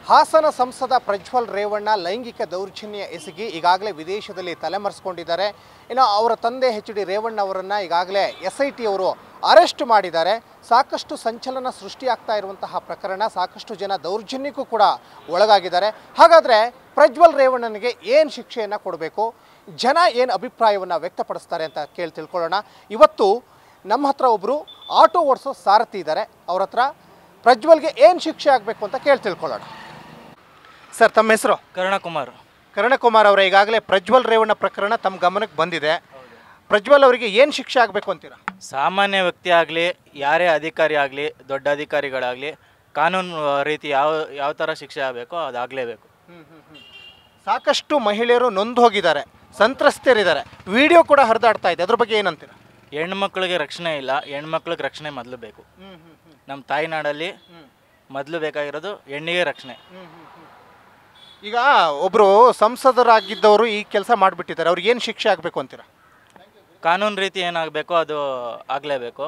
ಹಾಸನ ಸಂಸದ ಪ್ರಜ್ವಲ್ ರೇವಣ್ಣ ಲೈಂಗಿಕ ದೌರ್ಜನ್ಯ ಎಸಗಿ ಈಗಾಗಲೇ ವಿದೇಶದಲ್ಲಿ ತಲೆಮರೆಸ್ಕೊಂಡಿದ್ದಾರೆ ಇನ್ನು ಅವರ ತಂದೆ ಎಚ್ ಡಿ ರೇವಣ್ಣ ಅವರನ್ನು ಈಗಾಗಲೇ ಎಸ್ ಐ ಟಿ ಅವರು ಅರೆಸ್ಟ್ ಮಾಡಿದ್ದಾರೆ ಸಾಕಷ್ಟು ಸಂಚಲನ ಸೃಷ್ಟಿಯಾಗ್ತಾ ಇರುವಂತಹ ಪ್ರಕರಣ ಸಾಕಷ್ಟು ಜನ ದೌರ್ಜನ್ಯಕ್ಕೂ ಕೂಡ ಒಳಗಾಗಿದ್ದಾರೆ ಹಾಗಾದರೆ ಪ್ರಜ್ವಲ್ ರೇವಣ್ಣನಿಗೆ ಏನು ಶಿಕ್ಷೆಯನ್ನು ಕೊಡಬೇಕು ಜನ ಏನು ಅಭಿಪ್ರಾಯವನ್ನು ವ್ಯಕ್ತಪಡಿಸ್ತಾರೆ ಅಂತ ಕೇಳಿ ತಿಳ್ಕೊಳ್ಳೋಣ ಇವತ್ತು ನಮ್ಮ ಹತ್ರ ಒಬ್ಬರು ಆಟೋ ಓಡಿಸೋ ಸಾರಥಿ ಇದ್ದಾರೆ ಅವ್ರ ಹತ್ರ ಪ್ರಜ್ವಲ್ಗೆ ಏನು ಶಿಕ್ಷೆ ಆಗಬೇಕು ಅಂತ ಕೇಳಿ ತಿಳ್ಕೊಳ್ಳೋಣ ಸರ್ ತಮ್ಮ ಹೆಸರು ಕರುಣಕುಮಾರ್ ಕರುಣಕುಮಾರ್ ಅವರೇ ಈಗಾಗಲೇ ಪ್ರಜ್ವಲ್ ರೇವಣ್ಣ ಪ್ರಕರಣ ತಮ್ಮ ಗಮನಕ್ಕೆ ಬಂದಿದೆ ಪ್ರಜ್ವಲ್ ಅವರಿಗೆ ಏನು ಶಿಕ್ಷೆ ಆಗಬೇಕು ಅಂತೀರಾ ಸಾಮಾನ್ಯ ವ್ಯಕ್ತಿ ಆಗಲಿ ಯಾರೇ ಅಧಿಕಾರಿ ಆಗಲಿ ದೊಡ್ಡ ಅಧಿಕಾರಿಗಳಾಗಲಿ ಕಾನೂನು ರೀತಿ ಯಾವ ಯಾವ ಥರ ಶಿಕ್ಷೆ ಆಗಬೇಕೋ ಅದಾಗಲೇಬೇಕು ಸಾಕಷ್ಟು ಮಹಿಳೆಯರು ನೊಂದು ಹೋಗಿದ್ದಾರೆ ಸಂತ್ರಸ್ತರಿದ್ದಾರೆ ವಿಡಿಯೋ ಕೂಡ ಹರಿದಾಡ್ತಾ ಇದೆ ಅದ್ರ ಬಗ್ಗೆ ಏನಂತೀರಾ ಹೆಣ್ಮಕ್ಳಿಗೆ ರಕ್ಷಣೆ ಇಲ್ಲ ಹೆಣ್ಮಕ್ಳಿಗೆ ರಕ್ಷಣೆ ಮೊದಲು ಬೇಕು ನಮ್ಮ ತಾಯ್ನಾಡಲ್ಲಿ ಮೊದಲು ಬೇಕಾಗಿರೋದು ಹೆಣ್ಣಿಗೆ ರಕ್ಷಣೆ ಈಗ ಒಬ್ಬರು ಸಂಸದರಾಗಿದ್ದವರು ಈ ಕೆಲಸ ಮಾಡಿಬಿಟ್ಟಿದ್ದಾರೆ ಅವ್ರಿಗೆ ಏನು ಶಿಕ್ಷೆ ಆಗಬೇಕು ಅಂತೀರಾ ಕಾನೂನು ರೀತಿ ಏನಾಗಬೇಕೋ ಅದು ಆಗಲೇಬೇಕು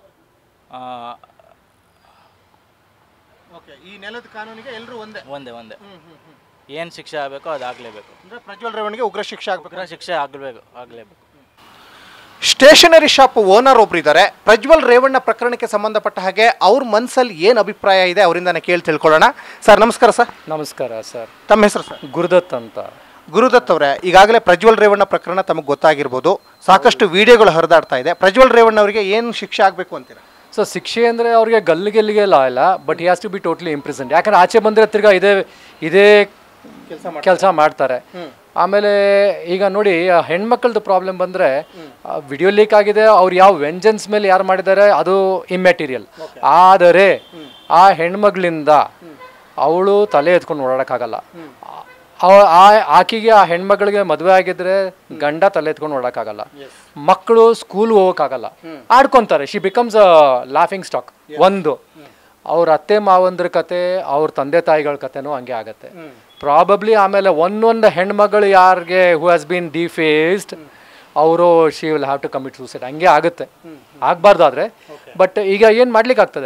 ಓಕೆ ಈ ನೆಲದ ಕಾನೂನಿಗೆ ಎಲ್ಲರೂ ಒಂದೇ ಒಂದೇ ಒಂದೇ ಏನು ಶಿಕ್ಷೆ ಆಗಬೇಕೋ ಅದು ಆಗಲೇಬೇಕು ಅಂದರೆ ಪ್ರಜ್ವಲ್ ರೇವಣ್ಣಿಗೆ ಉಗ್ರ ಶಿಕ್ಷೆ ಆಗಬೇಕು ಉಗ್ರ ಶಿಕ್ಷೆ ಆಗಲೇಬೇಕು ಆಗಲೇಬೇಕು ಸ್ಟೇಷನರಿ ಶಾಪ್ ಓನರ್ ಒಬ್ರು ಇದ್ದಾರೆ ಪ್ರಜ್ವಲ್ ರೇವಣ್ಣ ಪ್ರಕರಣಕ್ಕೆ ಸಂಬಂಧಪಟ್ಟ ಹಾಗೆ ಅವ್ರ ಮನಸ್ಸಲ್ಲಿ ಏನು ಅಭಿಪ್ರಾಯ ಇದೆ ಅವರಿಂದಾನೆ ಕೇಳಿ ತಿಳ್ಕೊಳ್ಳೋಣ ಸರ್ ನಮಸ್ಕಾರ ಸರ್ ನಮಸ್ಕಾರ ಸರ್ ತಮ್ಮ ಹೆಸರು ಸರ್ ಗುರುದತ್ ಅಂತ ಗುರುದತ್ ಅವರೇ ಈಗಾಗಲೇ ಪ್ರಜ್ವಲ್ ರೇವಣ್ಣ ಪ್ರಕರಣ ತಮಗೆ ಗೊತ್ತಾಗಿರ್ಬೋದು ಸಾಕಷ್ಟು ವಿಡಿಯೋಗಳು ಹರಿದಾಡ್ತಾ ಇದೆ ಪ್ರಜ್ವಲ್ ರೇವಣ್ಣ ಅವರಿಗೆ ಏನು ಶಿಕ್ಷೆ ಆಗಬೇಕು ಅಂತೀರಾ ಸೊ ಶಿಕ್ಷೆ ಅಂದರೆ ಅವ್ರಿಗೆ ಗಲ್ಲಿಗೆಲ್ಲಿಗೆ ಲಾ ಇಲ್ಲ but he has to be totally imprisoned ಯಾಕಂದ್ರೆ ಆಚೆ ಬಂದರೆ ತಿರ್ಗಾ ಇದೇ ಇದೇ ಕೆಲಸ ಮಾಡ್ತಾರೆ ಆಮೇಲೆ ಈಗ ನೋಡಿ ಆ ಹೆಣ್ಮಕ್ಳದ್ದು ಪ್ರಾಬ್ಲಮ್ ಬಂದರೆ ವಿಡಿಯೋ ಲೀಕ್ ಆಗಿದೆ ಅವ್ರು ಯಾವ ವೆಂಜನ್ಸ್ ಮೇಲೆ ಯಾರು ಮಾಡಿದ್ದಾರೆ ಅದು ಇಮ್ಮೆಟೀರಿಯಲ್ ಆದರೆ ಆ ಹೆಣ್ಮಗಳಿಂದ ಅವಳು ತಲೆ ಎತ್ಕೊಂಡು ಓಡಾಡೋಕ್ಕಾಗಲ್ಲ ಅವ- ಆ ಆಕಿಗೆ ಆ ಹೆಣ್ಮಗಳಿಗೆ ಮದುವೆ ಆಗಿದ್ರೆ ಗಂಡ ತಲೆ ಎತ್ಕೊಂಡು ಓಡಕ್ಕಾಗಲ್ಲ ಮಕ್ಕಳು ಸ್ಕೂಲ್ ಹೋಗೋಕ್ಕಾಗಲ್ಲ ಆಡ್ಕೊಂತಾರೆ she becomes a laughing stock ಒಂದು ಅವ್ರ ಅತ್ತೆ ಮಾವಂದ್ರ ಕತೆ ಅವ್ರ ತಂದೆ ತಾಯಿಗಳ ಕತೆನೂ ಹಂಗೆ ಆಗತ್ತೆ ಪ್ರಾಬಬ್ಲಿ ಆಮೇಲೆ ಒಂದೊಂದು ಹೆಣ್ಮಗಳು ಯಾರಿಗೆ ಹೂ ಹ್ಯಾಸ್ ಬೀನ್ ಡಿಫೇಸ್ಡ್ ಅವರು she will have to commit suicide ಹಂಗೆ ಆಗುತ್ತೆ ಆಗಬಾರ್ದಾದ್ರೆ ಬಟ್ ಈಗ ಏನು ಮಾಡ್ಲಿಕ್ಕೆ ಆಗ್ತದೆ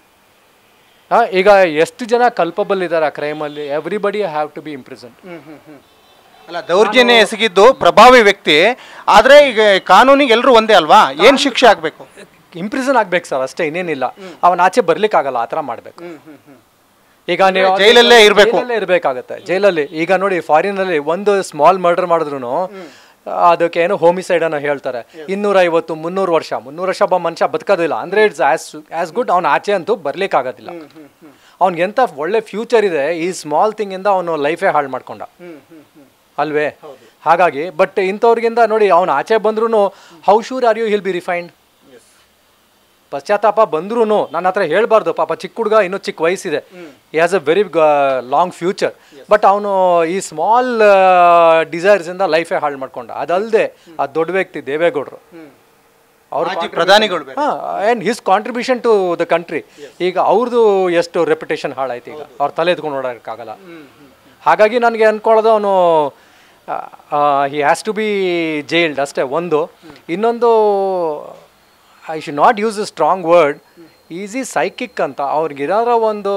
ಹಾ ಈಗ ಎಷ್ಟು ಜನ ಕಲ್ಪಬಲ್ ಇದ್ದಾರೆ ಆ ಕ್ರೈಮಲ್ಲಿ everybody have to be imprisoned ಅಲ್ಲ ದೌರ್ಜನ್ಯ ಎಸಗಿದ್ದು ಪ್ರಭಾವಿ ವ್ಯಕ್ತಿ ಆದರೆ ಈಗ ಕಾನೂನಿಗೆ ಎಲ್ಲರೂ ಒಂದೇ ಅಲ್ವಾ ಏನು ಶಿಕ್ಷೆ ಆಗಬೇಕು ಇಂಪ್ರಿಸನ್ ಆಗ್ಬೇಕು ಸರ್ ಅಷ್ಟೇ ಇನ್ನೇನಿಲ್ಲ ಅವನ ಆಚೆ ಬರ್ಲಿಕ್ಕಾಗಲ್ಲ ಆ ಥರ ಮಾಡ್ಬೇಕು ಈಗ ನೀವು ಜೈಲಲ್ಲೇ ಇರ್ಬೇಕು. ಜೈಲಲ್ಲೇ ಇರಬೇಕಾಗತ್ತೆ ಜೈಲಲ್ಲಿ ಈಗ ನೋಡಿ ಫಾರಿನಲ್ಲಿ ಒಂದು ಸ್ಮಾಲ್ ಮರ್ಡರ್ ಮಾಡಿದ್ರು ಅದಕ್ಕೆ ಏನು ಹೋಮಿಸೈಡ್ ಅನ್ನೋ ಹೇಳ್ತಾರೆ ಇನ್ನೂರ ಐವತ್ತು ಮುನ್ನೂರು ವರ್ಷ ಮುನ್ನೂರು ವರ್ಷ ಒಬ್ಬ ಮನುಷ್ಯ ಬದುಕೋದಿಲ್ಲ ಅಂದ್ರೆ ಇಟ್ಸ್ ಆಸ್ ಆಸ್ ಗುಡ್ ಅವ್ನ ಆಚೆ ಅಂತೂ ಬರ್ಲಿಕ್ಕಾಗೋದಿಲ್ಲ ಅವ್ನಿಗೆ ಎಂತ ಒಳ್ಳೆ ಫ್ಯೂಚರ್ ಇದೆ ಈ ಸ್ಮಾಲ್ ಥಿಂಗ್ ಇಂದ ಅವನು ಲೈಫೇ ಹಾಳು ಮಾಡ್ಕೊಂಡ ಅಲ್ವೇ ಹಾಗಾಗಿ ಬಟ್ ಇಂಥವ್ರಿಗಿಂದ ನೋಡಿ ಅವ್ನು ಆಚೆ ಬಂದ್ರೂ how sure are you he'll be refined ಪಶ್ಚಾತ್ತಾಪ ಬಂದ್ರೂ ನನ್ನ ಹತ್ರ ಹೇಳ್ಬಾರ್ದು ಪಾಪ ಚಿಕ್ಕ ಹುಡುಗ ಇನ್ನೂ ಚಿಕ್ಕ ವಯಸ್ಸಿದೆ he has a very long future but ಅವನು ಈ ಸ್ಮಾಲ್ ಡಿಸೈರ್ಸಿಂದ ಲೈಫೇ ಹಾಳು ಮಾಡ್ಕೊಂಡ ಅದಲ್ಲದೆ ಆ ದೊಡ್ಡ ವ್ಯಕ್ತಿ ದೇವೇಗೌಡರು ಅವ್ರ ಮಾಜಿ ಪ್ರಧಾನಿಗಳು ಬೇರೆ. And his contribution to the country ಈಗ ಅವ್ರದ್ದು ಎಷ್ಟು ರೆಪ್ಯುಟೇಷನ್ ಹಾಳಾಯ್ತು ಈಗ ಅವ್ರ ತಲೆ ಎತ್ಕೊಂಡು ನೋಡೋಕ್ಕಾಗಲ್ಲ ಹಾಗಾಗಿ ನನಗೆ ಅನ್ಕೊಳ್ಳೋದು ಅವನು he has to be jailed ಅಷ್ಟೇ ಒಂದು ಇನ್ನೊಂದು I should not use a strong word easy psychic ಅಂತ ಅವ್ರಿಗಿರೋ ಒಂದು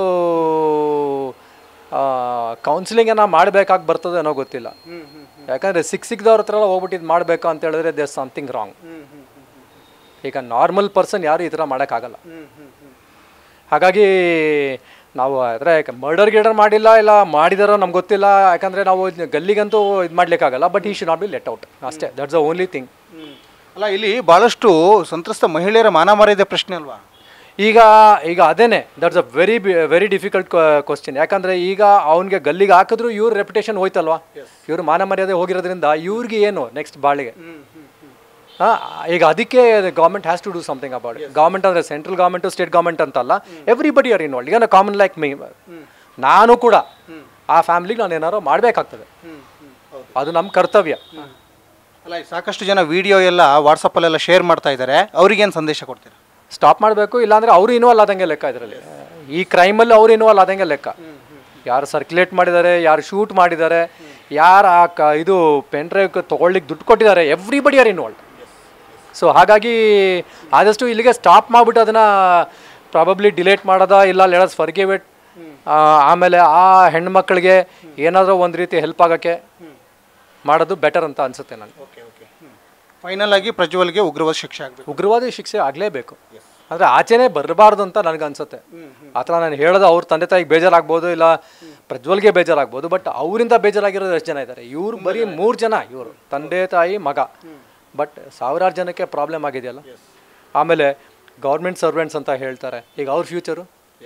ಕೌನ್ಸಿಲಿಂಗನ್ನು ಮಾಡಬೇಕಾಗಿ ಬರ್ತದೆ ಅನ್ನೋ ಗೊತ್ತಿಲ್ಲ ಯಾಕಂದರೆ ಸಿಕ್ ಸಿಕ್ದವ್ರ ಹತ್ರ ಎಲ್ಲ ಹೋಗ್ಬಿಟ್ಟು ಇದು ಮಾಡಬೇಕು ಅಂತ ಹೇಳಿದ್ರೆ ದೇರ್ ಸಮಥಿಂಗ್ ರಾಂಗ್ ಈಗ ನಾರ್ಮಲ್ ಪರ್ಸನ್ ಯಾರು ಈ ಥರ ಮಾಡೋಕ್ಕಾಗಲ್ಲ ಹಾಗಾಗಿ ನಾವು ಆದರೆ ಮರ್ಡರ್ ಗಿಡರ್ ಮಾಡಿಲ್ಲ ಇಲ್ಲ ಮಾಡಿದಾರೋ ನಮ್ಗೆ ಗೊತ್ತಿಲ್ಲ ಯಾಕಂದರೆ ನಾವು ಇದ್ನ ಗಲ್ಲಿಗಂತೂ ಇದು ಮಾಡ್ಲಿಕ್ಕಾಗಲ್ಲ but he should not be let out ಅಷ್ಟೇ ದಟ್ಸ್ ದ ಓನ್ಲಿ ಥಿಂಗ್ ಅಲ್ಲ ಇಲ್ಲಿ ಭಾಳಷ್ಟು ಸಂತ್ರಸ್ತ ಮಹಿಳೆಯರ ಮಾನ ಮರ್ಯಾದೆ ಪ್ರಶ್ನೆ ಅಲ್ವಾ ಈಗ ಈಗ ಅದೇನೆ that's a very very difficult question ಯಾಕಂದ್ರೆ ಈಗ ಅವನಿಗೆ ಗಲ್ಲಿಗೆ ಹಾಕಿದ್ರು ಇವ್ರ ರೆಪ್ಯುಟೇಷನ್ ಹೋಯ್ತಲ್ವಾ ಇವ್ರ ಮಾನ ಮರ್ಯಾದೆ ಹೋಗಿರೋದ್ರಿಂದ ಇವ್ರಿಗೆ ಏನು ನೆಕ್ಸ್ಟ್ ಬಾಳಿಗೆ ಹಾ ಈಗ ಅದಕ್ಕೆ government has to do something about government ಅಂದರೆ ಸೆಂಟ್ರಲ್ ಗೌರ್ಮೆಂಟು ಸ್ಟೇಟ್ ಗೌರ್ಮೆಂಟ್ ಅಂತಲ್ಲ ಎವ್ರಿಬಡಿ ಆರ್ ಇನ್ವಾಲ್ಡ್ ಈಗ ಕಾಮನ್ ಲೈಕ್ ಮೀ ನಾನು ಕೂಡ ಆ ಫ್ಯಾಮಿಲಿಗೆ ನಾನು ಏನಾರು ಮಾಡಬೇಕಾಗ್ತದೆ ಅದು ನಮ್ಮ ಕರ್ತವ್ಯ ಅಲ್ಲ ಈ ಸಾಕಷ್ಟು ಜನ ವಿಡಿಯೋ ಎಲ್ಲ ವಾಟ್ಸಪ್ಪಲ್ಲೆಲ್ಲ ಶೇರ್ ಮಾಡ್ತಾ ಇದ್ದಾರೆ ಅವ್ರಿಗೇನು ಸಂದೇಶ ಕೊಡ್ತೀರಾ ಸ್ಟಾಪ್ ಮಾಡಬೇಕು ಇಲ್ಲಾಂದ್ರೆ ಅವರು ಇನ್ವಾಲ್ವ್ ಆದಂಗೆ ಲೆಕ್ಕ ಇದರಲ್ಲಿ ಈ ಕ್ರೈಮಲ್ಲಿ ಅವ್ರು ಇನ್ವಾಲ್ವ್ ಆದಂಗೆ ಲೆಕ್ಕ ಯಾರು ಸರ್ಕ್ಯುಲೇಟ್ ಮಾಡಿದ್ದಾರೆ ಯಾರು ಶೂಟ್ ಮಾಡಿದ್ದಾರೆ ಯಾರು ಆ ಕ ಇದು ಪೆನ್ ಡ್ರೈವ್ ತೊಗೊಳ್ಳಿಕ್ಕೆ ದುಡ್ಡು ಕೊಟ್ಟಿದ್ದಾರೆ ಎವ್ರಿಬಡಿ ಆರ್ ಇನ್ವಾಲ್ವ್ ಸೊ ಹಾಗಾಗಿ ಆದಷ್ಟು ಇಲ್ಲಿಗೆ ಸ್ಟಾಪ್ ಮಾಡಿಬಿಟ್ಟು ಅದನ್ನು ಪ್ರಾಬಬ್ಲಿ ಡಿಲೇಟ್ ಮಾಡೋದಾ ಇಲ್ಲ ಲೆಡಸ್ ಫರ್ಗಿವ್ ಇಟ್ ಆ, ಆಮೇಲೆ ಆ ಹೆಣ್ಮಕ್ಳಿಗೆ ಏನಾದರೂ ಒಂದು ರೀತಿ ಹೆಲ್ಪ್ ಆಗೋಕ್ಕೆ ಮಾಡೋದು ಬೆಟರ್ ಅಂತ ಅನ್ಸುತ್ತೆ ನನಗೆ ಓಕೆ ಓಕೆ ಫೈನಲ್ ಆಗಿ ಪ್ರಜ್ವಲ್ಗೆ ಉಗ್ರವಾದ ಶಿಕ್ಷೆ ಆಗಬೇಕು ಉಗ್ರವಾದಿ ಶಿಕ್ಷೆ ಆಗಲೇಬೇಕು ಅಂದರೆ ಆಚೆನೇ ಬರಬಾರ್ದು ಅಂತ ನನಗೆ ಅನ್ಸುತ್ತೆ ಆ ಥರ ನಾನು ಹೇಳೋದು ಅವ್ರ ತಂದೆ ತಾಯಿಗೆ ಬೇಜಾರಾಗ್ಬೋದು ಇಲ್ಲ ಪ್ರಜ್ವಲ್ಗೆ ಬೇಜಾರಾಗ್ಬೋದು ಬಟ್ ಅವರಿಂದ ಬೇಜಾರಾಗಿರೋದು ಎಷ್ಟು ಜನ ಇದ್ದಾರೆ ಇವ್ರು ಬರೀ ಮೂರು ಜನ ಇವರು ತಂದೆ ತಾಯಿ ಮಗ ಬಟ್ ಸಾವಿರಾರು ಜನಕ್ಕೆ ಪ್ರಾಬ್ಲಮ್ ಆಗಿದೆಯಲ್ಲ ಆಮೇಲೆ ಗೌರ್ಮೆಂಟ್ ಸರ್ವೆಂಟ್ಸ್ ಅಂತ ಹೇಳ್ತಾರೆ ಈಗ ಅವ್ರ ಫ್ಯೂಚರು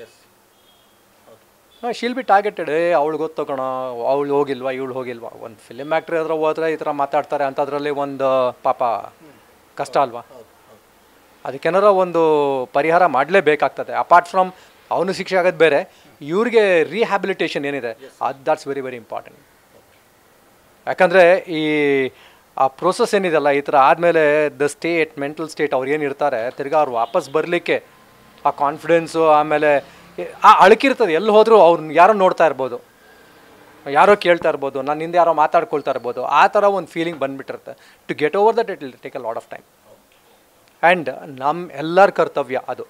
ಹಾಂ ಶೀಲ್ ಬಿ ಟಾರ್ಗೆಟೆಡ್ ಏ ಅವಳು ಗೊತ್ತು ಕಣ ಅವಳು ಹೋಗಿಲ್ವಾ ಇವಳು ಹೋಗಿಲ್ವಾ ಒಂದು ಫಿಲಿಮ್ ಆ್ಯಕ್ಟ್ರ್ ಹತ್ರ ಹೋದ್ರೆ ಈ ಥರ ಮಾತಾಡ್ತಾರೆ ಅಂಥದ್ರಲ್ಲಿ ಒಂದು ಪಾಪ ಕಷ್ಟ ಅಲ್ವಾ ಅದಕ್ಕೇನಾರ ಒಂದು ಪರಿಹಾರ ಮಾಡಲೇಬೇಕಾಗ್ತದೆ ಅಪಾರ್ಟ್ ಫ್ರಮ್ ಅವನು ಶಿಕ್ಷೆ ಆಗೋದು ಬೇರೆ ಇವ್ರಿಗೆ ರಿಹ್ಯಾಬಿಲಿಟೇಷನ್ ಏನಿದೆ ಅದು ದಾಟ್ಸ್ ವೆರಿ ವೆರಿ ಇಂಪಾರ್ಟೆಂಟ್ ಯಾಕಂದರೆ ಈ ಆ ಪ್ರೋಸೆಸ್ ಏನಿದೆಲ್ಲ ಈ ಥರ ಆದಮೇಲೆ ದ ಸ್ಟೇಟ್ ಮೆಂಟಲ್ ಸ್ಟೇಟ್ ಅವ್ರು ಏನು ಇರ್ತಾರೆ ತಿರ್ಗಾ ಅವ್ರು ವಾಪಸ್ ಬರಲಿಕ್ಕೆ ಆ ಕಾನ್ಫಿಡೆನ್ಸು ಆಮೇಲೆ ಎ- ಆ ಅಳಕಿರ್ತದೆ ಎಲ್ಲಿ ಹೋದರೂ ಅವ್ರನ್ನ ಯಾರೋ ನೋಡ್ತಾ ಇರ್ಬೋದು ಯಾರೋ ಕೇಳ್ತಾ ಇರ್ಬೋದು ನನ್ನ ಹಿಂದೆ ಯಾರೋ ಮಾತಾಡ್ಕೊಳ್ತಾ ಇರ್ಬೋದು ಆ ಥರ ಒಂದು ಫೀಲಿಂಗ್ ಬಂದ್ಬಿಟ್ಟಿರುತ್ತೆ to get over that it will take a lot of time and ನಮ್ಮ ಎಲ್ಲರ ಕರ್ತವ್ಯ ಅದು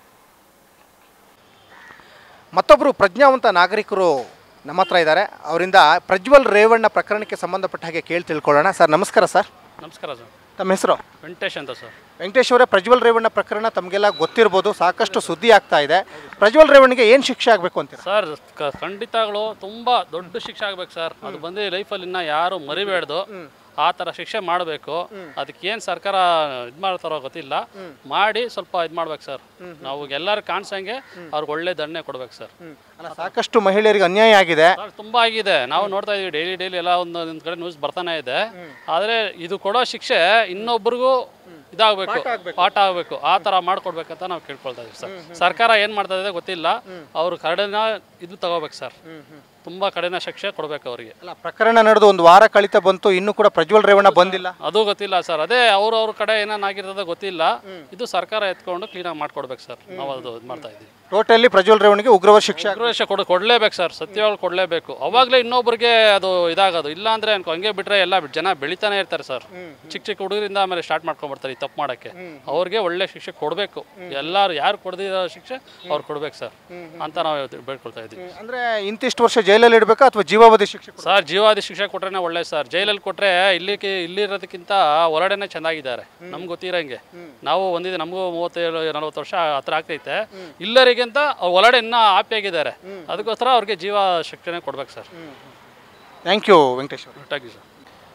ಮತ್ತೊಬ್ಬರು ಪ್ರಜ್ಞಾವಂತ ನಾಗರಿಕರು ನಮ್ಮ ಹತ್ರ ಇದ್ದಾರೆ ಅವರಿಂದ ಪ್ರಜ್ವಲ್ ರೇವಣ್ಣ ಪ್ರಕರಣಕ್ಕೆ ಸಂಬಂಧಪಟ್ಟ ಹಾಗೆ ಕೇಳಿ ತಿಳ್ಕೊಳ್ಳೋಣ ಸರ್ ನಮಸ್ಕಾರ ಸರ್ ನಮಸ್ಕಾರ ಸರ್ ತಮ್ಮ ಹೆಸರು ವೆಂಕಟೇಶ್ ಅಂತ ಸರ್ ವೆಂಕಟೇಶ್ ಅವರೇ ಪ್ರಜ್ವಲ್ ರೇವಣ್ಣ ಪ್ರಕರಣ ತಮಗೆಲ್ಲ ಗೊತ್ತಿರ್ಬೋದು ಸಾಕಷ್ಟು ಸುದ್ದಿ ಆಗ್ತಾ ಇದೆ ಪ್ರಜ್ವಲ್ ರೇವಣ್ಣಿಗೆ ಏನು ಶಿಕ್ಷೆ ಆಗಬೇಕು ಅಂತೀರಾ ಸರ್ ಕ- ಖಂಡಿತಗಳು ತುಂಬ ದೊಡ್ಡ ಶಿಕ್ಷೆ ಆಗ್ಬೇಕು ಸರ್ ಅದು ಬಂದು ಲೈಫಲ್ಲಿ ಇನ್ನ ಯಾರು ಮರಿಬೇಡ್ದು ಆ ಥರ ಶಿಕ್ಷೆ ಮಾಡಬೇಕು ಅದಕ್ಕೆ ಏನು ಸರ್ಕಾರ ಇದು ಮಾಡ್ತಾರೋ ಗೊತ್ತಿಲ್ಲ ಮಾಡಿ ಸ್ವಲ್ಪ ಇದು ಮಾಡ್ಬೇಕು ಸರ್ ನಾವು ಎಲ್ಲರೂ ಕಾಣಿಸಂಗೆ ಅವ್ರಿಗೆ ಒಳ್ಳೆ ದಂಡನೆ ಕೊಡ್ಬೇಕು ಸರ್ ಅಲ್ಲ ಸಾಕಷ್ಟು ಮಹಿಳೆಯರಿಗೆ ಅನ್ಯಾಯ ಆಗಿದೆ ಸರ್ ತುಂಬಾ ಆಗಿದೆ ನಾವು ನೋಡ್ತಾ ಇದೀವಿ ಡೈಲಿ ಡೈಲಿ ಎಲ್ಲ ಒಂದು ಒಂದು ಕಡೆ ನ್ಯೂಸ್ ಬರ್ತಾನೆ ಇದೆ ಆದರೆ ಇದು ಕೊಡೋ ಶಿಕ್ಷೆ ಇನ್ನೊಬ್ರಿಗೂ ಇದಾಗಬೇಕು ಪಾಠ ಆಗಬೇಕು ಆ ಥರ ಮಾಡ್ಕೊಡ್ಬೇಕಂತ ನಾವು ಕೇಳ್ಕೊಳ್ತಾ ಇದೀವಿ ಸರ್ ಸರ್ಕಾರ ಏನು ಮಾಡ್ತಾ ಇದೆ ಗೊತ್ತಿಲ್ಲ ಅವರು ಕಡೆನ ಇದು ತಗೋಬೇಕು ಸರ್ ತುಂಬ ಕಡೆನ ಶಿಕ್ಷೆ ಕೊಡ್ಬೇಕು ಅವರಿಗೆ ಅಲ್ಲ ಪ್ರಕರಣ ನಡೆದು ಒಂದು ವಾರ ಕಳಿತ ಬಂತು ಇನ್ನೂ ಕೂಡ ಪ್ರಜ್ವಲ್ ರೇವಣ್ಣ ಬಂದಿಲ್ಲ ಅದು ಗೊತ್ತಿಲ್ಲ ಸರ್ ಅದೇ ಅವ್ರ ಅವ್ರ ಕಡೆ ಏನೇನಾಗಿರ್ತದೆ ಗೊತ್ತಿಲ್ಲ ಇದು ಸರ್ಕಾರ ಎತ್ಕೊಂಡು ಕ್ಲೀನಾಗಿ ಮಾಡ್ಕೊಡ್ಬೇಕು ಸರ್ ನಾವು ಅದು ಇದು ಮಾಡ್ತಾ ಇದ್ದೀವಿ ಟೋಟಲಿ ಪ್ರಜ್ವಲ್ ರೇವಣ್ಣಿಗೆ ಉಗ್ರವಾದ ಶಿಕ್ಷೆ ಆಗ ಉಗ್ರವೇಶ ಕೊಡ ಕೊಡಲೇಬೇಕು ಸರ್ ಸತ್ಯವಾಗಿ ಕೊಡಲೇಬೇಕು ಅವಾಗಲೇ ಇನ್ನೊಬ್ರಿಗೆ ಅದು ಇದಾಗೋದು ಇಲ್ಲ ಅಂದ್ರೆ ಅನ್ಕೊ ಹಂಗೆ ಬಿಟ್ರೆ ಎಲ್ಲ ಜನ ಬೆಳಿತಾನೆ ಇರ್ತಾರೆ ಸರ್ ಚಿಕ್ಕ ಚಿಕ್ಕ ಹುಡುಗರಿಂದ ಆಮೇಲೆ ಸ್ಟಾರ್ಟ್ ಮಾಡ್ಕೊಂಡ್ಬರ್ತಾರೆ ಈ ತಪ್ಪು ಮಾಡೋಕ್ಕೆ ಅವ್ರಿಗೆ ಒಳ್ಳೆ ಶಿಕ್ಷೆ ಕೊಡಬೇಕು ಎಲ್ಲರೂ ಯಾರು ಕೊಡದಿರೋ ಶಿಕ್ಷೆ ಅವ್ರು ಕೊಡ್ಬೇಕು ಸರ್ ಅಂತ ನಾವು ಇವತ್ತು ಬೇಡ್ಕೊಳ್ತಾ ಇದ್ದೀವಿ ಅಂದ್ರೆ ಇಂತಿಷ್ಟು ವರ್ಷ ಜೈಲಲ್ಲಿ ಇಡಬೇಕಾ ಅಥವಾ ಜೀವಾವಧಿ ಶಿಕ್ಷೆ ಕೊಡ್ಬೇಕಾ? ಸರ್ ಜೀವಾದಿ ಶಿಕ್ಷೆ ಕೊಟ್ರೇನೆ ಒಳ್ಳೆ ಸರ್ ಜೈಲಲ್ಲಿ ಕೊಟ್ರೆ ಇಲ್ಲಿಗೆ ಇಲ್ಲಿರೋದಕ್ಕಿಂತ ಹೊರಗಡೆನೆ ಚೆನ್ನಾಗಿದ್ದಾರೆ ನಮ್ಗೆ ಗೊತ್ತಿರಂಗೆ ನಾವು ಒಂದಿದೆ ನಮಗೂ ಮೂವತ್ತೇಳು ನಲ್ವತ್ತು ವರ್ಷ ಹತ್ರ ಆಗ್ತೈತೆ ಇಲ್ಲರಿಗಿಂತ ಅವ್ರು ಒಳಗಡೆ ಇನ್ನೂ ಹಾಪಿಯಾಗಿದ್ದಾರೆ ಅದಕ್ಕೋಸ್ಕರ ಅವ್ರಿಗೆ ಜೀವ ಶಿಕ್ಷೆನೇ ಕೊಡ್ಬೇಕು ಸರ್ ಥ್ಯಾಂಕ್ ಯು ವೆಂಕಟೇಶ್ ಅವರು ಒಟ್ಟಾಗಿ ಸರ್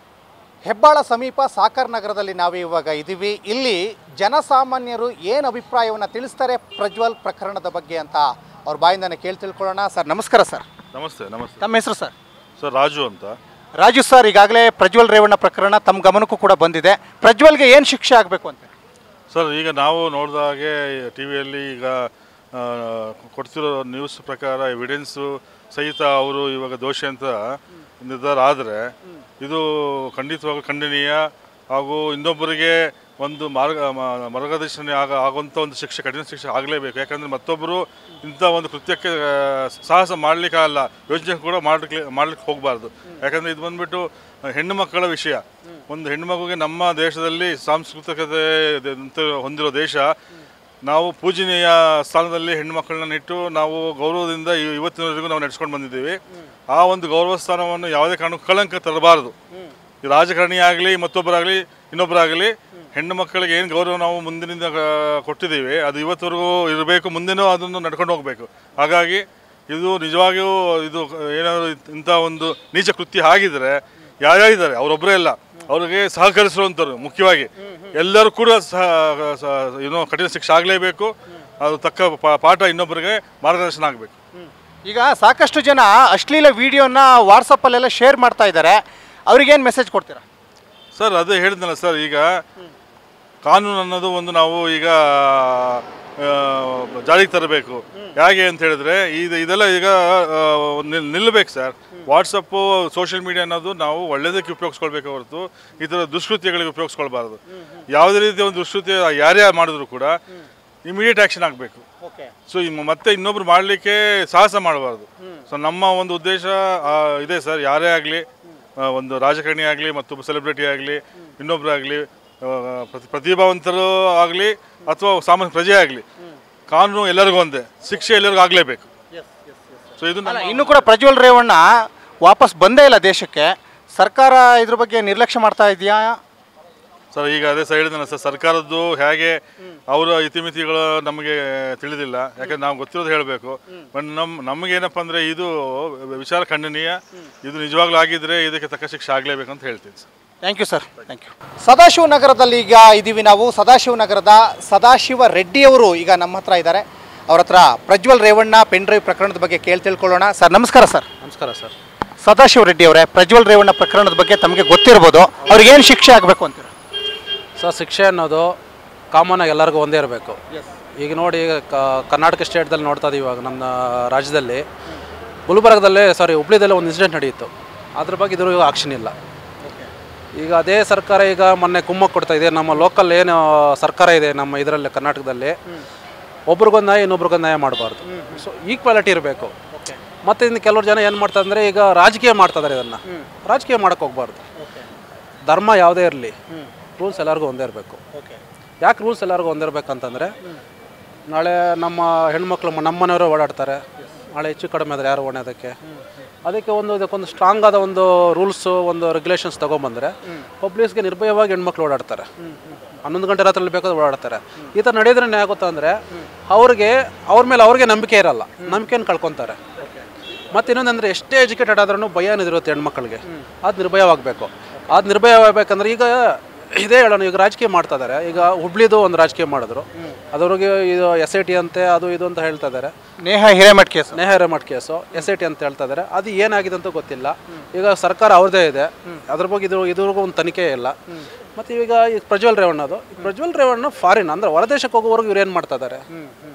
ಹೆಬ್ಬಾಳ ಸಮೀಪ ಸಾಕರ್ ನಗರದಲ್ಲಿ ನಾವು ಇವಾಗ ಇದ್ದೀವಿ ಇಲ್ಲಿ ಜನಸಾಮಾನ್ಯರು ಏನು ಅಭಿಪ್ರಾಯವನ್ನು ತಿಳಿಸ್ತಾರೆ ಪ್ರಜ್ವಲ್ ಪ್ರಕರಣದ ಬಗ್ಗೆ ಅಂತ ಅವ್ರ ಬಾಯಿಂದಾನೆ ಕೇಳಿ ತಿಳ್ಕೊಳ್ಳೋಣ ಸರ್ ನಮಸ್ಕಾರ ಸರ್ ನಮಸ್ತೆ ನಮಸ್ತೆ ತಮ್ಮ ಹೆಸರು ಸರ್ ಸರ್ ರಾಜು ಅಂತ ರಾಜು ಸರ್ ಈಗಾಗಲೇ ಪ್ರಜ್ವಲ್ ರೇವಣ್ಣ ಪ್ರಕರಣ ತಮ್ಮ ಗಮನಕ್ಕೂ ಕೂಡ ಬಂದಿದೆ ಪ್ರಜ್ವಲ್ಗೆ ಏನು ಶಿಕ್ಷೆ ಆಗಬೇಕು ಅಂತ ಸರ್ ಈಗ ನಾವು ನೋಡಿದ ಹಾಗೆ ಟಿ ವಿಯಲ್ಲಿ ಈಗ ಆ, ಕೊಡ್ತಿರೋ ನ್ಯೂಸ್ ಪ್ರಕಾರ ಎವಿಡೆನ್ಸು ಸಹಿತ ಅವರು ಇವಾಗ ದೋಷಿ ಅಂತ ನಿರ್ಧಾರ ಆದರೆ ಇದು ಖಂಡಿತವಾಗೂ ಖಂಡನೀಯ ಹಾಗೂ ಇನ್ನೊಬ್ಬರಿಗೆ ಒಂದು ಮಾರ್ಗ ಮ- ಮಾರ್ಗದರ್ಶನ ಆಗ ಆಗುವಂಥ ಒಂದು ಶಿಕ್ಷೆ ಕಠಿಣ ಶಿಕ್ಷೆ ಆಗಲೇಬೇಕು ಯಾಕಂದರೆ ಮತ್ತೊಬ್ಬರು ಇಂಥ ಒಂದು ಕೃತ್ಯಕ್ಕೆ ಆ, ಸಾಹಸ ಮಾಡಲಿಕ್ಕೆ ಆಗಲ್ಲ ಯೋಚನೆ ಕೂಡ ಮಾಡಲಿಕ್ಕೆ ಮಾಡ್ಲಿಕ್ಕೆ ಹೋಗಬಾರ್ದು ಯಾಕಂದರೆ ಇದು ಬಂದ್ಬಿಟ್ಟು ಹೆಣ್ಣು ಮಕ್ಕಳ ವಿಷಯ ಒಂದು ಹೆಣ್ಣು ಮಗುಗೆ ನಮ್ಮ ದೇಶದಲ್ಲಿ ಸಾಂಸ್ಕೃತಿಕತೆ ಅಂತ ಹೊಂದಿರೋ ದೇಶ ನಾವು ಪೂಜನೀಯ ಸ್ಥಾನದಲ್ಲಿ ಹೆಣ್ಣು ಮಕ್ಕಳನ್ನ ಇಟ್ಟು ನಾವು ಗೌರವದಿಂದ ಇ- ಇವತ್ತಿನವರೆಗೂ ನಾವು ನಡೆಸ್ಕೊಂಡು ಬಂದಿದ್ದೀವಿ ಆ ಒಂದು ಗೌರವ ಸ್ಥಾನವನ್ನು ಯಾವುದೇ ಕಾರಣಕ್ಕೂ ಕಳಂಕ ತರಬಾರದು ಈ ರಾಜಕಾರಣಿ ಆಗಲಿ ಮತ್ತೊಬ್ಬರಾಗಲಿ ಇನ್ನೊಬ್ಬರಾಗಲಿ ಹೆಣ್ಣು ಮಕ್ಕಳಿಗೆ ಏನು ಗೌರವ ನಾವು ಮುಂದಿನಿಂದ ಆ, ಕೊಟ್ಟಿದ್ದೀವಿ ಅದು ಇವತ್ತವರೆಗೂ ಇರಬೇಕು ಮುಂದೆನೂ ಅದನ್ನು ನಡ್ಕೊಂಡು ಹೋಗಬೇಕು ಹಾಗಾಗಿ ಇದು ನಿಜವಾಗಿಯೂ ಇದು ಏನಾದರೂ ಇಂಥ ಒಂದು ನೀಚ ಕೃತ್ಯ ಆಗಿದ್ರೆ ಯಾರ್ಯಾರಿದ್ದಾರೆ ಅವರೊಬ್ಬರೇ ಇಲ್ಲ ಅವ್ರಿಗೆ ಸಹಕರಿಸುವಂಥವ್ರು ಮುಖ್ಯವಾಗಿ ಎಲ್ಲರೂ ಕೂಡ ಸಹ ಸ- ಏನೋ ಕಠಿಣ ಶಿಕ್ಷೆ ಆಗಲೇಬೇಕು ಅದು ತಕ್ಕ ಪಾ- ಪಾಠ ಇನ್ನೊಬ್ಬರಿಗೆ ಮಾರ್ಗದರ್ಶನ ಆಗಬೇಕು ಈಗ ಸಾಕಷ್ಟು ಜನ ಅಶ್ಲೀಲ ವಿಡಿಯೋನ ವಾಟ್ಸಪ್ಪಲ್ಲೆಲ್ಲ ಶೇರ್ ಮಾಡ್ತಾ ಇದ್ದಾರೆ ಅವ್ರಿಗೇನು ಮೆಸೇಜ್ ಕೊಡ್ತೀರಾ ಸರ್ ಅದೇ ಹೇಳಿದ್ನಲ್ಲ ಸರ್ ಈಗ ಕಾನೂನು ಅನ್ನೋದು ಒಂದು ನಾವು ಈಗ ಆ, ಜಾರಿಗೆ ತರಬೇಕು ಹೇಗೆ ಅಂತ ಹೇಳಿದ್ರೆ ಇದು ಇದೆಲ್ಲ ಈಗ ಆ, ನಿಲ್ ನಿಲ್ಲಬೇಕು ಸರ್ ವಾಟ್ಸಪ್ಪು ಸೋಷಿಯಲ್ ಮೀಡಿಯಾ ಅನ್ನೋದು ನಾವು ಒಳ್ಳೆಯದಕ್ಕೆ ಉಪಯೋಗಿಸ್ಕೊಳ್ಬೇಕು ಹೊರತು ಈ ಥರ ದುಷ್ಕೃತ್ಯಗಳಿಗೆ ಉಪಯೋಗಿಸ್ಕೊಳ್ಬಾರ್ದು ಯಾವುದೇ ರೀತಿಯ ಒಂದು ದುಷ್ಕೃತ್ಯ ಯಾರೇ ಮಾಡಿದ್ರು ಕೂಡ ಇಮಿಡಿಯೇಟ್ ಆ್ಯಕ್ಷನ್ ಆಗಬೇಕು ಓಕೆ ಸೊ ಮತ್ತೆ ಇನ್ನೊಬ್ರು ಮಾಡಲಿಕ್ಕೆ ಸಾಹಸ ಮಾಡಬಾರ್ದು ಸೊ ನಮ್ಮ ಒಂದು ಉದ್ದೇಶ ಆ, ಇದೆ ಸರ್ ಯಾರೇ ಆಗಲಿ ಒಂದು ರಾಜಕಾರಣಿ ಆಗಲಿ ಮತ್ತೊಬ್ಬ ಸೆಲೆಬ್ರಿಟಿ ಆಗಲಿ ಇನ್ನೊಬ್ಬರಾಗಲಿ ಪ್ರತಿ ಪ್ರತಿಭಾವಂತರು ಆಗಲಿ ಅಥವಾ ಸಾಮಾನ್ಯ ಪ್ರಜೆ ಆಗಲಿ ಕಾನೂನು ಎಲ್ಲರಿಗೂ ಒಂದೇ ಶಿಕ್ಷೆ ಎಲ್ಲರಿಗೂ ಆಗಲೇಬೇಕು ಸೊ ಇದು ನಮ್ಮ ಇನ್ನು ಕೂಡ ಪ್ರಜ್ವಲ್ ರೇವಣ್ಣ ವಾಪಸ್ ಬಂದೇ ಇಲ್ಲ ದೇಶಕ್ಕೆ ಸರ್ಕಾರ ಇದ್ರ ಬಗ್ಗೆ ನಿರ್ಲಕ್ಷ್ಯ ಮಾಡ್ತಾ ಇದೆಯಾ ಸರ್ ಈಗ ಅದೇ ಸರ್ ಹೇಳಿದ್ದೇನೆ ಸರ್ ಸರ್ಕಾರದ್ದು ಹೇಗೆ ಅವರ ಇತಿಮಿತಿಗಳು ನಮಗೆ ತಿಳಿದಿಲ್ಲ ಯಾಕಂದ್ರೆ ನಾವು ಗೊತ್ತಿರೋದು ಹೇಳಬೇಕು ಬಟ್ ನಮ್ಮ ನಮಗೇನಪ್ಪ ಅಂದರೆ ಇದು ವಿಚಾರ ಖಂಡನೀಯ ಇದು ನಿಜವಾಗ್ಲೂ ಆಗಿದ್ರೆ ಇದಕ್ಕೆ ತಕ್ಕ ಶಿಕ್ಷೆ ಆಗಲೇಬೇಕು ಅಂತ ಹೇಳ್ತೀನಿ sir thank you sir thank you ಸದಾಶಿವ ನಗರದಲ್ಲಿ ಈಗ ಇದ್ದೀವಿ ನಾವು ಸದಾಶಿವ ನಗರದ ಸದಾಶಿವ ರೆಡ್ಡಿಯವರು ಈಗ ನಮ್ಮ ಹತ್ರ ಇದ್ದಾರೆ ಅವ್ರ ಹತ್ರ ಪ್ರಜ್ವಲ್ ರೇವಣ್ಣ ಪೆನ್ ಡ್ರೈವ್ ಪ್ರಕರಣದ ಬಗ್ಗೆ ಕೇಳಿ ತಿಳ್ಕೊಳ್ಳೋಣ ಸರ್ ನಮಸ್ಕಾರ ಸರ್ ನಮಸ್ಕಾರ ಸರ್ ಸದಾಶಿವ ರೆಡ್ಡಿ ಅವರೇ ಪ್ರಜ್ವಲ್ ರೇವಣ್ಣ ಪ್ರಕರಣದ ಬಗ್ಗೆ ತಮಗೆ ಗೊತ್ತಿರ್ಬೋದು ಅವ್ರಿಗೆ ಏನು ಶಿಕ್ಷೆ ಆಗಬೇಕು ಅಂತೀರ ಸರ್ ಶಿಕ್ಷೆ ಅನ್ನೋದು ಕಾಮನ್ ಆಗಿ ಎಲ್ಲರಿಗೂ ಒಂದೇ ಇರಬೇಕು ಈಗ ನೋಡಿ ಈಗ ಕ- ಕರ್ನಾಟಕ ಸ್ಟೇಟ್ದಲ್ಲಿ ನೋಡ್ತಾ ಇದೀವಿ ಇವಾಗ ನಮ್ಮ ರಾಜ್ಯದಲ್ಲಿ ಗುಲ್ಬರ್ಗದಲ್ಲೇ ಸಾರಿ ಹುಬ್ಳಿದಲ್ಲೇ ಒಂದು ಇನ್ಸಿಡೆಂಟ್ ನಡೆಯಿತು ಅದ್ರ ಬಗ್ಗೆ ಇದ್ರೂ ಆಕ್ಷನ್ ಇಲ್ಲ ಈಗ ಅದೇ ಸರ್ಕಾರ ಈಗ ಮೊನ್ನೆ ಕುಮ್ಮಕ್ ಕೊಡ್ತಾ ಇದೆ ನಮ್ಮ ಲೋಕಲ್ ಏನು ಸರ್ಕಾರ ಇದೆ ನಮ್ಮ ಇದರಲ್ಲಿ ಕರ್ನಾಟಕದಲ್ಲಿ ಒಬ್ರಿಗೊಂದು ನ್ಯಾಯ ಇನ್ನೊಬ್ರಿಗೊಂದು ನ್ಯಾಯ ಮಾಡಬಾರ್ದು ಸೊ ಈಕ್ವಾಲಿಟಿ ಇರಬೇಕು ಮತ್ತು ಇನ್ನು ಕೆಲವರು ಜನ ಏನು ಮಾಡ್ತಾರೆ ಅಂದರೆ ಈಗ ರಾಜಕೀಯ ಮಾಡ್ತಾ ಇದಾರೆ ಇದನ್ನು ರಾಜಕೀಯ ಮಾಡೋಕ್ಕೆ ಹೋಗ್ಬಾರ್ದು ಧರ್ಮ ಯಾವುದೇ ಇರಲಿ ರೂಲ್ಸ್ ಎಲ್ಲರಿಗೂ ಒಂದೇ ಇರಬೇಕು ಯಾಕೆ ರೂಲ್ಸ್ ಎಲ್ಲರಿಗೂ ಒಂದೇ ಇರಬೇಕಂತಂದರೆ ನಾಳೆ ನಮ್ಮ ಹೆಣ್ಮಕ್ಳು ಮ- ನಮ್ಮ ಮನೆಯವರು ಓಡಾಡ್ತಾರೆ ನಾಳೆ ಹೆಚ್ಚು ಕಡಿಮೆ ಆದರೆ ಯಾರು ಓಡೋದಕ್ಕೆ ಅದಕ್ಕೆ ಒಂದು ಇದಕ್ಕೊಂದು ಸ್ಟ್ರಾಂಗ್ ಆದ ಒಂದು ರೂಲ್ಸು ಒಂದು ರೆಗ್ಯುಲೇಷನ್ಸ್ ತೊಗೊಂಬಂದರೆ ಪಬ್ಲಿಕ್ಸ್ಗೆ ನಿರ್ಭಯವಾಗಿ ಹೆಣ್ಮಕ್ಳು ಓಡಾಡ್ತಾರೆ ಹನ್ನೊಂದು ಗಂಟೆ ರಾತ್ರಿ ಬೇಕಾದ್ರೆ ಓಡಾಡ್ತಾರೆ ಈ ಥರ ನಡೆಯೋದ್ರೆ ಏನಾಗುತ್ತೆ ಅಂದರೆ ಅವ್ರಿಗೆ ಅವ್ರ ಮೇಲೆ ಅವ್ರಿಗೆ ನಂಬಿಕೆ ಇರಲ್ಲ ನಂಬಿಕೆಯನ್ನು ಕಳ್ಕೊತಾರೆ ಮತ್ತು ಇನ್ನೊಂದಂದ್ರೆ ಎಷ್ಟೇ ಎಜುಕೇಟೆಡ್ ಆದ್ರೂ ಭಯ ಅನ್ನೋದಿರುತ್ತೆ ಹೆಣ್ಮಕ್ಳಿಗೆ ಅದು ನಿರ್ಭಯವಾಗಬೇಕು ಅದು ನಿರ್ಭಯವಾಗಬೇಕಂದ್ರೆ ಈಗ ಇದೇ ಹೇಳೋಣ ಈಗ ರಾಜಕೀಯ ಮಾಡ್ತಾ ಇದ್ದಾರೆ ಈಗ ಹುಬ್ಳಿದು ಒಂದು ರಾಜಕೀಯ ಮಾಡಿದ್ರು ಅದವ್ರಿಗೆ ಇದು ಎಸ್ ಐ ಟಿ ಅಂತೆ ಅದು ಇದು ಅಂತ ಹೇಳ್ತಾ ಇದ್ದಾರೆ Neha Hiremath case Neha Hiremath case S I T ಅಂತ ಹೇಳ್ತಾ ಇದ್ದಾರೆ ಅದು ಏನಾಗಿದೆ ಅಂತ ಗೊತ್ತಿಲ್ಲ ಈಗ ಸರ್ಕಾರ ಅವ್ರದ್ದೇ ಇದೆ ಅದ್ರ ಬಗ್ಗೆ ಇದು ಇದ್ರಿಗೂ ಒಂದು ತನಿಖೆ ಇಲ್ಲ ಮತ್ತು ಈಗ ಈ ಪ್ರಜ್ವಲ್ ರೇವಣ್ಣದು ಈ ಪ್ರಜ್ವಲ್ ರೇವಣ್ಣ ಫಾರಿನ್ ಅಂದ್ರೆ ಹೊರದೇಶಕ್ಕೆ ಹೋಗೋವರೆಗೂ ಇವ್ರು ಏನು ಮಾಡ್ತಾ ಇದ್ದಾರೆ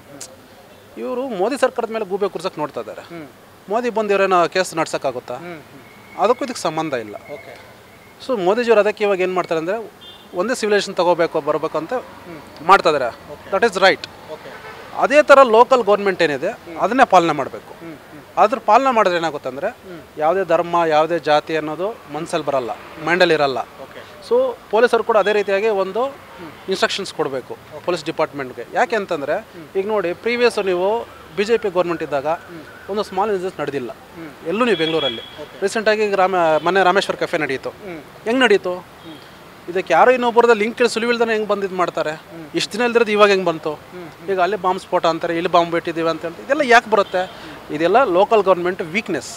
ಇವರು ಮೋದಿ ಸರ್ಕಾರದ ಮೇಲೆ ಗೂಬೆ ಕುರ್ಸಕ್ಕೆ ನೋಡ್ತಾ ಇದ್ದಾರೆ ಮೋದಿ ಬಂದು ಇವರೇನೋ ಕೇಸ್ ನಡ್ಸೋಕ್ಕಾಗುತ್ತಾ ಅದಕ್ಕೂ ಇದಕ್ಕೆ ಸಂಬಂಧ ಇಲ್ಲ ಸೊ ಮೋದಿಜಿಯವರು ಅದಕ್ಕೆ ಇವಾಗ ಏನು ಮಾಡ್ತಾರೆ ಅಂದರೆ ಒಂದೇ ಸಿವಿಲೈಸೇಷನ್ ತಗೋಬೇಕು ಬರಬೇಕು ಅಂತ ಮಾಡ್ತಾ ಇದ್ದಾರೆ ದಟ್ ಈಸ್ ರೈಟ್ ಅದೇ ಥರ ಲೋಕಲ್ ಗೌರ್ಮೆಂಟ್ ಏನಿದೆ ಅದನ್ನೇ ಪಾಲನೆ ಮಾಡಬೇಕು ಅದ್ರ ಪಾಲನೆ ಮಾಡಿದ್ರೆ ಏನಾಗುತ್ತೆ ಅಂದರೆ ಯಾವುದೇ ಧರ್ಮ ಯಾವುದೇ ಜಾತಿ ಅನ್ನೋದು ಮನಸ್ಸಲ್ಲಿ ಬರಲ್ಲ ಮೈಂಡಲ್ಲಿ ಇರಲ್ಲ ಸೊ ಪೊಲೀಸರು ಕೂಡ ಅದೇ ರೀತಿಯಾಗಿ ಒಂದು ಇನ್ಸ್ಟ್ರಕ್ಷನ್ಸ್ ಕೊಡಬೇಕು ಪೊಲೀಸ್ ಡಿಪಾರ್ಟ್ಮೆಂಟ್ಗೆ ಯಾಕೆ ಅಂತಂದರೆ ಈಗ ನೋಡಿ ಪ್ರೀವಿಯಸ್ ನೀವು ಬಿ ಜೆ ಪಿ ಗೌರ್ಮೆಂಟ್ ಇದ್ದಾಗ ಒಂದು ಸ್ಮಾಲ್ ಬಿಸ್ನೆಸ್ ನಡೆದಿಲ್ಲ ಎಲ್ಲೂ ನೀವು ಬೆಂಗಳೂರಲ್ಲಿ ರೀಸೆಂಟಾಗಿ ಈಗ ರಾಮ ಮೊನ್ನೆ ರಾಮೇಶ್ವರ ಕೆಫೆ ನಡೀತು ಹೆಂಗೆ ನಡೀತು ಇದಕ್ಕೆ ಯಾರೋ ಇನ್ನೊಬ್ಬರದ ಲಿಂಕ್ ಸುಳಿವಿಲ್ದಾನೆ ಹೆಂಗೆ ಬಂದಿದ್ದು ಮಾಡ್ತಾರೆ ಇಷ್ಟು ದಿನ ಇಲ್ದಿರೋದು ಇವಾಗ ಹೆಂಗೆ ಬಂತು ಈಗ ಅಲ್ಲಿ ಬಾಂಬ್ ಸ್ಫೋಟ ಅಂತಾರೆ ಇಲ್ಲಿ ಬಾಂಬ್ ಬಿಟ್ಟಿದ್ದೀವಿ ಅಂತ ಹೇಳ್ತಾರೆ ಇದೆಲ್ಲ ಯಾಕೆ ಬರುತ್ತೆ ಇದೆಲ್ಲ ಲೋಕಲ್ ಗೌರ್ಮೆಂಟ್ ವೀಕ್ನೆಸ್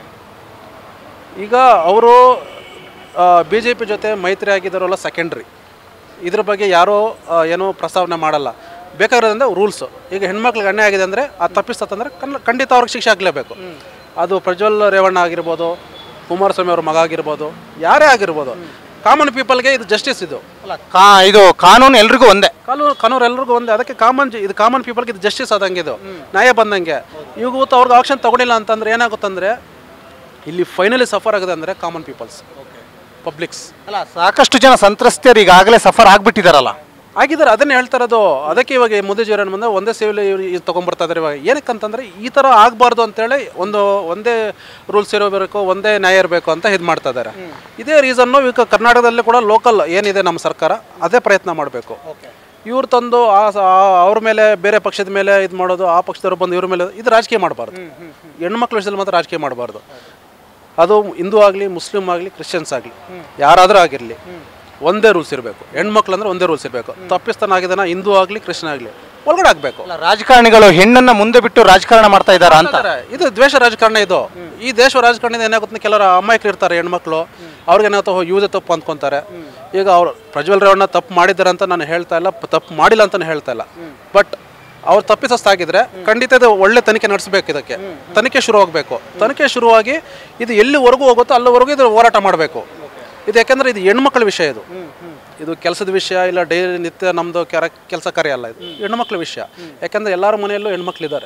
ಈಗ ಅವರು ಬಿ ಜೆ ಪಿ ಜೊತೆ ಮೈತ್ರಿ ಆಗಿದ್ದಾರಲ್ಲ ಸೆಕೆಂಡ್ರಿ ಇದ್ರ ಬಗ್ಗೆ ಯಾರೂ ಆ, ಏನೂ ಪ್ರಸ್ತಾವನೆ ಮಾಡಲ್ಲ ಬೇಕಾಗಿರೋದಂದ್ರೆ ರೂಲ್ಸು ಈಗ ಹೆಣ್ಮಕ್ಳಿಗೆ ಅನ್ಯಾಯ ಆಗಿದೆ ಅಂದರೆ ಅದು ತಪ್ಪಿಸ್ತಂದ್ರೆ ಕನ್ ಖಂಡಿತ ಅವ್ರಿಗೆ ಶಿಕ್ಷೆ ಆಗಲೇಬೇಕು ಅದು ಪ್ರಜ್ವಲ್ ರೇವಣ್ಣ ಆಗಿರ್ಬೋದು ಕುಮಾರಸ್ವಾಮಿ ಅವ್ರ ಮಗ ಆಗಿರ್ಬೋದು ಯಾರೇ ಆಗಿರ್ಬೋದು ಕಾಮನ್ ಪೀಪಲ್ಗೆ ಇದು ಜಸ್ಟಿಸ್ ಇದು ಅಲ್ಲ ಕಾ ಇದು ಕಾನೂನು ಎಲ್ರಿಗೂ ಒಂದೇ ಕಾನೂನು ಕಾನೂರು ಎಲ್ರಿಗೂ ಒಂದೇ ಅದಕ್ಕೆ ಕಾಮನ್ ಇದು ಕಾಮನ್ ಪೀಪಲ್ಗೆ ಇದು ಜಸ್ಟಿಸ್ ಆದಂಗೆ ಇದು ನ್ಯಾಯ ಬಂದಂಗೆ ಇವತ್ತು ಅವ್ರಿಗೆ ಆಕ್ಷನ್ ತಗೊಂಡಿಲ್ಲ ಅಂತಂದ್ರೆ ಏನಾಗುತ್ತಂದ್ರೆ ಇಲ್ಲಿ ಫೈನಲಿ ಸಫರ್ ಆಗಿದೆ ಅಂದರೆ ಕಾಮನ್ ಪೀಪಲ್ಸ್ ಪಬ್ಲಿಕ್ಸ್ ಅಲ್ಲ ಸಾಕಷ್ಟು ಜನ ಸಂತ್ರಸ್ತೆಯರು ಈಗಾಗಲೇ ಸಫರ್ ಆಗ್ಬಿಟ್ಟಿದಾರಲ್ಲ ಆಗಿದ್ದಾರೆ ಅದನ್ನೇ ಹೇಳ್ತಾ ಇರೋದು ಅದಕ್ಕೆ ಇವಾಗ ಮೋದಿಜಿಯವ್ರ ಬಂದ ಒಂದೇ ಸಿವಿಲ್ ಇವ್ರು ತೊಗೊಂಬರ್ತಾ ಇದ್ದಾರೆ ಇವಾಗ ಏನಕ್ಕಂತಂದ್ರೆ ಈ ಥರ ಆಗಬಾರ್ದು ಅಂತೇಳಿ ಒಂದು ಒಂದೇ ರೂಲ್ಸ್ ಇರಬೇಕು ಒಂದೇ ನ್ಯಾಯ ಇರಬೇಕು ಅಂತ ಇದು ಮಾಡ್ತಾ ಇದ್ದಾರೆ ಇದೇ ರೀಸನ್ನು ಈಗ ಕರ್ನಾಟಕದಲ್ಲಿ ಕೂಡ ಲೋಕಲ್ ಏನಿದೆ ನಮ್ಮ ಸರ್ಕಾರ ಅದೇ ಪ್ರಯತ್ನ ಮಾಡಬೇಕು ಇವ್ರು ತಂದು ಆ ಸ- ಆ- ಅವ್ರ ಮೇಲೆ ಬೇರೆ ಪಕ್ಷದ ಮೇಲೆ ಇದು ಮಾಡೋದು ಆ ಪಕ್ಷದವ್ರು ಬಂದು ಇವ್ರ ಮೇಲೆ ಇದು ರಾಜಕೀಯ ಮಾಡಬಾರ್ದು ಹೆಣ್ಮಕ್ಳ ವಿಷಯದಲ್ಲಿ ಮಾತ್ರ ರಾಜಕೀಯ ಮಾಡಬಾರ್ದು ಅದು ಹಿಂದೂ ಆಗಲಿ ಮುಸ್ಲಿಂ ಆಗಲಿ ಕ್ರಿಶ್ಚಿಯನ್ಸ್ ಆಗಲಿ ಯಾರಾದರೂ ಆಗಿರಲಿ ಒಂದೇ ರೂಲ್ಸ್ ಇರಬೇಕು ಹೆಣ್ಮಕ್ಳು ಅಂದ್ರೆ ಒಂದೇ ರೂಲ್ಸ್ ಇರಬೇಕು ತಪ್ಪಿಸ್ತಾನ ಆಗಿದಾನ ಹಿಂದೂ ಆಗಲಿ ಕ್ರಿಶ್ಚಿಯನ್ ಆಗಲಿ ಒಳಗಡೆ ಆಗಬೇಕು ಅಲ್ಲ ರಾಜಕಾರಣಿಗಳು ಹೆಣ್ಣನ್ನ ಮುಂದೆ ಬಿಟ್ಟು ರಾಜಕಾರಣ ಮಾಡ್ತಾ ಇದ್ದಾರಾ ಅಂತ ಇದು ದ್ವೇಷ ರಾಜಕಾರಣ ಇದು ಈ ದೇಶ ರಾಜಕಾರಣದಿಂದ ಏನಾಗುತ್ತೆ ಕೆಲವರು ಅಮಾಯಕರು ಇರ್ತಾರೆ ಹೆಣ್ಮಕ್ಳು ಅವ್ರಿಗೆ ಏನಾಗುತ್ತೆ ಯೂಸ್ ತಪ್ಪು ಅಂದ್ಕೊಂತಾರೆ ಈಗ ಅವ್ರು ಪ್ರಜ್ವಲ್ ರೇವಣ್ಣ ತಪ್ಪು ಮಾಡಿದ್ದಾರೆ ಅಂತ ನಾನು ಹೇಳ್ತಾ ಇಲ್ಲ ಪ- ತಪ್ಪು ಮಾಡಿಲ್ಲ ಅಂತ ಹೇಳ್ತಾ ಇಲ್ಲ ಬಟ್ ಅವ್ರು ತಪ್ಪಿಸೋಸ್ತಾಗಿದ್ರೆ ಖಂಡಿತ ಇದು ಒಳ್ಳೆ ತನಿಖೆ ನಡೆಸಬೇಕು ಇದಕ್ಕೆ ತನಿಖೆ ಶುರುವಾಗಬೇಕು ತನಿಖೆ ಶುರುವಾಗಿ ಇದು ಎಲ್ಲಿವರೆಗೂ ಹೋಗುತ್ತೋ ಅಲ್ಲಿವರೆಗೂ ಇದು ಹೋರಾಟ ಮಾಡಬೇಕು ಇದು ಯಾಕೆಂದ್ರೆ ಇದು ಹೆಣ್ಮಕ್ಳ ವಿಷಯ ಇದು ಇದು ಕೆಲಸದ ವಿಷಯ ಇಲ್ಲ ಡೈಲಿ ನಿತ್ಯ ನಮ್ಮದು ಕೆರ ಕೆಲಸ ಕಾರ್ಯ ಅಲ್ಲ ಇದು ಹೆಣ್ಮಕ್ಳ ವಿಷಯ ಯಾಕೆಂದ್ರೆ ಎಲ್ಲರ ಮನೆಯಲ್ಲೂ ಹೆಣ್ಮಕ್ಳಿದ್ದಾರೆ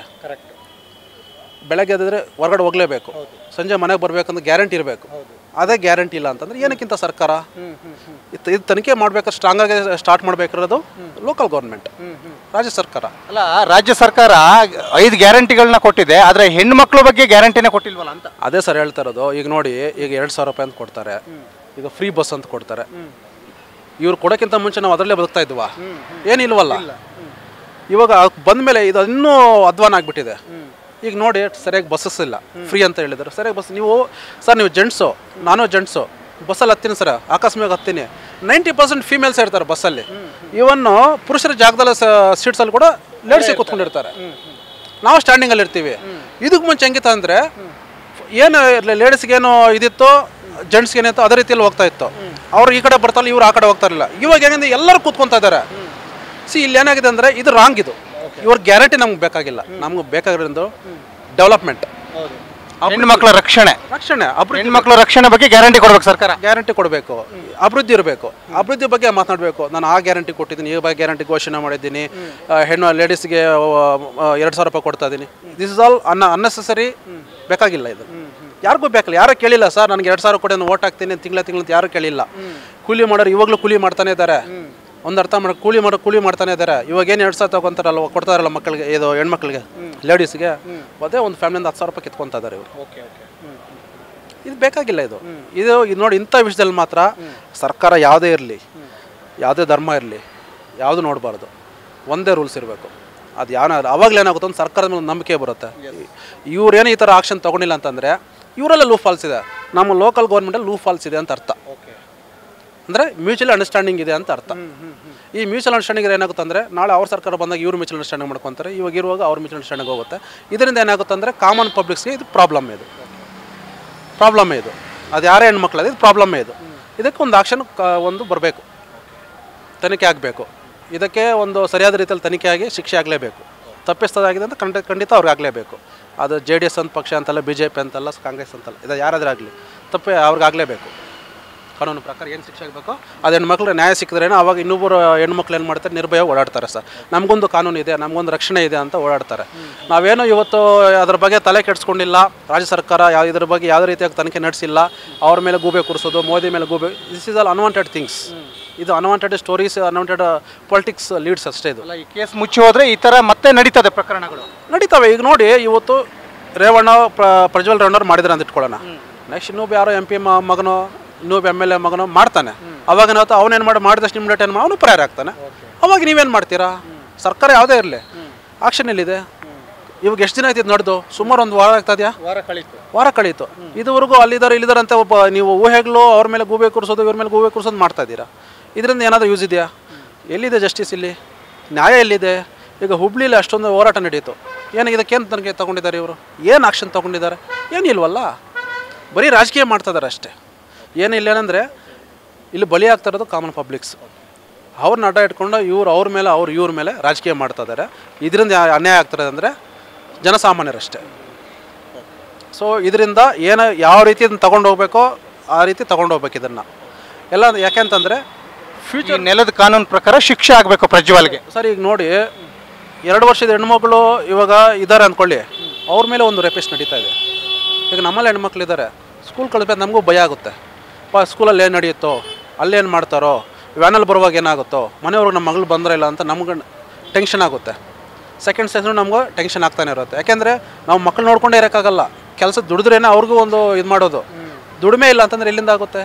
ಬೆಳಗ್ಗೆ ಎದ್ದರೆ ಹೊರಗಡೆ ಹೋಗಲೇಬೇಕು ಸಂಜೆ ಮನೆಗೆ ಬರಬೇಕಂದ್ರೆ ಗ್ಯಾರಂಟಿ ಇರಬೇಕು ಅದೇ ಗ್ಯಾರಂಟಿ ಇಲ್ಲ ಅಂತಂದ್ರೆ ಏನಕ್ಕಿಂತ ಸರ್ಕಾರ ಇದು ಇದು ತನಿಖೆ ಮಾಡ್ಬೇಕಾದ್ರೆ ಸ್ಟ್ರಾಂಗ್ ಆಗಿ ಸ್ಟಾರ್ಟ್ ಮಾಡಬೇಕಿರೋದು ಲೋಕಲ್ ಗೌರ್ಮೆಂಟ್ ರಾಜ್ಯ ಸರ್ಕಾರ ಅಲ್ಲ ರಾಜ್ಯ ಸರ್ಕಾರ ಐದು ಗ್ಯಾರಂಟಿಗಳನ್ನ ಕೊಟ್ಟಿದೆ ಆದ್ರೆ ಹೆಣ್ಮಕ್ಳ ಬಗ್ಗೆ ಗ್ಯಾರಂಟಿನೇ ಕೊಟ್ಟಿಲ್ವಲ್ಲ ಅಂತ ಅದೇ ಸರ್ ಹೇಳ್ತಾ ಇರೋದು ಈಗ ನೋಡಿ ಈಗ ಎರಡು ಸಾವಿರ ರೂಪಾಯಿ ಅಂತ ಕೊಡ್ತಾರೆ ಈಗ ಫ್ರೀ ಬಸ್ ಅಂತ ಕೊಡ್ತಾರೆ ಇವ್ರು ಕೊಡೋಕ್ಕಿಂತ ಮುಂಚೆ ನಾವು ಅದರಲ್ಲೇ ಬದುಕ್ತಾ ಇದ್ವಾ ಏನಿಲ್ವಲ್ಲ ಇವಾಗ ಬಂದ ಮೇಲೆ ಇದು ಇನ್ನೂ ಅಧ್ವಾನ ಆಗಿಬಿಟ್ಟಿದೆ ಈಗ ನೋಡಿ ಸರಿಯಾಗಿ ಬಸ್ಸಸ್ ಇಲ್ಲ ಫ್ರೀ ಅಂತ ಹೇಳಿದ್ರು ಸರಿಯಾಗಿ ಬಸ್ ನೀವು ಸರ್ ನೀವು ಜೆಂಟ್ಸು ನಾನು ಜೆಂಟ್ಸು ಬಸ್ಸಲ್ಲಿ ಹತ್ತೀನಿ ಸರ್ ಆಕಸ್ಮಿಕ ಹತ್ತೀನಿ ನೈಂಟಿ ಪರ್ಸೆಂಟ್ ಫೀಮೇಲ್ಸ್ ಇರ್ತಾರೆ ಬಸ್ಸಲ್ಲಿ ಇವನ್ನು ಪುರುಷರ ಜಾಗದಲ್ಲಿ ಸೀಟ್ಸಲ್ಲಿ ಕೂಡ ಲೇಡೀಸ್ ಕೂತ್ಕೊಂಡಿರ್ತಾರೆ ನಾವು ಸ್ಟ್ಯಾಂಡಿಂಗಲ್ಲಿ ಇರ್ತೀವಿ ಇದಕ್ಕೆ ಮುಂಚೆ ಹೆಂಗಿತ್ತು ಅಂದರೆ ಏನು ಲೇಡೀಸ್ಗೆ ಏನು ಇದಿತ್ತು ಜೆಂಟ್ಸ್ಗೆ ಏನಿತ್ತು ಅದೇ ರೀತಿಯಲ್ಲಿ ಹೋಗ್ತಾ ಇತ್ತು ಅವ್ರು ಈ ಕಡೆ ಬರ್ತಾರಲ್ಲ ಇವ್ರು ಆ ಕಡೆ ಹೋಗ್ತಾ ಇರಲಿಲ್ಲ ಇವಾಗ ಹೆಂಗಂದ್ರೆ ಎಲ್ಲರೂ ಕೂತ್ಕೊಂತ ಇದ್ದಾರೆ ಸಿ ಇಲ್ಲಿ ಏನಾಗಿದೆ ಅಂದರೆ ಇದು ರಾಂಗ್ ಇದು ಇವ್ರ ಗ್ಯಾರಂಟಿ ನಮ್ಗೆ ಬೇಕಾಗಿಲ್ಲ ನಮ್ಗೆ ಬೇಕಾಗಿರೋದು ಡೆವಲಪ್ಮೆಂಟ್ ಹೆಣ್ಣು ಮಕ್ಕಳ ರಕ್ಷಣೆ ರಕ್ಷಣೆ ಅಭಿವೃದ್ಧಿ ಹೆಣ್ಮಕ್ಳ ರಕ್ಷಣೆ ಬಗ್ಗೆ ಗ್ಯಾರಂಟಿ ಕೊಡ್ಬೇಕು ಸರ್ಕಾರ ಗ್ಯಾರಂಟಿ ಕೊಡಬೇಕು ಅಭಿವೃದ್ಧಿ ಇರಬೇಕು ಅಭಿವೃದ್ಧಿ ಬಗ್ಗೆ ಮಾತನಾಡಬೇಕು ನಾನು ಆ ಗ್ಯಾರಂಟಿ ಕೊಟ್ಟಿದ್ದೀನಿ ಈ ಬಗ್ಗೆ ಗ್ಯಾರಂಟಿ ಘೋಷಣೆ ಮಾಡಿದ್ದೀನಿ ಆ, ಹೆಣ್ಣು ಲೇಡೀಸ್ಗೆ ಎರಡು ಸಾವಿರ ರೂಪಾಯಿ ಕೊಡ್ತಾ ಇದ್ದೀನಿ ದಿಸ್ ಇಸ್ ಆಲ್ ಅನ್ನ ಅನ್ನೆಸೆಸರಿ ಬೇಕಾಗಿಲ್ಲ ಇದು ಯಾರಿಗೂ ಬೇಕಲ್ಲ ಯಾರು ಕೇಳಿಲ್ಲ ಸರ್ ನನಗೆ ಎರಡು ಸಾವಿರ ಕೊಡಿ ನಾನು ಓಟ್ ಹಾಕ್ತೀನಿ ತಿಂಗಳ ತಿಂಗಳ ಯಾರು ಕೇಳಿಲ್ಲ ಕೂಲಿ ಮಾಡೋರು ಇವಾಗಲೂ ಕೂಲಿ ಮಾಡ್ತಾನೆ ಇದ್ದಾರೆ ಒಂದು ಅರ್ಥ ಮಾಡೋ ಕೂಲಿ ಮಾಡೋ ಕೂಲಿ ಮಾಡ್ತಾನೆ ಇದ್ದಾರೆ ಇವಾಗ ಏನು ಎರಡು ಸಾವಿರ ತಗೊಂತಾರಲ್ಲ ಕೊಡ್ತಾರಲ್ಲ ಮಕ್ಕಳಿಗೆ ಇದು ಹೆಣ್ಮಕ್ಳಿಗೆ ಲೇಡೀಸ್ಗೆ ಅದೇ ಒಂದು ಫ್ಯಾಮಿಲಿಯಿಂದ ಹತ್ತು ಸಾವಿರ ರೂಪಾಯಿ ಕಿತ್ಕೊತಾ ಇದ್ದಾರೆ ಇವರು ಇದು ಬೇಕಾಗಿಲ್ಲ ಇದು ಇದು ಇದು ನೋಡಿ ಇಂಥ ವಿಷಯದಲ್ಲಿ ಮಾತ್ರ ಸರ್ಕಾರ ಯಾವುದೇ ಇರಲಿ ಯಾವುದೇ ಧರ್ಮ ಇರಲಿ ಯಾವುದು ನೋಡಬಾರ್ದು ಒಂದೇ ರೂಲ್ಸ್ ಇರಬೇಕು ಅದು ಯಾವ ಅವಾಗಲೇ ಏನಾಗುತ್ತೆ ಒಂದು ಸರ್ಕಾರದ ಮೇಲೆ ಒಂದು ನಂಬಿಕೆ ಬರುತ್ತೆ ಇವ್ರೇನು ಈ ಥರ ಆಕ್ಷನ್ ತೊಗೊಂಡಿಲ್ಲ ಅಂತಂದರೆ ಇವರೆಲ್ಲ ಲೂ ಫಾಲ್ಸ್ ಇದೆ ನಮ್ಮ ಲೋಕಲ್ ಗೌರ್ಮೆಂಟಲ್ಲಿ ಲೂ ಫಾಲ್ಸ್ ಇದೆ ಅಂತ ಅರ್ಥ ಅಂದರೆ ಮ್ಯೂಚುವಲ್ ಅಂಡರ್ಸ್ಟ್ಯಾಂಡಿಂಗ್ ಇದೆ ಅಂತ ಅರ್ಥ ಈ ಮ್ಯೂಚುವಲ್ ಅಂಡರ್ಸ್ಟ್ಯಾಂಡಿಂಗ್ ಏನಾಗುತ್ತೆ ಅಂದರೆ ನಾಳೆ ಅವ್ರ ಸರ್ಕಾರ ಬಂದಾಗ ಇವ್ರು ಮ್ಯೂಚುವಲ್ ಅಂಡರ್ಸ್ಟ್ಯಾಂಡಿಂಗ್ ಮಾಡ್ಕೊತಾರೆ ಇವಾಗ ಇರುವಾಗ ಅವ್ರ ಮ್ಯೂಚುವಲ್ ಅಂಡರ್ಸ್ಟ್ಯಾಂಡಿಂಗ್ ಹೋಗುತ್ತೆ ಇದರಿಂದ ಏನಾಗುತ್ತೆ ಅಂದರೆ ಕಾಮನ್ ಪಬ್ಲಿಕ್ಸ್ಗೆ ಇದು ಪ್ರಾಬ್ಲಮ್ ಇದು ಪ್ರಾಬ್ಲಮ್ ಇದು ಅದು ಯಾರೇ ಹೆಣ್ಮಕ್ಳು ಇದು ಪ್ರಾಬ್ಲಮ್ ಇದು ಇದಕ್ಕೆ ಒಂದು ಆಕ್ಷನ್ ಒಂದು ಬರಬೇಕು ತನಿಖೆ ಆಗಬೇಕು ಇದಕ್ಕೆ ಒಂದು ಸರಿಯಾದ ರೀತಿಯಲ್ಲಿ ತನಿಖೆ ಆಗಿ ಶಿಕ್ಷೆ ಆಗಲೇಬೇಕು ತಪ್ಪಿಸ್ತದಾಗಿದೆ ಅಂತ ಖಂಡಿತ ಖಂಡಿತ ಅವ್ರಿಗೆ ಆಗಲೇಬೇಕು ಅದು ಜೆ ಡಿ ಎಸ್ ಅಂತ ಪಕ್ಷ ಅಂತಲ್ಲ ಬಿ ಜೆ ಪಿ ಅಂತಲ್ಲ ಕಾಂಗ್ರೆಸ್ ಅಂತಲ್ಲ ಇದು ಯಾರಾದರೂ ಆಗಲಿ ತಪ್ಪೇ ಅವ್ರಿಗೆ ಆಗಲೇಬೇಕು ಕಾನೂನು ಪ್ರಕಾರ ಏನು ಶಿಕ್ಷೆ ಆಗಬೇಕು ಅದು ಹೆಣ್ಮಕ್ಳು ನ್ಯಾಯ ಸಿಕ್ಕಿದ್ರೇನೋ ಅವಾಗ ಇನ್ನೊಬ್ಬರು ಹೆಣ್ಮಕ್ಳು ಏನು ಮಾಡ್ತಾರೆ ನಿರ್ಭಯ ಓಡಾಡ್ತಾರೆ ಸರ್ ನಮಗೊಂದು ಕಾನೂನು ಇದೆ ನಮಗೊಂದು ರಕ್ಷಣೆ ಇದೆ ಅಂತ ಓಡಾಡ್ತಾರೆ ನಾವೇನು ಇವತ್ತು ಅದ್ರ ಬಗ್ಗೆ ತಲೆ ಕೆಡಿಸ್ಕೊಂಡಿಲ್ಲ ರಾಜ್ಯ ಸರ್ಕಾರ ಯಾವ ಇದ್ರ ಬಗ್ಗೆ ಯಾವುದೇ ರೀತಿಯಾಗಿ ತನಿಖೆ ನಡೆಸಿಲ್ಲ ಅವ್ರ ಮೇಲೆ ಗೂಬೆ ಕೂರಿಸೋದು ಮೋದಿ ಮೇಲೆ ಗೂಬೆ this is all unwanted things ಇದು unwanted stories unwanted politics leads ಅಷ್ಟೇ ಇದು ಅಲ್ಲ ಈ ಕೇಸ್ ಮುಚ್ಚಿ ಹೋದ್ರೆ ಈ ತರ ಮತ್ತೆ ನಡೀತದೆ ಪ್ರಕರಣಗಳು ನಡೀತವೆ ಈಗ ನೋಡಿ ಇವತ್ತು ರೇವಣ್ಣ ಪ್ರ ಪ್ರಜ್ವಲ್ ರೇವಣ್ಣವ್ರು ಮಾಡಿದ್ರೆ ಅಂತ ಇಟ್ಕೊಳ್ಳೋಣ ನೆಕ್ಸ್ಟ್ ಇನ್ನೊಬ್ಬ ಯಾರೋ ಎಂ ಪಿ ಮಗನೋ ಇನ್ನೊಬ್ಬ ಎಮ್ ಎಲ್ ಎ ಮಗನೋ ಮಾಡ್ತಾನೆ ಅವಾಗ ಏನಾಗುತ್ತೆ ಅವನೇನು ಮಾಡಿ ಮಾಡಿದಷ್ಟು ನಿಮ್ಮ ಟೈಮ್ ಅವನು ಪರಿಹಾರ ಆಗ್ತಾನೆ ಅವಾಗ ನೀವೇನು ಮಾಡ್ತೀರಾ ಸರ್ಕಾರ ಯಾವುದೇ ಇರಲಿ ಆಕ್ಷನ್ ಎಲ್ಲಿದೆ ಇವಾಗ ಎಷ್ಟು ದಿನ ಆಯ್ತು ನಡೆದು ಸುಮಾರು ಒಂದು ವಾರ ಆಗ್ತಾ ಇದೆಯಾ ವಾರ ಕಳೀತು ವಾರ ಕಳೀತು ಇದುವರೆಗೂ ಅಲ್ಲಿದ್ದಾರೆ ಇಲ್ಲಿದ್ದಾರೆ ಅಂತ ಒಬ್ಬ ನೀವು ಊಹೆಗಳು ಅವ್ರ ಮೇಲೆ ಗೂಬೆ ಕೂರಿಸೋದು ಇವ್ರ ಮೇಲೆ ಗೂಬೆ ಕೂರಿಸೋದು ಮಾಡ್ತಾ ಇದ್ದೀರಾ ಇದರಿಂದ ಏನಾದರೂ ಯೂಸ್ ಇದೆಯಾ ಎಲ್ಲಿದೆ ಜಸ್ಟಿಸ್ ಇಲ್ಲಿ ನ್ಯಾಯ ಎಲ್ಲಿದೆ ಈಗ ಹುಬ್ಳಿಲಿ ಅಷ್ಟೊಂದು ಹೋರಾಟ ನಡೀತು ಏನು ಇದಕ್ಕೇನು ತನಗೆ ತಗೊಂಡಿದ್ದಾರೆ ಇವರು ಏನು ಆಕ್ಷನ್ ತಗೊಂಡಿದ್ದಾರೆ ಏನಿಲ್ವಲ್ಲ ಬರೀ ರಾಜಕೀಯ ಮಾಡ್ತಾ ಇದ್ದಾರೆ ಅಷ್ಟೇ ಏನಿಲ್ಲ ಏನಂದರೆ ಇಲ್ಲಿ ಬಲಿ ಆಗ್ತಾ ಇರೋದು ಕಾಮನ್ ಪಬ್ಲಿಕ್ಸ್ ಅವ್ರನ್ನ ಅಡ್ಡ ಇಟ್ಕೊಂಡು ಇವ್ರು ಅವ್ರ ಮೇಲೆ ಅವ್ರು ಇವ್ರ ಮೇಲೆ ರಾಜಕೀಯ ಮಾಡ್ತಾ ಇದ್ದಾರೆ ಇದರಿಂದ ಯಾ- ಅನ್ಯಾಯ ಆಗ್ತಿರೋದು ಅಂದರೆ ಜನಸಾಮಾನ್ಯರಷ್ಟೇ ಸೊ ಇದರಿಂದ ಏನು ಯಾವ ರೀತಿ ಇದನ್ನು ತಗೊಂಡು ಹೋಗ್ಬೇಕೋ ಆ ರೀತಿ ತಗೊಂಡು ಹೋಗ್ಬೇಕು ಇದನ್ನು ಎಲ್ಲ ಯಾಕೆಂತಂದರೆ ಫ್ಯೂಚರ್ ನೆಲದ ಕಾನೂನು ಪ್ರಕಾರ ಶಿಕ್ಷೆ ಆಗಬೇಕು ಪ್ರಜ್ವಲ್ಗೆ ಸರ್ ಈಗ ನೋಡಿ ಎರಡು ವರ್ಷದ ಹೆಣ್ಮಕ್ಳು ಇವಾಗ ಇದ್ದಾರೆ ಅಂದ್ಕೊಳ್ಳಿ ಅವ್ರ ಮೇಲೆ ಒಂದು ರೇಪಿಸ್ಟ್ ನಡೀತಾ ಇದೆ ಈಗ ನಮ್ಮಲ್ಲಿ ಹೆಣ್ಮಕ್ಳು ಇದ್ದಾರೆ ಸ್ಕೂಲ್ ಕಳಿಸ್ಬೇಕು ನಮಗೂ ಭಯ ಆಗುತ್ತೆ ಪಾ ಸ್ಕೂಲಲ್ಲಿ ಏನು ನಡೆಯುತ್ತೋ ಅಲ್ಲೇನು ಮಾಡ್ತಾರೋ ವ್ಯಾನಲ್ಲಿ ಬರುವಾಗ ಏನಾಗುತ್ತೋ ಮನೆಯವ್ರಿಗೆ ನಮ್ಮ ಮಗಳು ಬಂದ್ರೆ ಇಲ್ಲ ಅಂತ ನಮ್ಗೆ ಟೆನ್ಷನ್ ಆಗುತ್ತೆ ಸೆಕೆಂಡ್ ಸೆನ್ಸ್ ನಮ್ಗೆ ಟೆನ್ಷನ್ ಆಗ್ತಾನೆ ಇರುತ್ತೆ ಯಾಕೆಂದರೆ ನಾವು ಮಕ್ಕಳು ನೋಡ್ಕೊಂಡೇ ಇರೋಕ್ಕಾಗಲ್ಲ ಕೆಲಸ ದುಡಿದ್ರೇನೆ ಅವ್ರಿಗೂ ಒಂದು ಇದು ಮಾಡೋದು ದುಡಿಮೆ ಇಲ್ಲ ಅಂತಂದ್ರೆ ಎಲ್ಲಿಂದ ಆಗುತ್ತೆ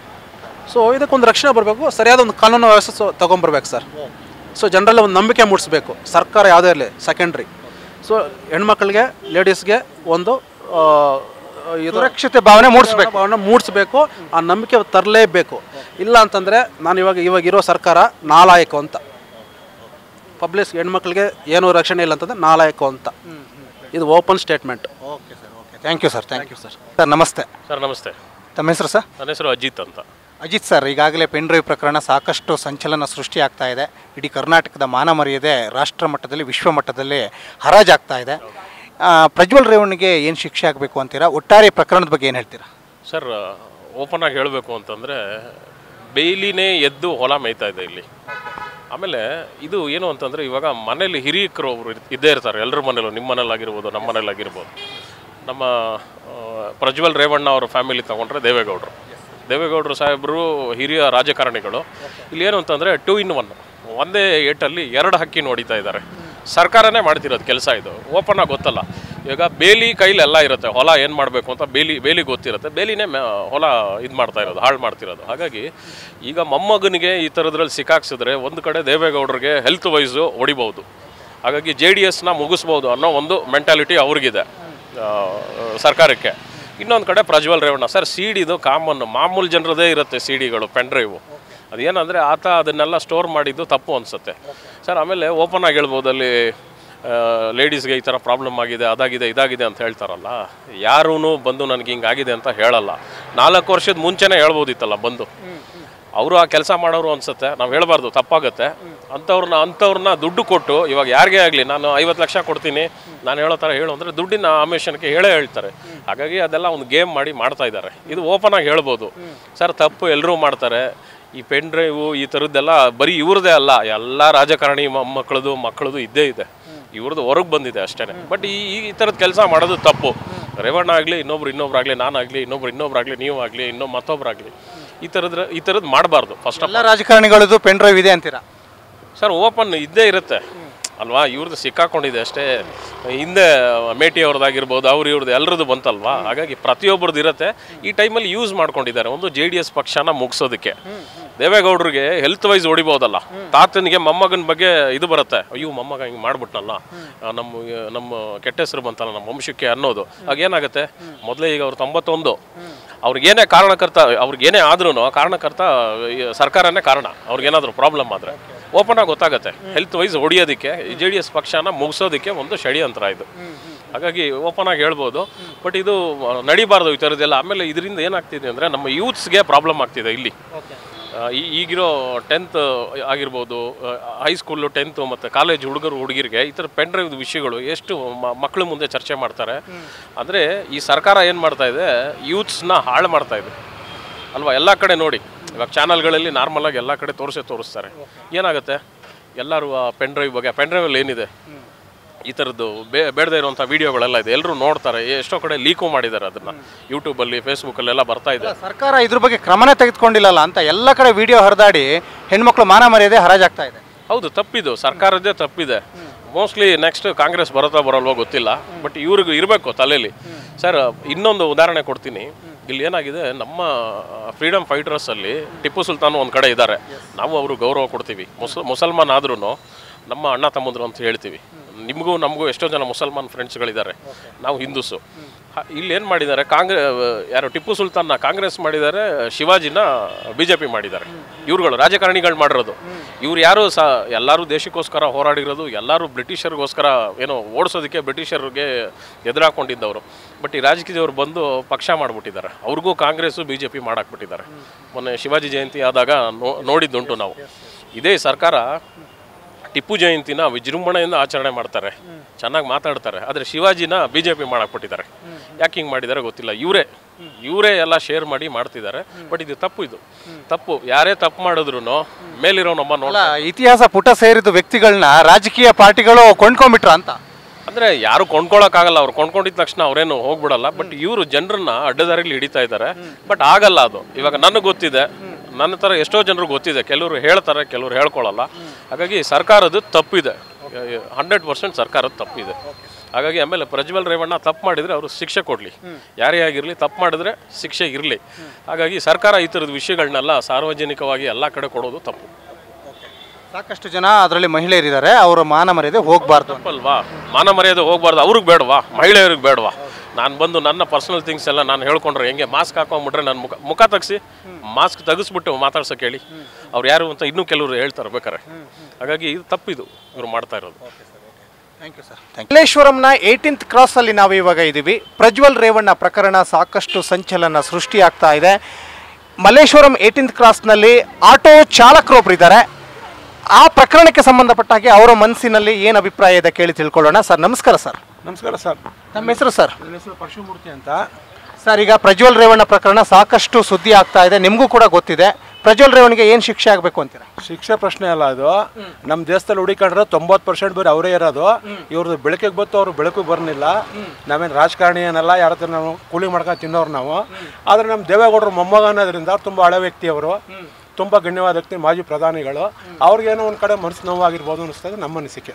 ಸೊ ಇದಕ್ಕೊಂದು ರಕ್ಷಣೆ ಬರಬೇಕು ಸರಿಯಾದ ಒಂದು ಕಾನೂನು ವ್ಯವಸ್ಥೆ ಸೊ- ತಗೊಂಬರ್ಬೇಕು ಸರ್ ಸೊ ಜನರಲ್ಲಿ ಒಂದು ನಂಬಿಕೆ ಮೂಡಿಸ್ಬೇಕು ಸರ್ಕಾರ ಯಾವುದೇ ಇರಲಿ ಸೆಕೆಂಡ್ರಿ ಸೊ ಹೆಣ್ಮಕ್ಳಿಗೆ ಲೇಡೀಸ್ಗೆ ಒಂದು ಆ, ಇದು ಸುರಕ್ಷತೆ ಭಾವನೆ ಮೂಡಿಸ್ಬೇಕು ಭಾವನೆ ಮೂಡಿಸ್ಬೇಕು ಆ ನಂಬಿಕೆ ತರಲೇಬೇಕು ಇಲ್ಲ ಅಂತಂದರೆ ನಾನು ಇವಾಗ ಇವಾಗ ಇರೋ ಸರ್ಕಾರ ನಾಲಾಯಕು ಅಂತ ಪಬ್ಲಿಕ್ ಹೆಣ್ಮಕ್ಳಿಗೆ ಏನೂ ರಕ್ಷಣೆ ಇಲ್ಲ ಅಂತಂದ್ರೆ ನಾಲಾಯಕು ಅಂತ ಇದು open statement okay sir okay thank you sir thank you sir sir ನಮಸ್ತೆ ಸರ್ ನಮಸ್ತೆ ತಮ್ಮ ಹೆಸರು ಸರ್ ನನ್ನ ಹೆಸರು ಅಜಿತ್ ಅಂತ ಅಜಿತ್ ಸರ್ ಈಗಾಗಲೇ ಪೆನ್ ಡ್ರೈವ್ ಪ್ರಕರಣ ಸಾಕಷ್ಟು ಸಂಚಲನ ಸೃಷ್ಟಿ ಆಗ್ತಾ ಇದೆ ಇಡೀ ಕರ್ನಾಟಕದ ಮಾನ ಮರ್ಯಾದೆ ರಾಷ್ಟ್ರ ಮಟ್ಟದಲ್ಲಿ ವಿಶ್ವ ಮಟ್ಟದಲ್ಲಿ ಹರಾಜಾಗ್ತಾ ಇದೆ ಆ, ಪ್ರಜ್ವಲ್ ರೇವಣ್ಣಿಗೆ ಏನು ಶಿಕ್ಷೆ ಆಗಬೇಕು ಅಂತೀರಾ ಒಟ್ಟಾರೆ ಪ್ರಕರಣದ ಬಗ್ಗೆ ಏನು ಹೇಳ್ತೀರಾ ಸರ್ ಓಪನ್ ಆಗಿ ಹೇಳಬೇಕು ಅಂತಂದರೆ ಬೇಲಿನೇ ಎದ್ದು ಹೊಲ ಮೇಯ್ತಾ ಇದೆ ಇಲ್ಲಿ ಆಮೇಲೆ ಇದು ಏನು ಅಂತಂದರೆ ಇವಾಗ ಮನೇಲಿ ಹಿರಿಯಕರು ಒಬ್ರು ಇರ್- ಇದ್ದೇ ಇರ್ತಾರೆ ಎಲ್ಲರ ಮನೇಲೂ ನಿಮ್ಮ ಮನೇಲಾಗಿರ್ಬೋದು ನಮ್ಮ ಮನೇಲಾಗಿರ್ಬೋದು ನಮ್ಮ ಆ, ಪ್ರಜ್ವಲ್ ರೇವಣ್ಣ ಅವ್ರ ಫ್ಯಾಮಿಲಿ ತಗೊಂಡ್ರೆ ದೇವೇಗೌಡರು ದೇವೇಗೌಡರು ಸಾಹೇಬರು ಹಿರಿಯ ರಾಜಕಾರಣಿಗಳು ಇಲ್ಲಿ ಏನು ಅಂತಂದರೆ ಟೂ ಇನ್ ಒನ್ ಒಂದೇ ಏಟಲ್ಲಿ ಎರಡು ಹಕ್ಕಿ ನೋಡಿತಾ ಇದ್ದಾರೆ ಸರ್ಕಾರನೇ ಮಾಡ್ತಿರೋದು ಕೆಲಸ ಇದು ಓಪನ್ ಆಗಿ ಗೊತ್ತಲ್ಲ ಈಗ ಬೇಲಿ ಕೈಲಿ ಎಲ್ಲ ಇರುತ್ತೆ ಹೊಲ ಏನು ಮಾಡಬೇಕು ಅಂತ ಬೇಲಿ ಬೇಲಿ ಗೊತ್ತಿರುತ್ತೆ ಬೇಲಿನೇ ಮ್ಯಾ- ಹೊಲ ಇದು ಮಾಡ್ತಾ ಇರೋದು ಹಾಳು ಮಾಡ್ತಿರೋದು ಹಾಗಾಗಿ ಈಗ ಮೊಮ್ಮಗನಿಗೆ ಈ ಥರದ್ರಲ್ಲಿ ಸಿಕ್ಕಾಕ್ಸಿದ್ರೆ ಒಂದು ಕಡೆ ದೇವೇಗೌಡರಿಗೆ ಹೆಲ್ತ್ ವೈಸು ಹೊಡಿಬೋದು ಹಾಗಾಗಿ ಜೆ ಡಿ ಎಸ್ನ ಮುಗಿಸ್ಬೋದು ಅನ್ನೋ ಒಂದು ಮೆಂಟಾಲಿಟಿ ಅವ್ರಿಗಿದೆ ಆ, ಸರ್ಕಾರಕ್ಕೆ ಇನ್ನೊಂದು ಕಡೆ ಪ್ರಜ್ವಲ್ ರೇವಣ್ಣ ಸರ್ ಸಿ ಡಿದು ಕಾಮನ್ ಮಾಮೂಲು ಜನರದೇ ಇರುತ್ತೆ ಸಿ ಡಿಗಳು ಪೆನ್ ಡ್ರೈವು ಅದೇನಂದರೆ ಆತ ಅದನ್ನೆಲ್ಲ ಸ್ಟೋರ್ ಮಾಡಿದ್ದು ತಪ್ಪು ಅನಿಸುತ್ತೆ ಸರ್ ಆಮೇಲೆ ಓಪನ್ ಆಗಿ ಹೇಳ್ಬೋದು ಅಲ್ಲಿ ಲೇಡೀಸ್ಗೆ ಈ ಥರ ಪ್ರಾಬ್ಲಮ್ ಆಗಿದೆ ಅದಾಗಿದೆ ಇದಾಗಿದೆ ಅಂತ ಹೇಳ್ತಾರಲ್ಲ ಯಾರೂ ಬಂದು ನನಗೆ ಹಿಂಗಾಗಿದೆ ಅಂತ ಹೇಳಲ್ಲ ನಾಲ್ಕು ವರ್ಷದ ಮುಂಚೆನೇ ಹೇಳ್ಬೋದಿತ್ತಲ್ಲ ಬಂದು ಅವರು ಆ ಕೆಲಸ ಮಾಡೋರು ಅನ್ಸುತ್ತೆ ನಾವು ಹೇಳಬಾರ್ದು ತಪ್ಪಾಗುತ್ತೆ ಅಂಥವ್ರನ್ನ ಅಂಥವ್ರನ್ನ ದುಡ್ಡು ಕೊಟ್ಟು ಇವಾಗ ಯಾರಿಗೇ ಆಗಲಿ ನಾನು ಐವತ್ತು ಲಕ್ಷ ಕೊಡ್ತೀನಿ ನಾನು ಹೇಳೋ ಥರ ಹೇಳು ಅಂದರೆ ದುಡ್ಡಿನ ಆಮಿಷನ್ಗೆ ಹೇಳೇ ಹೇಳ್ತಾರೆ ಹಾಗಾಗಿ ಅದೆಲ್ಲ ಒಂದು ಗೇಮ್ ಮಾಡಿ ಮಾಡ್ತಾ ಇದ್ದಾರೆ ಇದು ಓಪನ್ ಆಗಿ ಹೇಳ್ಬೋದು ಸರ್ ತಪ್ಪು ಎಲ್ಲರೂ ಮಾಡ್ತಾರೆ ಈ ಪೆನ್ ಡ್ರೈವು ಈ ಥರದ್ದೆಲ್ಲ ಬರೀ ಇವ್ರದ್ದೇ ಅಲ್ಲ ಎಲ್ಲ ರಾಜಕಾರಣಿ ಮಕ್ಕಳದು ಮಕ್ಕಳದು ಇದ್ದೇ ಇದೆ ಇವ್ರದ್ದು ಹೊರಗೆ ಬಂದಿದೆ ಅಷ್ಟೇ ಬಟ್ ಈ ಈ ಥರದ ಕೆಲಸ ಮಾಡೋದು ತಪ್ಪು ರೇವಣ್ಣ ಆಗಲಿ ಇನ್ನೊಬ್ರು ಇನ್ನೊಬ್ರಾಗಲಿ ನಾನಾಗಲಿ ಇನ್ನೊಬ್ರು ಇನ್ನೊಬ್ರಾಗಲಿ ನೀವು ಆಗಲಿ ಇನ್ನೊಬ್ಬ ಮತ್ತೊಬ್ರಾಗಲಿ ಈ ಥರದ್ರ ಈ ಥರದ್ದು ಮಾಡಬಾರ್ದು ಫಸ್ಟ್ ಆಫ್ ಎಲ್ಲ ರಾಜಕಾರಣಿಗಳದ್ದು ಪೆನ್ ಡ್ರೈವ್ ಇದೆ ಅಂತೀರಾ ಸರ್ ಓಪನ್ ಇದ್ದೇ ಇರುತ್ತೆ ಅಲ್ವಾ ಇವ್ರದ್ದು ಸಿಕ್ಕಾಕೊಂಡಿದೆ ಅಷ್ಟೇ ಹಿಂದೆ ಮೇಟಿ ಅವ್ರದ್ದಾಗಿರ್ಬೋದು ಅವ್ರು ಇವ್ರದ್ದು ಎಲ್ಲರದ್ದು ಬಂತಲ್ವಾ ಹಾಗಾಗಿ ಪ್ರತಿಯೊಬ್ಬರದ್ದು ಇರುತ್ತೆ ಈ ಟೈಮಲ್ಲಿ ಯೂಸ್ ಮಾಡ್ಕೊಂಡಿದ್ದಾರೆ ಒಂದು ಜೆ ಡಿ ಎಸ್ ಪಕ್ಷನ ಮುಗಿಸೋದಕ್ಕೆ ದೇವೇಗೌಡರಿಗೆ ಹೆಲ್ತ್ ವೈಸ್ ಹೊಡಿಬೋದಲ್ಲ ತಾತನಿಗೆ ಮೊಮ್ಮಗನ ಬಗ್ಗೆ ಇದು ಬರುತ್ತೆ ಅಯ್ಯೋ ಮೊಮ್ಮಗ ಹಿಂಗೆ ಮಾಡ್ಬಿಟ್ನಲ್ಲ ಆ, ನಮ್ಮ ನಮ್ಮ ಕೆಟ್ಟ ಹೆಸರು ಬಂತಲ್ಲ ನಮ್ಮ ವಂಶಕ್ಕೆ ಅನ್ನೋದು ಆಗ ಏನಾಗುತ್ತೆ ಮೊದಲೇ ಈಗ ಅವ್ರು ತೊಂಬತ್ತೊಂದು ಅವ್ರಿಗೇನೇ ಕಾರಣಕರ್ತ ಅವ್ರಿಗೇನೇ ಆದ್ರೂ ಕಾರಣಕರ್ತ ಈ ಸರ್ಕಾರನೇ ಕಾರಣ ಅವ್ರಿಗೇನಾದರೂ ಪ್ರಾಬ್ಲಮ್ ಆದರೆ ಓಪನ್ ಆಗಿ ಗೊತ್ತಾಗುತ್ತೆ ಹೆಲ್ತ್ ವೈಸ್ ಹೊಡಿಯೋದಕ್ಕೆ ಜೆ ಡಿ ಎಸ್ ಪಕ್ಷನ ಮುಗಿಸೋದಕ್ಕೆ ಒಂದು ಷಡ್ಯಂತ್ರ ಇದು ಹಾಗಾಗಿ ಓಪನ್ ಆಗಿ ಹೇಳ್ಬೋದು ಬಟ್ ಇದು ಆ, ನಡಿಬಾರ್ದು ಈ ಥರದ್ದೆಲ್ಲ ಆಮೇಲೆ ಇದರಿಂದ ಏನಾಗ್ತಿದೆ ಅಂದರೆ ನಮ್ಮ ಯೂತ್ಸ್ಗೆ ಪ್ರಾಬ್ಲಮ್ ಆಗ್ತಿದೆ ಇಲ್ಲಿ ಆ, ಈ- ಈಗಿರೋ ಟೆಂತ್ ಆಗಿರ್ಬೋದು ಹೈಸ್ಕೂಲು ಟೆಂತು ಮತ್ತು ಕಾಲೇಜ್ ಹುಡುಗರು ಹುಡುಗಿರಿಗೆ ಈ ಥರ ಪೆನ್ ಡ್ರೈವ್ ವಿಷಯಗಳು ಎಷ್ಟು ಮಕ್ಕಳ ಮುಂದೆ ಚರ್ಚೆ ಮಾಡ್ತಾರೆ ಅಂದರೆ ಈ ಸರ್ಕಾರ ಏನು ಮಾಡ್ತಾ ಇದೆ ಯೂತ್ಸ್ನ ಹಾಳು ಮಾಡ್ತಾ ಇದೆ ಅಲ್ವಾ ಎಲ್ಲ ಕಡೆ ನೋಡಿ ಇವಾಗ ಚಾನಲ್ಗಳಲ್ಲಿ ನಾರ್ಮಲಾಗಿ ಎಲ್ಲ ಕಡೆ ತೋರಿಸೇ ತೋರಿಸ್ತಾರೆ ಏನಾಗುತ್ತೆ ಎಲ್ಲರೂ ಆ ಪೆನ್ ಡ್ರೈವ್ ಬಗ್ಗೆ ಪೆನ್ ಡ್ರೈವಲ್ಲಿ ಏನಿದೆ ಈ ಥರದ್ದು ಬೇ ಬೇಡದೇ ಇರುವಂಥ ವೀಡಿಯೋಗಳೆಲ್ಲ ಇದೆ ಎಲ್ಲರೂ ನೋಡ್ತಾರೆ ಎಷ್ಟೋ ಕಡೆ ಲೀಕು ಮಾಡಿದ್ದಾರೆ ಅದನ್ನು ಯೂಟ್ಯೂಬಲ್ಲಿ ಫೇಸ್ಬುಕ್ಕಲ್ಲೆಲ್ಲ ಬರ್ತಾ ಇದೆ ಸರ್ಕಾರ ಇದ್ರ ಬಗ್ಗೆ ಕ್ರಮನೇ ತೆಗೆದುಕೊಂಡಿಲ್ಲಲ್ಲ ಅಂತ ಎಲ್ಲ ಕಡೆ ವಿಡಿಯೋ ಹರಿದಾಡಿ ಹೆಣ್ಮಕ್ಳು ಮಾನ ಮರ್ಯಾದೆ ಹರಾಜಾಗ್ತಾ ಇದೆ ಹೌದು ತಪ್ಪಿದು ಸರ್ಕಾರದ್ದೇ ತಪ್ಪಿದೆ ಮೋಸ್ಟ್ಲಿ ನೆಕ್ಸ್ಟ್ ಕಾಂಗ್ರೆಸ್ ಬರುತ್ತಾ ಬರಲ್ವೋ ಗೊತ್ತಿಲ್ಲ ಬಟ್ ಇವ್ರಿಗೆ ಇರಬೇಕು ತಲೆಯಲ್ಲಿ ಸರ್ ಇನ್ನೊಂದು ಉದಾಹರಣೆ ಕೊಡ್ತೀನಿ ಇಲ್ಲಿ ಏನಾಗಿದೆ ನಮ್ಮ ಫ್ರೀಡಮ್ ಫೈಟರ್ಸಲ್ಲಿ ಟಿಪ್ಪು ಸುಲ್ತಾನ್ ಒಂದು ಕಡೆ ಇದ್ದಾರೆ ನಾವು ಅವರು ಗೌರವ ಕೊಡ್ತೀವಿ ಮುಸ್ ಮುಸಲ್ಮಾನ್ ಆದ್ರೂ ನಮ್ಮ ಅಣ್ಣ ತಮ್ಮಂದ್ರು ಅಂತ ಹೇಳ್ತೀವಿ ನಿಮಗೂ ನಮಗೂ ಎಷ್ಟೋ ಜನ ಮುಸಲ್ಮಾನ್ ಫ್ರೆಂಡ್ಸ್ಗಳಿದ್ದಾರೆ ನಾವು ಹಿಂದೂಸು ಹ- ಇಲ್ಲಿ ಏನು ಮಾಡಿದ್ದಾರೆ ಕಾಂಗ್ರೆ ಯಾರು ಟಿಪ್ಪು ಸುಲ್ತಾನ್ನ ಕಾಂಗ್ರೆಸ್ ಮಾಡಿದ್ದಾರೆ ಶಿವಾಜಿನ ಬಿ ಜೆ ಪಿ ಮಾಡಿದ್ದಾರೆ ಇವ್ರುಗಳು ರಾಜಕಾರಣಿಗಳು ಮಾಡಿರೋದು ಇವ್ರು ಯಾರು ಸಹ ಎಲ್ಲರೂ ದೇಶಕ್ಕೋಸ್ಕರ ಹೋರಾಡಿರೋದು ಎಲ್ಲರೂ ಬ್ರಿಟಿಷರಿಗೋಸ್ಕರ ಏನೋ ಓಡಿಸೋದಕ್ಕೆ ಬ್ರಿಟಿಷರಿಗೆ ಎದುರಾಕೊಂಡಿದ್ದವರು ಬಟ್ ಈ ರಾಜಕೀಯದವ್ರು ಬಂದು ಪಕ್ಷ ಮಾಡಿಬಿಟ್ಟಿದ್ದಾರೆ ಅವ್ರಿಗೂ ಕಾಂಗ್ರೆಸ್ಸು ಬಿ ಜೆ ಪಿ ಮಾಡಾಕ್ಬಿಟ್ಟಿದ್ದಾರೆ ಮೊನ್ನೆ ಶಿವಾಜಿ ಜಯಂತಿ ಆದಾಗ ನೋ ನೋಡಿದ್ದುಂಟು ನಾವು ಇದೇ ಸರ್ಕಾರ ಟಿಪ್ಪು ಜಯಂತಿನ ವಿಜೃಂಭಣೆಯಿಂದ ಆಚರಣೆ ಮಾಡ್ತಾರೆ ಚೆನ್ನಾಗಿ ಮಾತಾಡ್ತಾರೆ ಆದರೆ ಶಿವಾಜಿನ ಬಿ ಜೆ ಪಿ ಮಾಡಾಕ್ಬಿಟ್ಟಿದ್ದಾರೆ ಯಾಕೆ ಹಿಂಗೆ ಮಾಡಿದ್ದಾರೆ ಗೊತ್ತಿಲ್ಲ ಇವರೇ ಇವರೇ ಎಲ್ಲ ಶೇರ್ ಮಾಡಿ ಮಾಡ್ತಿದ್ದಾರೆ ಬಟ್ ಇದು ತಪ್ಪು ಇದು ತಪ್ಪು ಯಾರೇ ತಪ್ಪು ಮಾಡಿದ್ರು ಮೇಲಿರೋ ನಮ್ಮ ನೋಡ ಅಲ್ಲ ಇತಿಹಾಸ ಪುಟ ಸೇರಿದ ವ್ಯಕ್ತಿಗಳನ್ನ ರಾಜಕೀಯ ಪಾರ್ಟಿಗಳು ಕೊಂಡ್ಕೊಂಡ್ಬಿಟ್ರ ಅಂತ ಅಂದರೆ ಯಾರು ಕೊಂಡ್ಕೊಳಕ್ಕಾಗಲ್ಲ ಅವ್ರು ಕೊಂಡ್ಕೊಂಡಿದ್ದ ತಕ್ಷಣ ಅವರೇನು ಹೋಗ್ಬಿಡಲ್ಲ ಬಟ್ ಇವರು ಜನರನ್ನ ಅಡ್ಡದಾರಿಲಿ ಹಿಡಿತಾ ಇದ್ದಾರೆ ಬಟ್ ಆಗಲ್ಲ ಅದು ಇವಾಗ ನನಗೆ ಗೊತ್ತಿದೆ ನನ್ನ ಥರ ಎಷ್ಟೋ ಜನರು ಗೊತ್ತಿದೆ ಕೆಲವರು ಹೇಳ್ತಾರೆ ಕೆಲವರು ಹೇಳ್ಕೊಳ್ಳಲ್ಲ ಹಾಗಾಗಿ ಸರ್ಕಾರದ್ದು ತಪ್ಪಿದೆ ಹಂಡ್ರೆಡ್ ಪರ್ಸೆಂಟ್ ಸರ್ಕಾರದ ತಪ್ಪಿದೆ ಹಾಗಾಗಿ ಆಮೇಲೆ ಪ್ರಜ್ವಲ್ ರೇವಣ್ಣ ತಪ್ಪು ಮಾಡಿದರೆ ಅವರು ಶಿಕ್ಷೆ ಕೊಡಲಿ ಯಾರೇ ಆಗಿರಲಿ ತಪ್ಪು ಮಾಡಿದ್ರೆ ಶಿಕ್ಷೆ ಇರಲಿ ಹಾಗಾಗಿ ಸರ್ಕಾರ ಈ ಥರದ ವಿಷಯಗಳನ್ನೆಲ್ಲ ಸಾರ್ವಜನಿಕವಾಗಿ ಎಲ್ಲ ಕಡೆ ಕೊಡೋದು ತಪ್ಪು ಸಾಕಷ್ಟು ಜನ ಅದರಲ್ಲಿ ಮಹಿಳೆಯರಿದ್ದಾರೆ ಅವರ ಮಾನ ಮರ್ಯಾದೆ ಹೋಗಬಾರ್ದು ತಪ್ಪಲ್ವಾ ಮಾನ ಮರ್ಯಾದೆ ಹೋಗ್ಬಾರ್ದು ಅವ್ರಿಗೆ ಬೇಡವಾ ಮಹಿಳೆಯರಿಗೆ ಬೇಡವಾ ನಾನು ಬಂದು ನನ್ನ ಪರ್ಸನಲ್ ಥಿಂಗ್ಸ್ ಎಲ್ಲ ನಾನು ಹೇಳ್ಕೊಂಡ್ರೆ ಹೆಂಗೆ ಮಾಸ್ಕ್ ಹಾಕೊಂಡ್ಬಿಟ್ರೆ ನನ್ನ ಮುಖ ಮುಖ ತೆಗ್ಸಿ ಮಾಸ್ಕ್ ತೆಗಿಸ್ಬಿಟ್ಟು ಮಾತಾಡ್ಸೋಕೆ ಹೇಳಿ ಅವ್ರು ಯಾರು ಅಂತ ಇನ್ನೂ ಕೆಲವರು ಹೇಳ್ತಾರೆ ಬೇಕಾರೆ ಹಾಗಾಗಿ ಇದು ತಪ್ಪಿದು ಇವ್ರು ಮಾಡ್ತಾ ಇರೋದು ಥ್ಯಾಂಕ್ ಯು ಸರ್ ಮಲ್ಲೇಶ್ವರಂನ ಏಯ್ಟೀನ್ತ್ ಕ್ರಾಸಲ್ಲಿ ನಾವು ಇವಾಗ ಇದ್ದೀವಿ ಪ್ರಜ್ವಲ್ ರೇವಣ್ಣ ಪ್ರಕರಣ ಸಾಕಷ್ಟು ಸಂಚಲನ ಸೃಷ್ಟಿಯಾಗ್ತಾ ಇದೆ ಮಲ್ಲೇಶ್ವರಂ ಏಯ್ಟೀನ್ತ್ ಕ್ರಾಸ್ನಲ್ಲಿ ಆಟೋ ಚಾಲಕರೊಬ್ಬರಿದ್ದಾರೆ ಆ ಪ್ರಕರಣಕ್ಕೆ ಸಂಬಂಧಪಟ್ಟ ಹಾಗೆ ಅವರ ಮನಸ್ಸಿನಲ್ಲಿ ಏನು ಅಭಿಪ್ರಾಯ ಇದೆ ಕೇಳಿ ತಿಳ್ಕೊಳ್ಳೋಣ ಸರ್ ನಮಸ್ಕಾರ ಸರ್ ನಮಸ್ಕಾರ ಸರ್ ನಮ್ಮ ಹೆಸರು ಸರ್ ನನ್ನ ಹೆಸರು ಪರಶುಮೂರ್ತಿ ಅಂತ ಸರ್ ಈಗ ಪ್ರಜ್ವಲ್ ರೇವಣ್ಣ ಪ್ರಕರಣ ಸಾಕಷ್ಟು ಸುದ್ದಿ ಆಗ್ತಾ ಇದೆ ನಿಮಗೂ ಕೂಡ ಗೊತ್ತಿದೆ ಪ್ರಜ್ವಲ್ ರೇವಣ್ಣಿಗೆ ಏನು ಶಿಕ್ಷೆ ಆಗಬೇಕು ಅಂತೀರಾ ಶಿಕ್ಷೆ ಪ್ರಶ್ನೆ ಅಲ್ಲ ಅದು ನಮ್ಮ ದೇಶದಲ್ಲಿ ಹುಡುಕೊಂಡ್ರೆ ತೊಂಬತ್ತು ಪರ್ಸೆಂಟ್ ಬರೀ ಅವರೇ ಇರೋದು ಇವ್ರದ್ದು ಬೆಳಕಿಗೆ ಬತ್ತು ಅವ್ರು ಬೆಳಕು ಬರ್ನಿಲ್ಲ ನಾವೇನು ರಾಜಕಾರಣಿ ಏನಲ್ಲ ಯಾರ ಹತ್ರ ನಾವು ಕೂಲಿ ಮಾಡ್ಕೊಂಡು ತಿನ್ನೋರು ನಾವು ಆದರೆ ನಮ್ಮ ದೇವೇಗೌಡರು ಮೊಮ್ಮಗ ಅನ್ನೋದ್ರಿಂದ ಅವ್ರು ತುಂಬ ಹಳೆ ವ್ಯಕ್ತಿ ಅವರು ತುಂಬ ಗಣ್ಯವಾದ ವ್ಯಕ್ತಿ ಮಾಜಿ ಪ್ರಧಾನಿಗಳು ಅವ್ರಿಗೇನೋ ಒಂದು ಕಡೆ ಮನಸ್ಸು ನೋವಾಗಿರ್ಬೋದು ಅನಿಸ್ತದೆ ನಮ್ಮ ಅನಿಸಿಕೆ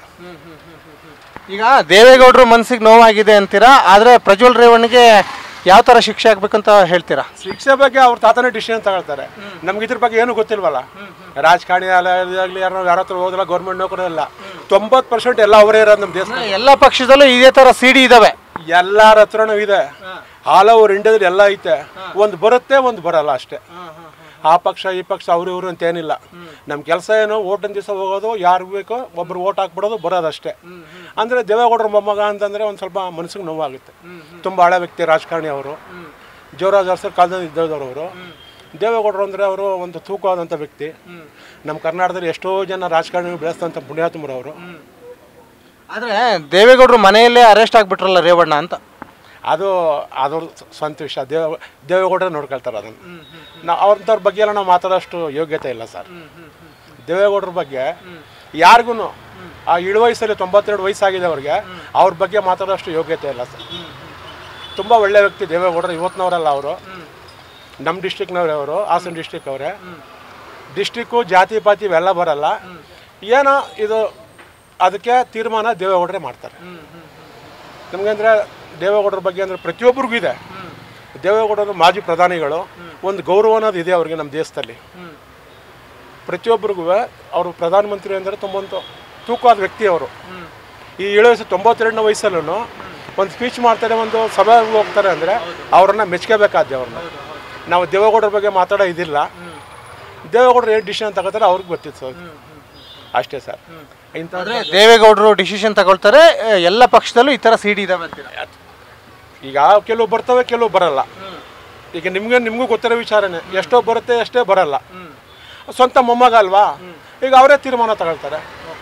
ಈಗ ದೇವೇಗೌಡರು ಮನಸ್ಸಿಗೆ ನೋವಾಗಿದೆ ಅಂತೀರಾ ಆದರೆ ಪ್ರಜ್ವಲ್ ರೇವಣ್ಣಿಗೆ ಯಾವ ಥರ ಶಿಕ್ಷೆ ಆಗ್ಬೇಕಂತ ಹೇಳ್ತೀರಾ ಶಿಕ್ಷೆ ಬಗ್ಗೆ ಅವ್ರ ತಾತನೇ ಡಿಸಿಷನ್ ತಗೊಳ್ತಾರೆ ನಮ್ಗೆ ಇದ್ರ ಬಗ್ಗೆ ಏನು ಗೊತ್ತಿಲ್ವಲ್ಲ ರಾಜಕಾರಣಿ ಆಗಲಿ ಯಾರು ಯಾರ ಹತ್ರ ಹೋದಲ್ಲ ಗೌರ್ಮೆಂಟ್ ನೌಕರಿ ಇಲ್ಲ ತೊಂಬತ್ತು ಪರ್ಸೆಂಟ್ ಎಲ್ಲ ಅವರೇ ಇರೋದು ನಮ್ಮ ದೇಶ ಎಲ್ಲ ಪಕ್ಷದಲ್ಲೂ ಇದೇ ಥರ ಸಿ ಡಿ ಇದ್ದಾವೆ ಎಲ್ಲಾರ ಹತ್ರನೂ ಇದೆ ಆಲ್ ಓವರ್ ಇಂಡಿಯಾದಲ್ಲಿ ಎಲ್ಲ ಐತೆ ಒಂದು ಬರುತ್ತೆ ಒಂದು ಬರಲ್ಲ ಅಷ್ಟೇ ಆ ಪಕ್ಷ ಈ ಪಕ್ಷ ಅವ್ರು ಇವರು ಅಂತ ಏನಿಲ್ಲ ನಮ್ಮ ಕೆಲಸ ಏನು ಓಟಿನ ದಿವಸ ಹೋಗೋದು ಯಾರು ಬೇಕೋ ಒಬ್ರು ಓಟ್ ಹಾಕ್ಬಿಡೋದು ಬರೋದಷ್ಟೇ ಅಂದರೆ ದೇವೇಗೌಡರ ಮೊಮ್ಮಗ ಅಂತಂದರೆ ಒಂದು ಸ್ವಲ್ಪ ಮನಸ್ಸಿಗೆ ನೋವಾಗುತ್ತೆ ತುಂಬ ಹಳೆ ವ್ಯಕ್ತಿ ರಾಜಕಾರಣಿ ಅವರು ಜೋರಾಜ್ ಅರಸರ್ ಕಾಲದಲ್ಲಿ ಇದ್ದವರು ಅವರು ದೇವೇಗೌಡರು ಅಂದರೆ ಅವರು ಒಂದು ತೂಕವಾದಂಥ ವ್ಯಕ್ತಿ ನಮ್ಮ ಕರ್ನಾಟಕದಲ್ಲಿ ಎಷ್ಟೋ ಜನ ರಾಜಕಾರಣಿ ಬೆಳೆಸ್ತಂಥ ಪುಣ್ಯಾತ್ಮರು ಅವರು ಆದರೆ ದೇವೇಗೌಡರು ಮನೆಯಲ್ಲೇ ಅರೆಸ್ಟ್ ಆಗಿಬಿಟ್ರಲ್ಲ ರೇವಣ್ಣ ಅಂತ ಅದು ಅದು ಸ್ವಂತ ವಿಷಯ ದೇವ ದೇವೇಗೌಡರೇ ನೋಡ್ಕೊಳ್ತಾರೆ ಅದನ್ನು ನಾವು ಅವ್ರಂಥವ್ರ ಬಗ್ಗೆ ಎಲ್ಲ ನಾವು ಮಾತಾಡೋಷ್ಟು ಯೋಗ್ಯತೆ ಇಲ್ಲ ಸರ್ ದೇವೇಗೌಡರ ಬಗ್ಗೆ ಯಾರಿಗೂ ಆ ಇಳು ವಯಸ್ಸಲ್ಲಿ ತೊಂಬತ್ತೆರಡು ವಯಸ್ಸಾಗಿದೆ ಅವ್ರಿಗೆ ಅವ್ರ ಬಗ್ಗೆ ಮಾತಾಡೋಷ್ಟು ಯೋಗ್ಯತೆ ಇಲ್ಲ ಸರ್ ತುಂಬ ಒಳ್ಳೆ ವ್ಯಕ್ತಿ ದೇವೇಗೌಡರು ಇವತ್ತಿನವರಲ್ಲ ಅವರು ನಮ್ಮ ಡಿಸ್ಟಿಕ್ನವ್ರೆ ಅವರು ಹಾಸನ ಡಿಸ್ಟಿಕ್ ಅವರೇ ಡಿಸ್ಟಿಕ್ಕು ಜಾತಿ ಪಾತಿ ಇವೆಲ್ಲ ಬರಲ್ಲ ಏನೋ ಇದು ಅದಕ್ಕೆ ತೀರ್ಮಾನ ದೇವೇಗೌಡರೇ ಮಾಡ್ತಾರೆ ನಮಗೆ ಅಂದರೆ ದೇವೇಗೌಡರ ಬಗ್ಗೆ ಅಂದರೆ ಪ್ರತಿಯೊಬ್ಬರಿಗೂ ಇದೆ ದೇವೇಗೌಡರು ಮಾಜಿ ಪ್ರಧಾನಿಗಳು ಒಂದು ಗೌರವ ಅನ್ನೋದು ಇದೆ ಅವ್ರಿಗೆ ನಮ್ಮ ದೇಶದಲ್ಲಿ ಪ್ರತಿಯೊಬ್ಬರಿಗೂ ಅವರು ಪ್ರಧಾನಮಂತ್ರಿ ಅಂದರೆ ತುಂಬ ಒಂದು ತೂಕವಾದ ವ್ಯಕ್ತಿ ಅವರು ಈ ಏಳು ವಯಸ್ಸು ತೊಂಬತ್ತೆರಡನೇ ವಯಸ್ಸಲ್ಲೂ ಒಂದು ಸ್ಪೀಚ್ ಮಾಡ್ತಾರೆ ಒಂದು ಸಭೆಗೆ ಹೋಗ್ತಾರೆ ಅಂದರೆ ಅವ್ರನ್ನ ಮೆಚ್ಕೋಬೇಕಾದ್ದೆ ಅವ್ರನ್ನ ನಾವು ದೇವೇಗೌಡರ ಬಗ್ಗೆ ಮಾತಾಡೋ ಇದಿಲ್ಲ ದೇವೇಗೌಡರು ಏನು ಡಿಸಿಷನ್ ತಗೋತಾರೆ ಅವ್ರಿಗೆ ಗೊತ್ತಿತ್ತು ಸರ್ ಅಷ್ಟೇ ಸರ್ ಇಂಥ ದೇವೇಗೌಡರು ಡಿಸಿಷನ್ ತಗೊಳ್ತಾರೆ ಆ, ಎಲ್ಲ ಪಕ್ಷದಲ್ಲೂ ಈ ಥರ ಸಿ ಡಿ ಇದಾವೆ ಅಂತೀರಾ ಈಗ ಕೆಲವು ಬರ್ತವೆ ಕೆಲವು ಬರಲ್ಲ ಈಗ ನಿಮ್ಗೆ ನಿಮಗೂ ಗೊತ್ತಿರೋ ವಿಚಾರನೇ ಎಷ್ಟೋ ಬರುತ್ತೆ ಎಷ್ಟೇ ಬರಲ್ಲ ಸ್ವಂತ ಮೊಮ್ಮಗ ಅಲ್ವಾ ಈಗ ಅವರೇ ತೀರ್ಮಾನ ತಗೊಳ್ತಾರೆ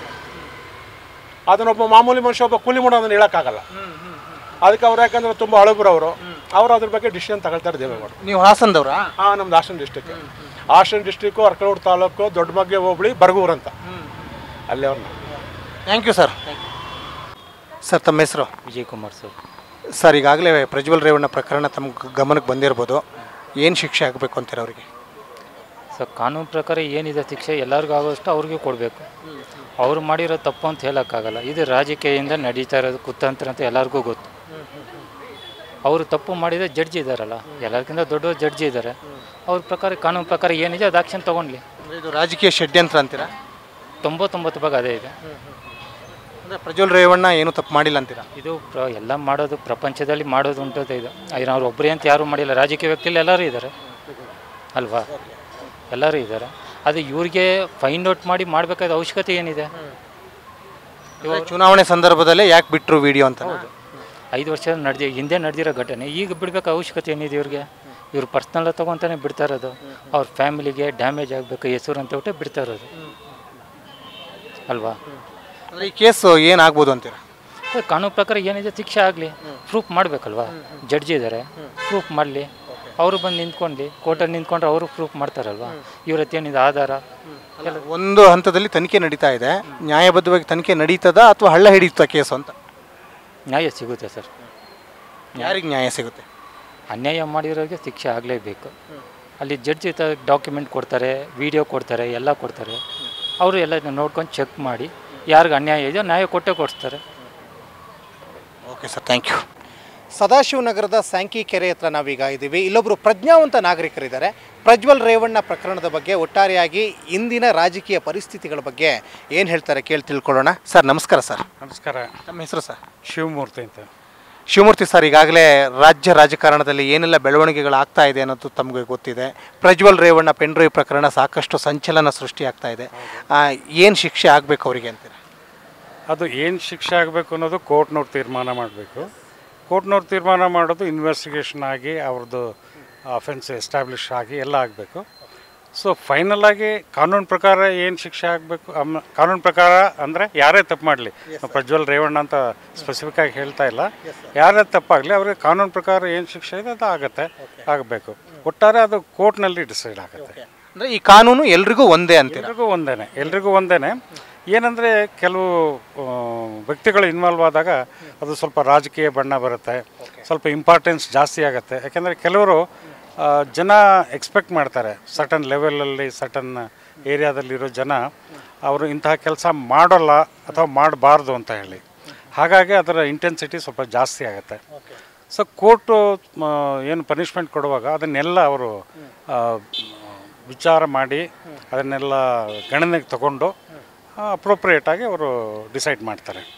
ಅದನ್ನೊಬ್ಬ ಮಾಮೂಲಿ ಮನುಷ್ಯ ಒಬ್ಬ ಕೂಲಿ ಮಾಡೋದನ್ನ ಹೇಳೋಕ್ಕಾಗಲ್ಲ ಅದಕ್ಕೆ ಅವ್ರು ಯಾಕಂದ್ರೆ ತುಂಬ ಹಳಬರು ಅವರು ಅವರು ಅದ್ರ ಬಗ್ಗೆ ಡಿಸಿಷನ್ ತಗೊಳ್ತಾರೆ ದೇವೇಗೌಡ ನೀವು ಹಾಸನದವ್ರಾ ಹಾಂ ನಮ್ದು ಹಾಸನ ಡಿಸ್ಟಿಕ್ ಹಾಸನ ಡಿಸ್ಟಿಕ್ಕು ಅರ್ಕಲೂರು ತಾಲೂಕು ದೊಡ್ಡಮಗ್ಗೆ ಹೋಬಳಿ ಬರಗೂರು ಅಂತ ಅಲ್ಲಿ ಅವ್ರನ್ನ ಥ್ಯಾಂಕ್ ಯು ಸರ್ ಸರ್ ತಮ್ಮ ಹೆಸರು ವಿಜಯ್ ಕುಮಾರ್ ಸರ್ ಸರ್ ಈಗಾಗಲೇ ಪ್ರಜ್ವಲ್ ರೇವಣ್ಣ ಪ್ರಕರಣ ತಮ್ಮ ಗ- ಗಮನಕ್ಕೆ ಬಂದಿರ್ಬೋದು ಏನು ಶಿಕ್ಷೆ ಆಗಬೇಕು ಅಂತೀರ ಅವರಿಗೆ ಸರ್ ಕಾನೂನು ಪ್ರಕಾರ ಏನಿದೆ ಶಿಕ್ಷೆ ಎಲ್ಲರಿಗೂ ಆಗೋಷ್ಟು ಅವ್ರಿಗೆ ಕೊಡಬೇಕು ಅವ್ರು ಮಾಡಿರೋ ತಪ್ಪು ಅಂತ ಹೇಳೋಕ್ಕಾಗಲ್ಲ ಇದು ರಾಜಕೀಯದಿಂದ ನಡೀತಾ ಇರೋದು ಕುತಂತ್ರ ಅಂತ ಎಲ್ಲರಿಗೂ ಗೊತ್ತು ಅವರು ತಪ್ಪು ಮಾಡಿದ ಜಡ್ಜ್ ಇದ್ದಾರಲ್ಲ ಎಲ್ಲರಿಗಿಂತ ದೊಡ್ಡ ಜಡ್ಜ್ ಇದ್ದಾರೆ ಅವ್ರ ಪ್ರಕಾರ ಕಾನೂನು ಪ್ರಕಾರ ಏನಿದೆ ಅದು ಆಕ್ಷನ್ ತೊಗೊಂಡ್ಲಿ ಇದು ರಾಜಕೀಯ ಷಡ್ಯಂತ್ರ ಅಂತೀರಾ ತೊಂಬತ್ತೊಂಬತ್ತು ಭಾಗ ಅದೇ ಇದೆ ಅಂದರೆ ಪ್ರಜ್ವಲ್ ರೇವಣ್ಣ ಏನು ತಪ್ಪು ಮಾಡಿಲ್ಲ ಅಂತೀರಾ ಇದು ಪ್ರ ಎಲ್ಲ ಮಾಡೋದು ಪ್ರಪಂಚದಲ್ಲಿ ಮಾಡೋದು ಉಂಟದೆ ಇದು ಐದು ಅವ್ರು ಒಬ್ಬರೇ ಅಂತ ಯಾರೂ ಮಾಡಿಲ್ಲ ರಾಜಕೀಯ ವ್ಯಕ್ತಿಯಲ್ಲಿ ಎಲ್ಲರೂ ಇದ್ದಾರೆ ಅಲ್ವಾ ಎಲ್ಲರೂ ಇದ್ದಾರೆ ಅದು ಇವ್ರಿಗೆ ಫೈಂಡ್ ಔಟ್ ಮಾಡಿ ಮಾಡಬೇಕಾದ ಅವಶ್ಯಕತೆ ಏನಿದೆ ಅಂದ್ರೆ ಚುನಾವಣೆ ಸಂದರ್ಭದಲ್ಲೇ ಯಾಕೆ ಬಿಟ್ಟರು ವಿಡಿಯೋ ಅಂತ ಐದು ವರ್ಷ ನಡೆದಿ ಹಿಂದೆ ನಡೆದಿರೋ ಘಟನೆ ಈಗ ಬಿಡಬೇಕು ಅವಶ್ಯಕತೆ ಏನಿದೆ ಇವ್ರಿಗೆ ಇವ್ರು ಪರ್ಸ್ನಲ್ ತೊಗೊತಾನೆ ಬಿಡ್ತಾ ಇರೋದು ಅವ್ರ ಫ್ಯಾಮಿಲಿಗೆ ಡ್ಯಾಮೇಜ್ ಆಗಬೇಕು ಹೆಸರು ಅಂತ ಬಿಟ್ಟೆ ಬಿಡ್ತಾ ಇರೋದು ಅಲ್ವಾ ಅಂದರೆ ಈ ಕೇಸು ಏನಾಗ್ಬೋದು ಅಂತೀರಾ ಅದೇ ಕಾನೂನು ಪ್ರಕಾರ ಏನಿದೆ ಶಿಕ್ಷೆ ಆಗಲಿ ಪ್ರೂಫ್ ಮಾಡಬೇಕಲ್ವಾ ಜಡ್ಜ್ ಇದ್ದಾರೆ ಪ್ರೂಫ್ ಮಾಡಲಿ ಅವರು ಬಂದು ನಿಂತ್ಕೊಂಡ್ಲಿ ಕೋರ್ಟಲ್ಲಿ ನಿಂತ್ಕೊಂಡ್ರೆ ಅವರು ಪ್ರೂಫ್ ಮಾಡ್ತಾರಲ್ವಾ ಇವ್ರ ಹತ್ರ ಏನಿದೆ ಆಧಾರ ಎಲ್ಲ ಒಂದು ಹಂತದಲ್ಲಿ ತನಿಖೆ ನಡೀತಾ ಇದೆ ನ್ಯಾಯಬದ್ಧವಾಗಿ ತನಿಖೆ ನಡೀತದ ಅಥವಾ ಹಳ್ಳ ಹಿಡಿಯುತ್ತಾ ಕೇಸು ಅಂತ ನ್ಯಾಯ ಸಿಗುತ್ತೆ ಸರ್ ಯಾರಿಗೆ ನ್ಯಾಯ ಸಿಗುತ್ತೆ ಅನ್ಯಾಯ ಮಾಡಿರೋರಿಗೆ ಶಿಕ್ಷೆ ಆಗಲೇಬೇಕು ಅಲ್ಲಿ ಜಡ್ಜ್ ಡಾಕ್ಯುಮೆಂಟ್ ಕೊಡ್ತಾರೆ ವಿಡಿಯೋ ಕೊಡ್ತಾರೆ ಎಲ್ಲ ಕೊಡ್ತಾರೆ ಅವರು ಎಲ್ಲ ನೋಡ್ಕೊಂಡು ಚೆಕ್ ಮಾಡಿ ಯಾರಿಗೆ ಅನ್ಯಾಯ ಇದೆಯೋ ನ್ಯಾಯ ಕೊಟ್ಟೇ ಕೊಡಿಸ್ತಾರೆ ಓಕೆ ಸರ್ ಥ್ಯಾಂಕ್ ಯು ಸದಾಶಿವನಗರದ ಸ್ಯಾಂಕಿ ಕೆರೆ ಹತ್ರ ನಾವೀಗ ಇದ್ದೀವಿ ಇಲ್ಲೊಬ್ಬರು ಪ್ರಜ್ಞಾವಂತ ನಾಗರಿಕರಿದ್ದಾರೆ ಪ್ರಜ್ವಲ್ ರೇವಣ್ಣ ಪ್ರಕರಣದ ಬಗ್ಗೆ ಒಟ್ಟಾರೆಯಾಗಿ ಇಂದಿನ ರಾಜಕೀಯ ಪರಿಸ್ಥಿತಿಗಳ ಬಗ್ಗೆ ಏನು ಹೇಳ್ತಾರೆ ಕೇಳಿ ತಿಳ್ಕೊಳ್ಳೋಣ ಸರ್ ನಮಸ್ಕಾರ ಸರ್ ನಮಸ್ಕಾರ ನಮ್ಮ ಹೆಸರು ಸರ್ ಶಿವಮೂರ್ತಿ ಅಂತ ಶಿವಮೂರ್ತಿ ಸರ್ ಈಗಾಗಲೇ ರಾಜ್ಯ ರಾಜಕಾರಣದಲ್ಲಿ ಏನೆಲ್ಲ ಬೆಳವಣಿಗೆಗಳು ಆಗ್ತಾ ಇದೆ ಅನ್ನೋದು ತಮಗೆ ಗೊತ್ತಿದೆ ಪ್ರಜ್ವಲ್ ರೇವಣ್ಣ ಪೆಂಡ್ರೈವ್ ಪ್ರಕರಣ ಸಾಕಷ್ಟು ಸಂಚಲನ ಸೃಷ್ಟಿಯಾಗ್ತಾ ಇದೆ ಏನು ಶಿಕ್ಷೆ ಆಗಬೇಕು ಅವರಿಗೆ ಅಂತೀರ ಅದು ಏನು ಶಿಕ್ಷೆ ಆಗಬೇಕು ಅನ್ನೋದು ಕೋರ್ಟ್ನವ್ರು ತೀರ್ಮಾನ ಮಾಡಬೇಕು ಕೋರ್ಟ್ನವ್ರು ತೀರ್ಮಾನ ಮಾಡೋದು ಇನ್ವೆಸ್ಟಿಗೇಷನ್ ಆಗಿ ಅವ್ರದ್ದು ಅಫೆನ್ಸ್ ಎಸ್ಟಾಬ್ಲಿಷ್ ಆಗಿ ಎಲ್ಲ ಆಗಬೇಕು ಸೊ ಫೈನಲ್ ಆಗಿ ಕಾನೂನು ಪ್ರಕಾರ ಏನು ಶಿಕ್ಷೆ ಆಗಬೇಕು ಕಾನೂನು ಪ್ರಕಾರ ಅಂದರೆ ಯಾರೇ ತಪ್ಪು ಮಾಡಲಿ ಪ್ರಜ್ವಲ್ ರೇವಣ್ಣ ಅಂತ ಸ್ಪೆಸಿಫಿಕ್ ಆಗಿ ಹೇಳ್ತಾ ಇಲ್ಲ ಯಾರೇ ತಪ್ಪಾಗಲಿ ಅವ್ರಿಗೆ ಕಾನೂನು ಪ್ರಕಾರ ಏನು ಶಿಕ್ಷೆ ಇದೆ ಅದು ಆಗುತ್ತೆ ಆಗಬೇಕು ಒಟ್ಟಾರೆ ಅದು ಕೋರ್ಟ್ನಲ್ಲಿ ಡಿಸೈಡ್ ಆಗುತ್ತೆ ಅಂದರೆ ಈ ಕಾನೂನು ಎಲ್ರಿಗೂ ಒಂದೇ ಅಂತೀರ ಎಲ್ರಿಗೂ ಒಂದೇನೆ ಎಲ್ರಿಗೂ ಒಂದೇನೆ ಏನಂದರೆ ಕೆಲವು ಆ, ವ್ಯಕ್ತಿಗಳು ಇನ್ವಾಲ್ವ್ ಆದಾಗ ಅದು ಸ್ವಲ್ಪ ರಾಜಕೀಯ ಬಣ್ಣ ಬರುತ್ತೆ ಸ್ವಲ್ಪ ಇಂಪಾರ್ಟೆನ್ಸ್ ಜಾಸ್ತಿ ಆಗುತ್ತೆ ಯಾಕೆಂದರೆ ಕೆಲವರು ಆ, ಜನ ಎಕ್ಸ್ಪೆಕ್ಟ್ ಮಾಡ್ತಾರೆ ಸಟನ್ ಲೆವೆಲಲ್ಲಿ ಸಟನ್ ಏರಿಯಾದಲ್ಲಿರೋ ಜನ ಅವರು ಇಂತಹ ಕೆಲಸ ಮಾಡೋಲ್ಲ ಅಥವಾ ಮಾಡಬಾರ್ದು ಅಂತ ಹೇಳಿ ಹಾಗಾಗಿ ಅದರ ಇಂಟೆನ್ಸಿಟಿ ಸ್ವಲ್ಪ ಜಾಸ್ತಿ ಆಗುತ್ತೆ ಸೊ ಕೋರ್ಟು ಏನು ಪನಿಷ್ಮೆಂಟ್ ಕೊಡುವಾಗ ಅದನ್ನೆಲ್ಲ ಅವರು ಆ, ವಿಚಾರ ಮಾಡಿ ಅದನ್ನೆಲ್ಲ ಗಣನೆಗೆ ತಗೊಂಡು ಅಪ್ರೋಪ್ರಿಯೇಟಾಗಿ ಅವರು ಡಿಸೈಡ್ ಮಾಡ್ತಾರೆ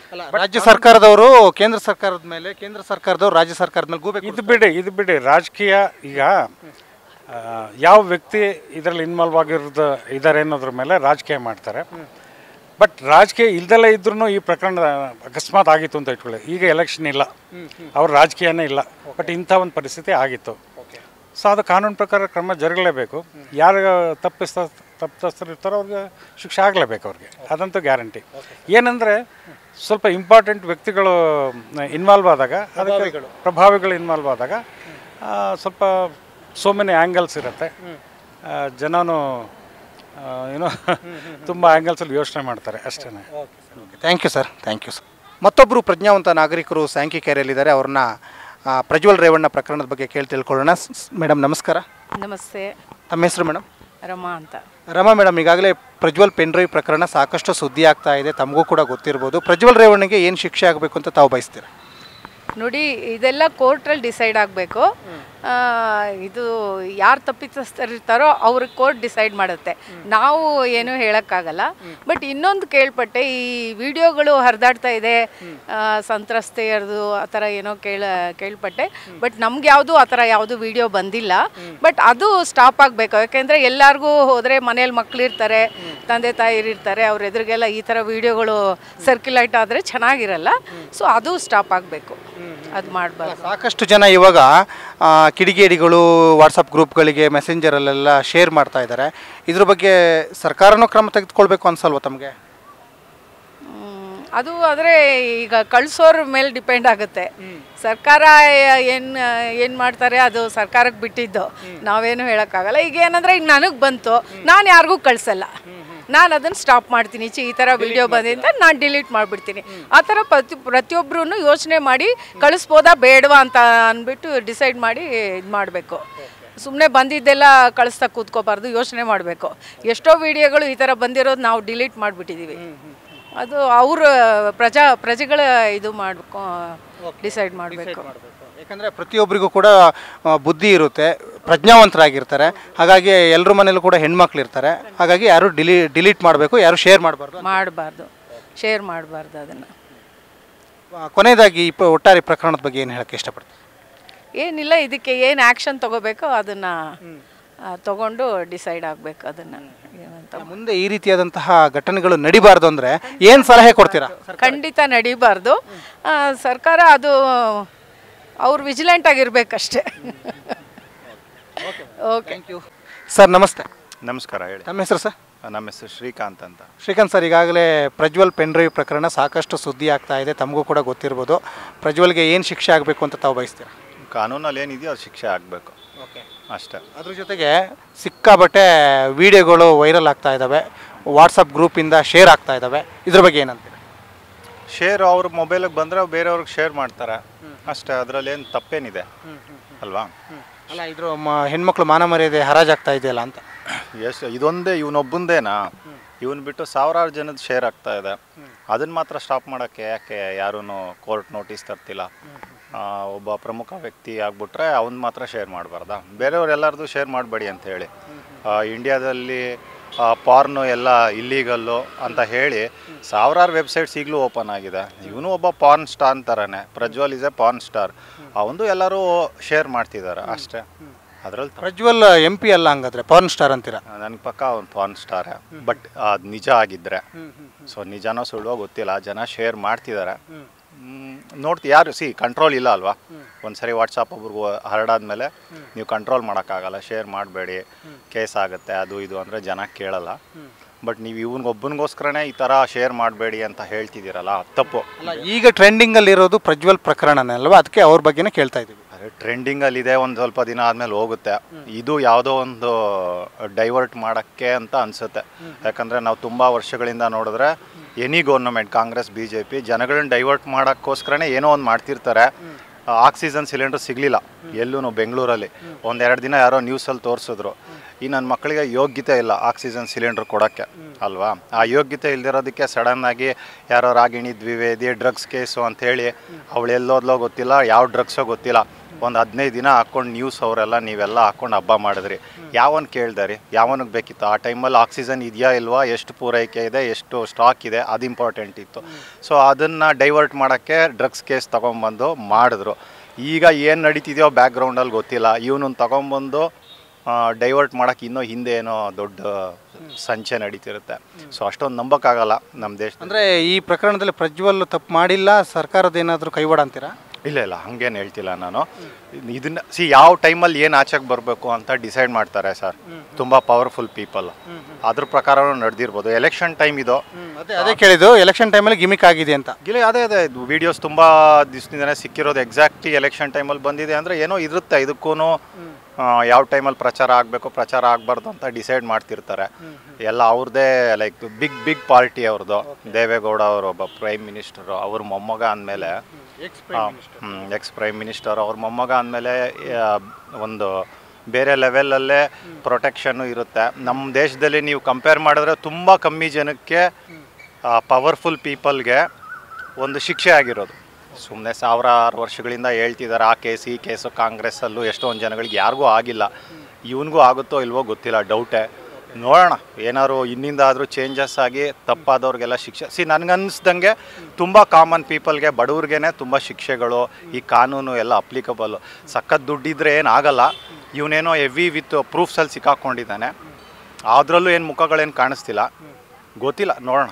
ರಾಜ್ಯ ಸರ್ಕಾರದವರು ಕೇಂದ್ರ ಸರ್ಕಾರದ ಮೇಲೆ ಕೇಂದ್ರ ಸರ್ಕಾರದವರು ರಾಜ್ಯ ಸರ್ಕಾರದ ಮೇಲೆ ಗೂಬೆ ಇದು ಬಿಡಿ ಇದು ಬಿಡಿ ರಾಜಕೀಯ ಈಗ ಆ, ಯಾವ ವ್ಯಕ್ತಿ ಇದರಲ್ಲಿ ಇನ್ವಾಲ್ವ್ ಆಗಿರೋದು ಇದ್ದಾರೆ ಅನ್ನೋದ್ರ ಮೇಲೆ ರಾಜಕೀಯ ಮಾಡ್ತಾರೆ ಬಟ್ ರಾಜಕೀಯ ಇಲ್ದೆಲ್ಲ ಇದ್ರೂ ಈ ಪ್ರಕರಣ ಅಕಸ್ಮಾತ್ ಆಗಿತ್ತು ಅಂತ ಇಟ್ಕೊಳ್ಳಿ ಈಗ ಎಲೆಕ್ಷನ್ ಇಲ್ಲ ಅವ್ರ ರಾಜಕೀಯನೇ ಇಲ್ಲ ಬಟ್ ಇಂಥ ಒಂದು ಪರಿಸ್ಥಿತಿ ಆಗಿತ್ತು ಸೊ ಅದು ಕಾನೂನು ಪ್ರಕಾರ ಕ್ರಮ ಜರುಗಲೇಬೇಕು ಯಾರು ತಪ್ಪಿಸ್ತ ತಪ್ಪಿತಸ್ಥರು ಇರ್ತಾರೋ ಅವ್ರಿಗೆ ಶಿಕ್ಷೆ ಆಗಲೇಬೇಕು ಅವ್ರಿಗೆ ಅದಂತೂ ಗ್ಯಾರಂಟಿ ಏನಂದರೆ ಸ್ವಲ್ಪ ಇಂಪಾರ್ಟೆಂಟ್ ವ್ಯಕ್ತಿಗಳು ಇನ್ವಾಲ್ವ್ ಆದಾಗ ಅದಕ್ಕೆ ಪ್ರಭಾವಿಗಳು ಇನ್ವಾಲ್ವ್ ಆದಾಗ ಆ, ಸ್ವಲ್ಪ ಸೋ ಮೆನಿ ಆ್ಯಂಗಲ್ಸ್ ಇರುತ್ತೆ ಆ, ಜನನು ಆ, ಏನೋ ತುಂಬ ಆ್ಯಂಗಲ್ಸಲ್ಲಿ ಯೋಚನೆ ಮಾಡ್ತಾರೆ ಅಷ್ಟೇ thank you sir thank you sir ಮತ್ತೊಬ್ಬರು ಪ್ರಜ್ಞಾವಂತ ನಾಗರಿಕರು ಸ್ಯಾಂಕಿ ಕೆರೆಯಲ್ಲಿದ್ದಾರೆ ಅವ್ರನ್ನ ಆ, ಪ್ರಜ್ವಲ್ ರೇವಣ್ಣ ಪ್ರಕರಣದ ಬಗ್ಗೆ ಕೇಳಿ ತಿಳ್ಕೊಳ್ಳೋಣ ಮೇಡಮ್ ನಮಸ್ಕಾರ ನಮಸ್ತೆ ತಮ್ಮ ಹೆಸರು ಮೇಡಮ್ ರಮಾ ಅಂತ ರಮಾ ಮೇಡಮ್ ಈಗಾಗಲೇ ಪ್ರಜ್ವಲ್ ಪೆನ್ಡ್ರೈವ್ ಪ್ರಕರಣ ಸಾಕಷ್ಟು ಸುದ್ದಿ ಆಗ್ತಾ ಇದೆ ತಮಗೂ ಕೂಡ ಗೊತ್ತಿರ್ಬೋದು ಪ್ರಜ್ವಲ್ ರೇವಣ್ಣಗೆ ಏನು ಶಿಕ್ಷೆ ಆಗಬೇಕು ಅಂತ ತಾವು ಬಯಸ್ತೀರಾ ನೋಡಿ ಇದೆಲ್ಲ ಕೋರ್ಟ್ರಲ್ಲಿ ಡಿಸೈಡ್ ಆಗಬೇಕು ಇದು ಯಾರು ತಪ್ಪಿತಸ್ಥರಿರ್ತಾರೋ ಅವ್ರಿಗೆ ಕೋರ್ಟ್ ಡಿಸೈಡ್ ಮಾಡುತ್ತೆ ನಾವು ಏನು ಹೇಳೋಕ್ಕಾಗಲ್ಲ ಬಟ್ ಇನ್ನೊಂದು ಕೇಳ್ಪಟ್ಟೆ ಈ ವಿಡಿಯೋಗಳು ಹರಿದಾಡ್ತಾ ಇದೆ ಆ, ಸಂತ್ರಸ್ತೆಯರದು ಆ ಥರ ಏನೋ ಕೇಳ ಕೇಳ್ಪಟ್ಟೆ ಬಟ್ ನಮ್ಗೆ ಯಾವುದು ಆ ಥರ ಯಾವುದು ವಿಡಿಯೋ ಬಂದಿಲ್ಲ ಬಟ್ ಅದು ಸ್ಟಾಪ್ ಆಗಬೇಕು ಯಾಕೆಂದರೆ ಎಲ್ಲರಿಗೂ ಹೋದರೆ ಮನೇಲಿ ಮಕ್ಕಳಿರ್ತಾರೆ ತಂದೆ ತಾಯಿರು ಇರ್ತಾರೆ ಅವ್ರ ಎದುರಿಗೆಲ್ಲ ಈ ಥರ ವಿಡಿಯೋಗಳು ಸರ್ಕ್ಯುಲೇಟ್ ಆದರೆ ಚೆನ್ನಾಗಿರಲ್ಲ ಸೊ ಅದು ಸ್ಟಾಪ್ ಆಗಬೇಕು ಅದು ಮಾಡಬಾರ್ದು ಸಾಕಷ್ಟು ಜನ ಇವಾಗ ಆ, ಕಿಡಿಗೇಡಿಗಳು ವಾಟ್ಸಪ್ ಗ್ರೂಪ್ಗಳಿಗೆ ಮೆಸೆಂಜರಲ್ಲೆಲ್ಲ ಶೇರ್ ಮಾಡ್ತಾ ಇದ್ದಾರೆ ಇದ್ರ ಬಗ್ಗೆ ಸರ್ಕಾರನೂ ಕ್ರಮ ತೆಗೆದುಕೊಳ್ಬೇಕು ಅನ್ಸಲ್ವಾ ತಮಗೆ ಮ್, ಅದು ಆದರೆ ಈಗ ಕಳಿಸೋರ ಮೇಲೆ ಡಿಪೆಂಡ್ ಆಗುತ್ತೆ ಸರ್ಕಾರ ಏನು ಏನು ಮಾಡ್ತಾರೆ ಅದು ಸರ್ಕಾರಕ್ಕೆ ಬಿಟ್ಟಿದ್ದು ನಾವೇನು ಹೇಳೋಕ್ಕಾಗಲ್ಲ ಈಗ ಏನಂದರೆ ಈಗ ನನಗೆ ಬಂತು ನಾನು ಯಾರಿಗೂ ಕಳಿಸಲ್ಲ ನಾನು ಅದನ್ನು ಸ್ಟಾಪ್ ಮಾಡ್ತೀನಿ ಚಿ ಈ ಥರ ವಿಡಿಯೋ ಬಂದಿದ್ದ ನಾನು ಡಿಲೀಟ್ ಮಾಡಿಬಿಡ್ತೀನಿ ಆ ಥರ ಪ್ರತಿ ಪ್ರತಿಯೊಬ್ಬರೂ ಯೋಚನೆ ಮಾಡಿ ಕಳಿಸ್ಬೋದಾ ಬೇಡವಾ ಅಂತ ಅಂದ್ಬಿಟ್ಟು ಡಿಸೈಡ್ ಮಾಡಿ ಇದು ಮಾಡಬೇಕು ಸುಮ್ಮನೆ ಬಂದಿದ್ದೆಲ್ಲ ಕಳಿಸ್ತಾ ಕೂತ್ಕೋಬಾರ್ದು ಯೋಚನೆ ಮಾಡಬೇಕು ಎಷ್ಟೋ ವಿಡಿಯೋಗಳು ಈ ಥರ ಬಂದಿರೋದು ನಾವು ಡಿಲೀಟ್ ಮಾಡಿಬಿಟ್ಟಿದ್ದೀವಿ ಅದು ಅವ್ರ ಪ್ರಜಾ ಪ್ರಜೆಗಳ ಇದು ಮಾಡ್ಕೊ ಡಿಸೈಡ್ ಮಾಡಬೇಕು ಯಾಕಂದರೆ ಪ್ರತಿಯೊಬ್ಬರಿಗೂ ಕೂಡ ಆ, ಬುದ್ಧಿ ಇರುತ್ತೆ ಪ್ರಜ್ಞಾವಂತರಾಗಿರ್ತಾರೆ ಹಾಗಾಗಿ ಎಲ್ಲರ ಮನೇಲೂ ಕೂಡ ಹೆಣ್ಮಕ್ಳು ಇರ್ತಾರೆ ಹಾಗಾಗಿ ಯಾರು ಡಿಲೀ ಡಿಲೀಟ್ ಮಾಡಬೇಕು ಯಾರು ಶೇರ್ ಮಾಡಬಾರ್ದು ಮಾಡಬಾರ್ದು ಶೇರ್ ಮಾಡಬಾರ್ದು ಅದನ್ನು ಕೊನೆಯದಾಗಿ ಈ ಪ- ಒಟ್ಟಾರೆ ಪ್ರಕರಣದ ಬಗ್ಗೆ ಏನು ಹೇಳಕ್ಕೆ ಇಷ್ಟಪಡ್ತೀನಿ ಏನಿಲ್ಲ ಇದಕ್ಕೆ ಏನು ಆ್ಯಕ್ಷನ್ ತಗೋಬೇಕೋ ಅದನ್ನು ತಗೊಂಡು ಡಿಸೈಡ್ ಆಗಬೇಕು ಅದನ್ನು ಏನಂತ ಮುಂದೆ ಈ ರೀತಿಯಾದಂತಹ ಘಟನೆಗಳು ನಡಿಬಾರ್ದು ಅಂದರೆ ಏನು ಸಲಹೆ ಕೊಡ್ತೀರಾ ಖಂಡಿತ ನಡೀಬಾರ್ದು ಆ, ಸರ್ಕಾರ ಅದು ಅವ್ರು ವಿಜಿಲೆಂಟ್ ಆಗಿರ್ಬೇಕಷ್ಟೇ ಓಕೆ ಥ್ಯಾಂಕ್ ಯು ಸರ್ ನಮಸ್ತೆ ನಮಸ್ಕಾರ ಹೇಳಿ ತಮ್ಮ ಹೆಸರು ಸರ್ ನಮ್ಮ ಹೆಸರು ಶ್ರೀಕಾಂತ್ ಅಂತ ಶ್ರೀಕಾಂತ್ ಸರ್ ಈಗಾಗಲೇ ಪ್ರಜ್ವಲ್ ಪೆನ್ಡ್ರೈವ್ ಪ್ರಕರಣ ಸಾಕಷ್ಟು ಸುದ್ದಿ ಆಗ್ತಾ ಇದೆ ತಮಗೂ ಕೂಡ ಗೊತ್ತಿರ್ಬೋದು ಪ್ರಜ್ವಲ್ಗೆ ಏನು ಶಿಕ್ಷೆ ಆಗಬೇಕು ಅಂತ ತಾವು ಬಯಸ್ತೀರಾ ಕಾನೂನಲ್ಲಿ ಏನಿದೆಯೋ ಅದು ಶಿಕ್ಷೆ ಆಗಬೇಕು ಅಷ್ಟೇ ಅದ್ರ ಜೊತೆಗೆ ಸಿಕ್ಕಾಬಟ್ಟೆ ವಿಡಿಯೋಗಳು ವೈರಲ್ ಆಗ್ತಾ ಇದ್ದಾವೆ ವಾಟ್ಸಪ್ ಗ್ರೂಪಿಂದ ಶೇರ್ ಆಗ್ತಾ ಇದ್ದಾವೆ ಇದ್ರ ಬಗ್ಗೆ ಏನಂತೀರಾ ಶೇರ್ ಅವ್ರ ಮೊಬೈಲಿಗೆ ಬಂದರೆ ಬೇರೆಯವ್ರಿಗೆ ಶೇರ್ ಮಾಡ್ತಾರೆ ಅಷ್ಟೇ ಅದರಲ್ಲಿ ಏನು ತಪ್ಪೇನಿದೆ ಅಲ್ವಾ ಅಲ್ಲ ಇದ್ರ ಮ- ಹೆಣ್ಮಕ್ಳು ಮಾನ ಮರ್ಯಾದೆ ಹರಾಜಾಗ್ತಾ ಇದೆಯಲ್ಲ ಅಂತ ಎಷ್ಟು ಇದೊಂದೇ ಇವನೊಬ್ಬಂದೇನಾ ಇವನ್ ಬಿಟ್ಟು ಸಾವಿರಾರು ಜನದ ಶೇರ್ ಆಗ್ತಾ ಇದೆ ಅದನ್ನ ಮಾತ್ರ ಸ್ಟಾಪ್ ಮಾಡೋಕ್ಕೆ ಯಾಕೆ ಯಾರೂ ಕೋರ್ಟ್ ನೋಟಿಸ್ ತರ್ತಿಲ್ಲ ಆ, ಒಬ್ಬ ಪ್ರಮುಖ ವ್ಯಕ್ತಿ ಆಗ್ಬಿಟ್ರೆ ಅವನ್ ಮಾತ್ರ ಶೇರ್ ಮಾಡಬಾರ್ದಾ ಬೇರೆಯವ್ರು ಎಲ್ಲರದು ಶೇರ್ ಮಾಡಬೇಡಿ ಅಂತ ಹೇಳಿ ಆ, ಇಂಡಿಯಾದಲ್ಲಿ ಪಾರ್ನು ಎಲ್ಲ ಇಲ್ಲೀಗಲ್ಲು ಅಂತ ಹೇಳಿ ಸಾವಿರಾರು ವೆಬ್ಸೈಟ್ಸ್ ಈಗಲೂ ಓಪನ್ ಆಗಿದೆ ಇವನು ಒಬ್ಬ ಪಾರ್ನ್ ಸ್ಟಾರ್ ಅಂತಾರನೆ Prajwal is a porn star ಅವಂದು ಎಲ್ಲರೂ ಶೇರ್ ಮಾಡ್ತಿದ್ದಾರೆ ಅಷ್ಟೇ ಅದರಲ್ಲಿ ಪ್ರಜ್ವಲ್ ಎಂ ಪಿ ಅಲ್ಲ ಹಂಗಾದ್ರೆ ಪವನ್ ಸ್ಟಾರ್ ಅಂತೀರಾ ನನಗೆ ಪಕ್ಕ ಅವ್ನು ಪಾರ್ನ್ ಸ್ಟಾರ್ ಬಟ್ ಅದು ನಿಜ ಆಗಿದ್ರೆ ಸೊ ನಿಜನೋ ಸುಳ್ಳೋ ಗೊತ್ತಿಲ್ಲ ಜನ ಶೇರ್ ಮಾಡ್ತಿದ್ದಾರೆ ನೋಡ್ತಿ ಯಾರು ಸಿ ಕಂಟ್ರೋಲ್ ಇಲ್ಲ ಅಲ್ವಾ ಒಂದ್ಸರಿ ವಾಟ್ಸಪ್ ಒಬ್ರಿಗೂ ಹರಡಾದ್ಮೇಲೆ ನೀವು ಕಂಟ್ರೋಲ್ ಮಾಡೋಕ್ಕಾಗಲ್ಲ ಶೇರ್ ಮಾಡಬೇಡಿ ಕೇಸ್ ಆಗುತ್ತೆ ಅದು ಇದು ಅಂದರೆ ಜನ ಕೇಳಲ್ಲ ಬಟ್ ನೀವು ಇವನಿಗೊಬ್ಬನಿಗೋಸ್ಕರನೇ ಈ ಥರ ಶೇರ್ ಮಾಡಬೇಡಿ ಅಂತ ಹೇಳ್ತಿದ್ದೀರಲ್ಲ ಅದ್ ತಪ್ಪು ಅಲ್ಲ ಈಗ ಟ್ರೆಂಡಿಂಗಲ್ಲಿ ಇರೋದು ಪ್ರಜ್ವಲ್ ಪ್ರಕರಣನೇ ಅಲ್ವಾ ಅದಕ್ಕೆ ಅವ್ರ ಬಗ್ಗೆನೇ ಕೇಳ್ತಾ ಇದ್ದೀವಿ ಅದೇ ಟ್ರೆಂಡಿಂಗಲ್ಲಿ ಇದೆ ಒಂದು ಸ್ವಲ್ಪ ದಿನ ಆದಮೇಲೆ ಹೋಗುತ್ತೆ ಇದು ಯಾವುದೋ ಒಂದು ಡೈವರ್ಟ್ ಮಾಡೋಕ್ಕೆ ಅಂತ ಅನಿಸುತ್ತೆ ಯಾಕಂದರೆ ನಾವು ತುಂಬ ವರ್ಷಗಳಿಂದ ನೋಡಿದ್ರೆ any government Congress B J P ಜನಗಳನ್ನ ಡೈವರ್ಟ್ ಮಾಡೋಕ್ಕೋಸ್ಕರನೇ ಏನೋ ಒಂದು ಮಾಡ್ತಿರ್ತಾರೆ ಆಕ್ಸಿಜನ್ ಸಿಲಿಂಡರ್ ಸಿಗಲಿಲ್ಲ ಎಲ್ಲೂ ಬೆಂಗಳೂರಲ್ಲಿ ಒಂದೆರಡು ದಿನ ಯಾರೋ ನ್ಯೂಸಲ್ಲಿ ತೋರಿಸಿದ್ರು ಈ ನನ್ನ ಮಕ್ಕಳಿಗೆ ಯೋಗ್ಯತೆ ಇಲ್ಲ ಆಕ್ಸಿಜನ್ ಸಿಲಿಂಡರ್ ಕೊಡೋಕ್ಕೆ ಅಲ್ವಾ ಆ ಯೋಗ್ಯತೆ ಇಲ್ದಿರೋದಕ್ಕೆ ಸಡನ್ನಾಗಿ ಯಾರೋ ರಾಗಿಣಿ ದ್ವಿವೇದಿ ಡ್ರಗ್ಸ್ ಕೇಸು ಅಂಥೇಳಿ ಅವಳು ಎಲ್ಲೋದ್ಲೋ ಗೊತ್ತಿಲ್ಲ ಯಾವ ಡ್ರಗ್ಸೋ ಗೊತ್ತಿಲ್ಲ ಒಂದು ಹದಿನೈದು ದಿನ ಹಾಕ್ಕೊಂಡು ನ್ಯೂಸ್ ಅವರೆಲ್ಲ ನೀವೆಲ್ಲ ಹಾಕ್ಕೊಂಡು ಹಬ್ಬ ಮಾಡಿದ್ರಿ ಯಾವನ್ ಕೇಳ್ದಾರಿ ಯಾವನಿಗೆ ಬೇಕಿತ್ತು ಆ ಟೈಮಲ್ಲಿ ಆಕ್ಸಿಜನ್ ಇದೆಯಾ ಇಲ್ವಾ ಎಷ್ಟು ಪೂರೈಕೆ ಇದೆ ಎಷ್ಟು ಸ್ಟಾಕ್ ಇದೆ ಅದು ಇಂಪಾರ್ಟೆಂಟ್ ಇತ್ತು ಸೊ ಅದನ್ನು ಡೈವರ್ಟ್ ಮಾಡೋಕ್ಕೆ ಡ್ರಗ್ಸ್ ಕೇಸ್ ತೊಗೊಂಬಂದು ಮಾಡಿದ್ರು ಈಗ ಏನು ನಡೀತಿದೆಯೋ ಬ್ಯಾಕ್ಗ್ರೌಂಡಲ್ಲಿ ಗೊತ್ತಿಲ್ಲ ಇವನನ್ನು ತೊಗೊಂಬಂದು ಡೈವರ್ಟ್ ಮಾಡೋಕ್ಕೆ ಇನ್ನೂ ಹಿಂದೆ ಏನೋ ದೊಡ್ಡ ಸಂಚೆ ನಡೀತಿರುತ್ತೆ ಸೊ ಅಷ್ಟೊಂದು ನಂಬೋಕ್ಕಾಗಲ್ಲ ನಮ್ಮ ದೇಶ ಅಂದರೆ ಈ ಪ್ರಕರಣದಲ್ಲಿ ಪ್ರಜ್ವಲ್ ತಪ್ಪು ಮಾಡಿಲ್ಲ ಸರ್ಕಾರದ ಏನಾದರೂ ಕೈವಾಡ ಅಂತೀರಾ ಇಲ್ಲ ಇಲ್ಲ ಹಂಗೇನು ಹೇಳ್ತಿಲ್ಲ ನಾನು ಇದನ್ನ ಸಿ ಯಾವ ಟೈಮಲ್ಲಿ ಏನು ಆಚೆಗೆ ಬರಬೇಕು ಅಂತ ಡಿಸೈಡ್ ಮಾಡ್ತಾರೆ ಸರ್ ತುಂಬ ಪವರ್ಫುಲ್ ಪೀಪಲ್ ಅದ್ರ ಪ್ರಕಾರನೂ ನಡೆದಿರ್ಬೋದು ಎಲೆಕ್ಷನ್ ಟೈಮ್ ಇದು ಅದೇ ಅದೇ ಕೇಳಿದ್ದು ಎಲೆಕ್ಷನ್ ಟೈಮಲ್ಲಿ ಗಿಮಿಕ್ ಆಗಿದೆ ಅಂತ ಗಿಲಿ ಅದೇ ಅದೇ ವಿಡಿಯೋಸ್ ತುಂಬ ದಿವಸದಿಂದನೇ ಸಿಕ್ಕಿರೋದು ಎಕ್ಸಾಕ್ಟ್ಲಿ ಎಲೆಕ್ಷನ್ ಟೈಮಲ್ಲಿ ಬಂದಿದೆ ಅಂದರೆ ಏನೋ ಇರುತ್ತೆ ಇದಕ್ಕೂ ಯಾವ ಟೈಮಲ್ಲಿ ಪ್ರಚಾರ ಆಗಬೇಕು ಪ್ರಚಾರ ಆಗಬಾರ್ದು ಅಂತ ಡಿಸೈಡ್ ಮಾಡ್ತಿರ್ತಾರೆ ಎಲ್ಲ ಅವ್ರದ್ದೇ ಲೈಕ್ ಬಿಗ್ ಬಿಗ್ ಪಾರ್ಟಿ ಅವ್ರದ್ದು ದೇವೇಗೌಡ ಅವರು ಒಬ್ಬ ಪ್ರೈಮ್ ಮಿನಿಸ್ಟರು ಅವ್ರ ಮೊಮ್ಮಗ ಅಂದಮೇಲೆ ಎಕ್ಸ್ ಪ್ರೈಮ್ ಮಿನಿಸ್ಟರ್ ಅವ್ರ ಮೊಮ್ಮಗ ಅಂದಮೇಲೆ ಒಂದು ಬೇರೆ ಲೆವೆಲಲ್ಲೇ ಪ್ರೊಟೆಕ್ಷನ್ನು ಇರುತ್ತೆ ನಮ್ಮ ದೇಶದಲ್ಲಿ ನೀವು ಕಂಪೇರ್ ಮಾಡಿದ್ರೆ ತುಂಬ ಕಮ್ಮಿ ಜನಕ್ಕೆ ಪವರ್ಫುಲ್ ಪೀಪಲ್ಗೆ ಒಂದು ಶಿಕ್ಷೆ ಆಗಿರೋದು ಸುಮ್ಮನೆ ಸಾವಿರಾರು ವರ್ಷಗಳಿಂದ ಹೇಳ್ತಿದ್ದಾರೆ ಆ ಕೇಸ್ ಈ ಕೇಸು ಕಾಂಗ್ರೆಸ್ಸಲ್ಲೂ ಎಷ್ಟೊಂದು ಜನಗಳಿಗೆ ಯಾರಿಗೂ ಆಗಿಲ್ಲ ಇವನಿಗೂ ಆಗುತ್ತೋ ಇಲ್ವೋ ಗೊತ್ತಿಲ್ಲ ಡೌಟೇ ನೋಡೋಣ ಏನಾದ್ರು ಇನ್ನಿಂದ ಆದರೂ ಚೇಂಜಸ್ ಆಗಿ ತಪ್ಪಾದವ್ರಿಗೆಲ್ಲ ಶಿಕ್ಷೆ ಸಿ ನನಗನ್ಸ್ದಂಗೆ ತುಂಬ ಕಾಮನ್ ಪೀಪಲ್ಗೆ ಬಡವ್ರಿಗೇನೆ ತುಂಬ ಶಿಕ್ಷೆಗಳು ಈ ಕಾನೂನು ಎಲ್ಲ ಅಪ್ಲಿಕಬಲ್ಲು ಸಖತ್ ದುಡ್ಡಿದ್ರೆ ಏನಾಗಲ್ಲ ಇವನೇನೋ ಎವಿ ವಿತ್ ಪ್ರೂಫ್ಸಲ್ಲಿ ಸಿಕ್ಕಾಕೊಂಡಿದ್ದಾನೆ ಅದರಲ್ಲೂ ಏನು ಮುಖಗಳೇನು ಕಾಣಿಸ್ತಿಲ್ಲ ಗೊತ್ತಿಲ್ಲ ನೋಡೋಣ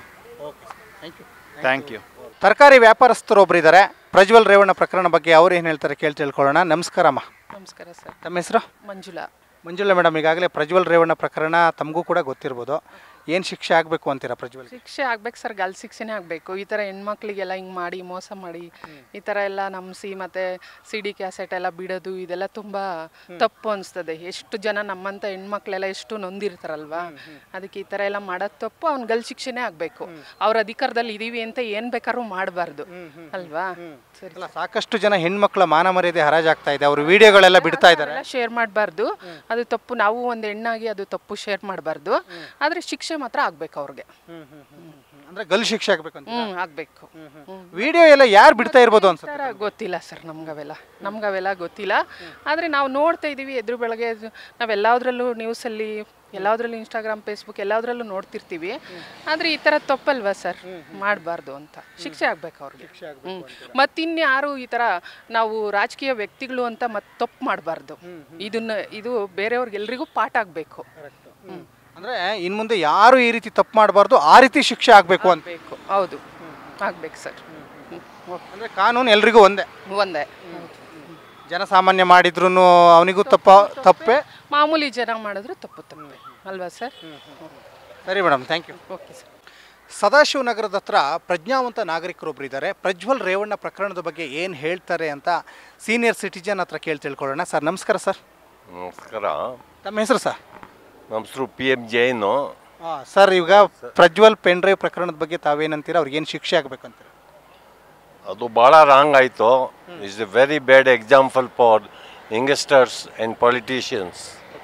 ಥ್ಯಾಂಕ್ ಯು ತರಕಾರಿ ವ್ಯಾಪಾರಸ್ಥರು ಒಬ್ರು ಇದ್ದಾರೆ ಪ್ರಜ್ವಲ್ ರೇವಣ್ಣ ಪ್ರಕರಣ ಬಗ್ಗೆ ಅವ್ರು ಏನು ಹೇಳ್ತಾರೆ ಕೇಳಿ ತಿಳ್ಕೊಳ್ಳೋಣ ನಮಸ್ಕಾರಮ್ಮ ನಮಸ್ಕಾರ ಸರ್ ತಮ್ಮ ಹೆಸರು ಮಂಜುಳಾ ಮಂಜುಳಾ ಮೇಡಮ್ ಈಗಾಗಲೇ ಪ್ರಜ್ವಲ್ ರೇವಣ್ಣ ಪ್ರಕರಣ ತಮಗೂ ಕೂಡ ಗೊತ್ತಿರ್ಬೋದು ಏನು ಶಿಕ್ಷೆ ಆಗಬೇಕು ಅಂತೀರಾ ಪ್ರಜ್ವಲ್ ಶಿಕ್ಷೆ ಆಗ್ಬೇಕು ಸರ್ ಗಲ್ ಶಿಕ್ಷೆನೇ ಆಗಬೇಕು ಈ ಥರ ಹೆಣ್ಮಕ್ಳಿಗೆಲ್ಲ ಹಿಂಗೆ ಮಾಡಿ ಮೋಸ ಮಾಡಿ ಈ ಥರ ಎಲ್ಲ ನಂಬಿಸಿ ಮತ್ತು ಸಿ ಡಿ ಕ್ಯಾಸೆಟ್ ಎಲ್ಲ ಬಿಡೋದು ಇದೆಲ್ಲ ತುಂಬ ತಪ್ಪು ಅನಿಸ್ತದೆ ಎಷ್ಟು ಜನ ನಮ್ಮಂಥ ಹೆಣ್ಮಕ್ಳೆಲ್ಲ ಎಷ್ಟು ನೊಂದಿರ್ತಾರಲ್ವಾ ಅದಕ್ಕೆ ಈ ಥರ ಎಲ್ಲ ಮಾಡೋದು ತಪ್ಪು ಅವ್ನು ಗಲ್ ಶಿಕ್ಷೆನೇ ಆಗಬೇಕು ಅವ್ರ ಅಧಿಕಾರದಲ್ಲಿ ಇದೀವಿ ಅಂತ ಏನು ಬೇಕಾದ್ರೂ ಮಾಡಬಾರ್ದು ಅಲ್ವಾ ಸರಿ ಅಲ್ಲ ಸಾಕಷ್ಟು ಜನ ಹೆಣ್ಮಕ್ಳ ಮಾನ ಮರ್ಯಾದೆ ಹರಾಜಾಗ್ತಾ ಇದೆ ಅವರು ವಿಡಿಯೋಗಳೆಲ್ಲ ಬಿಡ್ತಾ ಇದ್ದಾರೆ ಶೇರ್ ಮಾಡಬಾರ್ದು ಅದು ತಪ್ಪು ನಾವು ಒಂದು ಹೆಣ್ಣಾಗಿ ಅದು ತಪ್ಪು ಶೇರ್ ಮಾಡಬಾರ್ದು ಆದರೆ ಶಿಕ್ಷೆ ಮಾತ್ರ ಆಗ್ಬೇಕು ಅವ್ರಿಗೆ ಅಂದ್ರೆ ಗಲ್ ಶಿಕ್ಷೆ ಆಗಬೇಕು ಅಂತ ಹ್ಮ್ ಆಗ್ಬೇಕು ವಿಡಿಯೋ ಎಲ್ಲ ಯಾರು ಬಿಡ್ತಾ ಇರ್ಬೋದು ಅನ್ಸುತ್ತೆ ಥರ ಗೊತ್ತಿಲ್ಲ ಸರ್ ನಮ್ಗವೆಲ್ಲ ನಮ್ಗವೆಲ್ಲ ಗೊತ್ತಿಲ್ಲ ಆದರೆ ನಾವು ನೋಡ್ತಾ ಇದ್ದೀವಿ ಎದುರು ಬೆಳಗ್ಗೆ ನಾವೆಲ್ಲದರಲ್ಲೂ ನ್ಯೂಸಲ್ಲಿ ಎಲ್ಲದರಲ್ಲೂ ಇನ್ಸ್ಟಾಗ್ರಾಮ್ ಫೇಸ್ಬುಕ್ ಎಲ್ಲದರಲ್ಲೂ ನೋಡ್ತಿರ್ತೀವಿ ಆದರೆ ಈ ಥರ ತಪ್ಪಲ್ವಾ ಸರ್ ಮಾಡಬಾರ್ದು ಅಂತ ಶಿಕ್ಷೆ ಆಗ್ಬೇಕು ಅವ್ರಿಗೆ ಹ್ಞೂ ಮತ್ತಿನ್ಯಾರು ಈ ಥರ ನಾವು ರಾಜಕೀಯ ವ್ಯಕ್ತಿಗಳು ಅಂತ ಮತ್ತೆ ತಪ್ಪು ಮಾಡಬಾರ್ದು ಇದನ್ನ ಇದು ಬೇರೆಯವ್ರಿಗೆ ಎಲ್ರಿಗೂ ಪಾಠ ಆಗಬೇಕು ಹ್ಞೂ ಅಂದ್ರೆ ಇನ್ ಮುಂದೆ ಯಾರು ಈ ರೀತಿ ತಪ್ಪು ಮಾಡಬಾರ್ದು ಆ ರೀತಿ ಶಿಕ್ಷೆ ಆಗಬೇಕು ಅಂತ ಬೇಕು ಹೌದು ಆಗ್ಬೇಕು ಸರ್ ಅಂದ್ರೆ ಕಾನೂನು ಎಲ್ರಿಗೂ ಒಂದೇ ಒಂದೇ ಜನಸಾಮಾನ್ಯ ಮಾಡಿದ್ರು ಅವನಿಗೂ ತಪ್ಪ ತಪ್ಪೇ ಮಾಮೂಲಿ ಜನ ಮಾಡಿದ್ರು ತಪ್ಪು ತಪ್ಪೆ ಅಲ್ವಾ ಸರ್ ಸರಿ madam thank you okay sir ಸದಾಶಿವನಗರದ ಹತ್ರ ಪ್ರಜ್ಞಾವಂತ ನಾಗರಿಕರೊಬ್ಬರು ಇದ್ದಾರೆ ಪ್ರಜ್ವಲ್ ರೇವಣ್ಣ ಪ್ರಕರಣದ ಬಗ್ಗೆ ಏನು ಹೇಳ್ತಾರೆ ಅಂತ ಸೀನಿಯರ್ ಸಿಟಿಜನ್ ಹತ್ರ ಕೇಳಿ ತಿಳ್ಕೊಳ್ಳೋಣ ಸರ್ ನಮಸ್ಕಾರ ಸರ್ ನಮಸ್ಕಾರ ತಮ್ಮ ಹೆಸರು ಸರ್ ನಮ್ಮ ಹೆಸರು ಪಿ ಎಮ್ ಜೈನು ಸರ್ ಈಗ ಪ್ರಜ್ವಲ್ ಪೆನ್ ಡ್ರೈವ್ ಪ್ರಕರಣದ ಬಗ್ಗೆ ತಾವೇನಂತೀರ ಅವ್ರಿಗೆ ಏನು ಶಿಕ್ಷೆ ಆಗಬೇಕಂತೀರ ಅದು ಭಾಳ ರಾಂಗ್ ಆಯಿತು is a very bad example for youngsters and politicians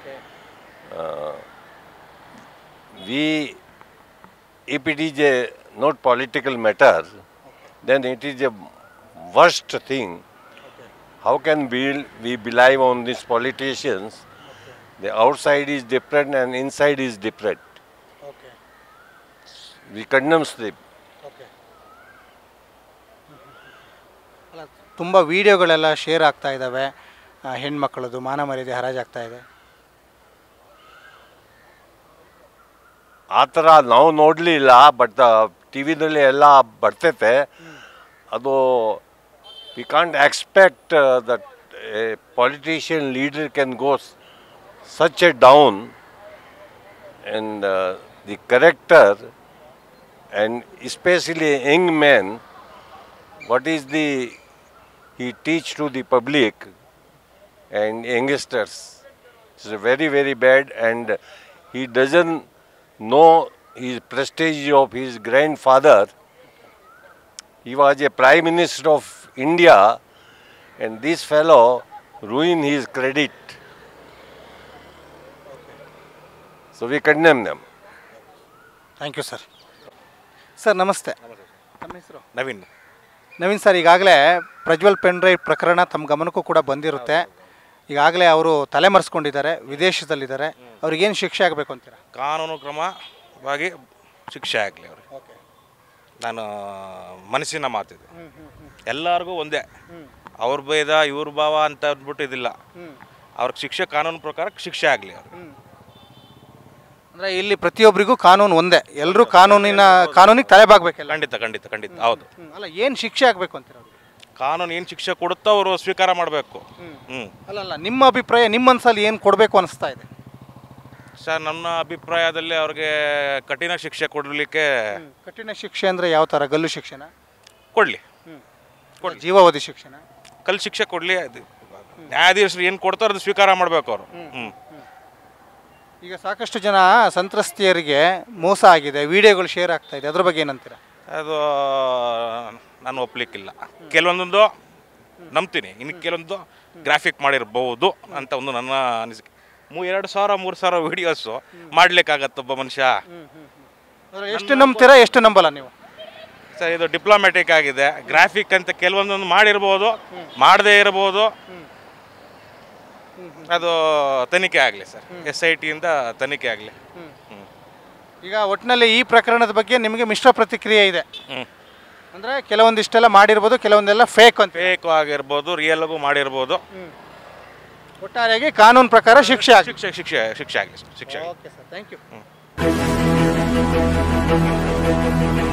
we if it is a not political matter, then it is a worst thing. How can we, we rely on these politicians? The outside is different and inside is different. We condemn them. ತುಂಬ ವಿಡಿಯೋಗಳೆಲ್ಲ share ಆಗ್ತಾ ಇದ್ದಾವೆ ಆ, ಹೆಣ್ಮಕ್ಳದ್ದು ಮಾನ ಮರ್ಯಾದೆ ಹರಾಜಾಗ್ತಾ ಇದೆ ಆ ಥರ ನಾವು ನೋಡಲಿಲ್ಲ ಬಟ್ ಟಿ ವಿನಲ್ಲಿ ಎಲ್ಲ ಬರ್ತೈತೆ ಅದು we can't expect that a politician leader can go such a down and the character and especially young man what is the he teach to the public and youngsters it's very very bad and he doesn't know his prestige of his grandfather he was a prime minister of india and this fellow ruined his credit so we condemn them thank you sir sir ನಮಸ್ತೆ ನಮ್ಮ ಹೆಸರು Naveen Naveen sir ಈಗಾಗಲೇ Prajwal pen drive ಪ್ರಕರಣ ತಮ್ಮ ಗಮನಕ್ಕೂ ಕೂಡ ಬಂದಿರುತ್ತೆ ಈಗಾಗಲೇ ಅವರು ತಲೆಮರೆಸ್ಕೊಂಡಿದ್ದಾರೆ ವಿದೇಶದಲ್ಲಿದ್ದಾರೆ ಅವ್ರಿಗೇನು ಶಿಕ್ಷೆ ಆಗಬೇಕು ಅಂತೀರಾ ಕಾನೂನು ಕ್ರಮವಾಗಿ ಶಿಕ್ಷೆ ಆಗಲಿ ಅವ್ರಿಗೆ ನಾನು ಮನಸ್ಸಿನ ಮಾತಿದೆ ಎಲ್ಲರಿಗೂ ಒಂದೇ ಅವ್ರ ಭೇದ ಇವ್ರ ಭಾವ ಅಂತ ಅಂದ್ಬಿಟ್ಟು ಇದಿಲ್ಲ ಅವ್ರಿಗೆ ಶಿಕ್ಷೆ ಕಾನೂನು ಪ್ರಕಾರ ಶಿಕ್ಷೆ ಆಗಲಿ ಅವ್ರಿಗೆ ಅಂದರೆ ಇಲ್ಲಿ ಪ್ರತಿಯೊಬ್ಬರಿಗೂ ಕಾನೂನು ಒಂದೇ ಎಲ್ಲರೂ ಕಾನೂನಿನ ಕಾನೂನಿಗೆ ತಲೆಬಾಗಬೇಕಲ್ಲ ಖಂಡಿತ ಖಂಡಿತ ಖಂಡಿತ ಹೌದು ಅಲ್ಲ ಏನು ಶಿಕ್ಷೆ ಆಗಬೇಕು ಅಂತೀರಾ ಅವ್ರಿಗೆ? ಕಾನೂನು ಏನು ಶಿಕ್ಷೆ ಕೊಡುತ್ತೋ ಅವರು ಸ್ವೀಕಾರ ಮಾಡಬೇಕು ಹ್ಞೂ ಅಲ್ಲ ಅಲ್ಲ ನಿಮ್ಮ ಅಭಿಪ್ರಾಯ ನಿಮ್ಮ ಮನಸ್ಸಲ್ಲಿ ಏನು ಕೊಡಬೇಕು ಅನಿಸ್ತಾ ಇದೆ ಸರ್ ನನ್ನ ಅಭಿಪ್ರಾಯದಲ್ಲಿ ಅವ್ರಿಗೆ ಕಠಿಣ ಶಿಕ್ಷೆ ಕೊಡಲಿಕ್ಕೆ ಕಠಿಣ ಶಿಕ್ಷೆ ಅಂದರೆ ಯಾವ ಥರ ಗಲ್ಲು ಶಿಕ್ಷೆನ ಕೊಡಲಿ ಜೀವಾವಧಿ ಶಿಕ್ಷೆನ ಕಲ್ ಶಿಕ್ಷೆ ಕೊಡಲಿ ಅದು ನ್ಯಾಯಾಧೀಶರು ಏನು ಕೊಡ್ತಾರೋ ಅದು ಸ್ವೀಕಾರ ಮಾಡಬೇಕು ಅವರು ಹ್ಞೂ ಈಗ ಸಾಕಷ್ಟು ಜನ ಸಂತ್ರಸ್ತೆಯರಿಗೆ ಮೋಸ ಆಗಿದೆ ವಿಡಿಯೋಗಳು ಶೇರ್ ಆಗ್ತಾ ಇದೆ ಅದ್ರ ಬಗ್ಗೆ ಏನಂತೀರಾ ಅದು ನಾನು ಒಪ್ಲಿಕ್ಕಿಲ್ಲ ಕೆಲವೊಂದೊಂದು ನಂಬ್ತೀನಿ ಇನ್ನು ಕೆಲವೊಂದು ಗ್ರಾಫಿಕ್ ಮಾಡಿರ್ಬೋದು ಅಂತ ಒಂದು ನನ್ನ ಅನಿಸಿಕೆ ಮೂ ಎರಡು ಸಾವಿರ ಮೂರು ಸಾವಿರ ವೀಡಿಯೋಸು ಮಾಡ್ಲಿಕ್ಕಾಗತ್ತೊಬ್ಬ ಮನುಷ್ಯ ಅಂದ್ರೆ ಎಷ್ಟು ನಂಬ್ತೀರಾ ಎಷ್ಟು ನಂಬಲ್ಲ ನೀವು ಸರ್ ಇದು ಡಿಪ್ಲೊಮ್ಯಾಟಿಕ್ ಆಗಿದೆ ಗ್ರಾಫಿಕ್ ಅಂತ ಕೆಲವೊಂದೊಂದು ಮಾಡಿರ್ಬೋದು ಮಾಡದೇ ಇರ್ಬೋದು ಅದು ತನಿಖೆ ಆಗಲಿ ಸರ್ ಎಸ್ ಐ ಟಿಯಿಂದ ತನಿಖೆ ಆಗಲಿ ಈಗ ಒಟ್ಟಿನಲ್ಲಿ ಈ ಪ್ರಕರಣದ ಬಗ್ಗೆ ನಿಮಗೆ ಮಿಶ್ರ ಪ್ರತಿಕ್ರಿಯೆ ಇದೆ ಹ್ಮ್. ಅಂದ್ರೆ ಕೆಲವೊಂದಿಷ್ಟೆಲ್ಲ ಮಾಡಿರ್ಬೋದು ಕೆಲವೊಂದೆಲ್ಲ ಫೇಕ್ ಅಂತ ಫೇಕ್ ಆಗಿರ್ಬೋದು ರಿಯಲ್ಗೂ ಮಾಡಿರ್ಬೋದು ಒಟ್ಟಾರೆಯಾಗಿ ಕಾನೂನು ಪ್ರಕಾರ ಶಿಕ್ಷೆ ಆಗಿ ಶಿಕ್ಷೆ ಶಿಕ್ಷೆ ಶಿಕ್ಷೆ ಆಗಲಿ ಸರ್ ಶಿಕ್ಷೆ ಆಗಲಿ ಓಕೆ ಸರ್ ಥ್ಯಾಂಕ್ ಯು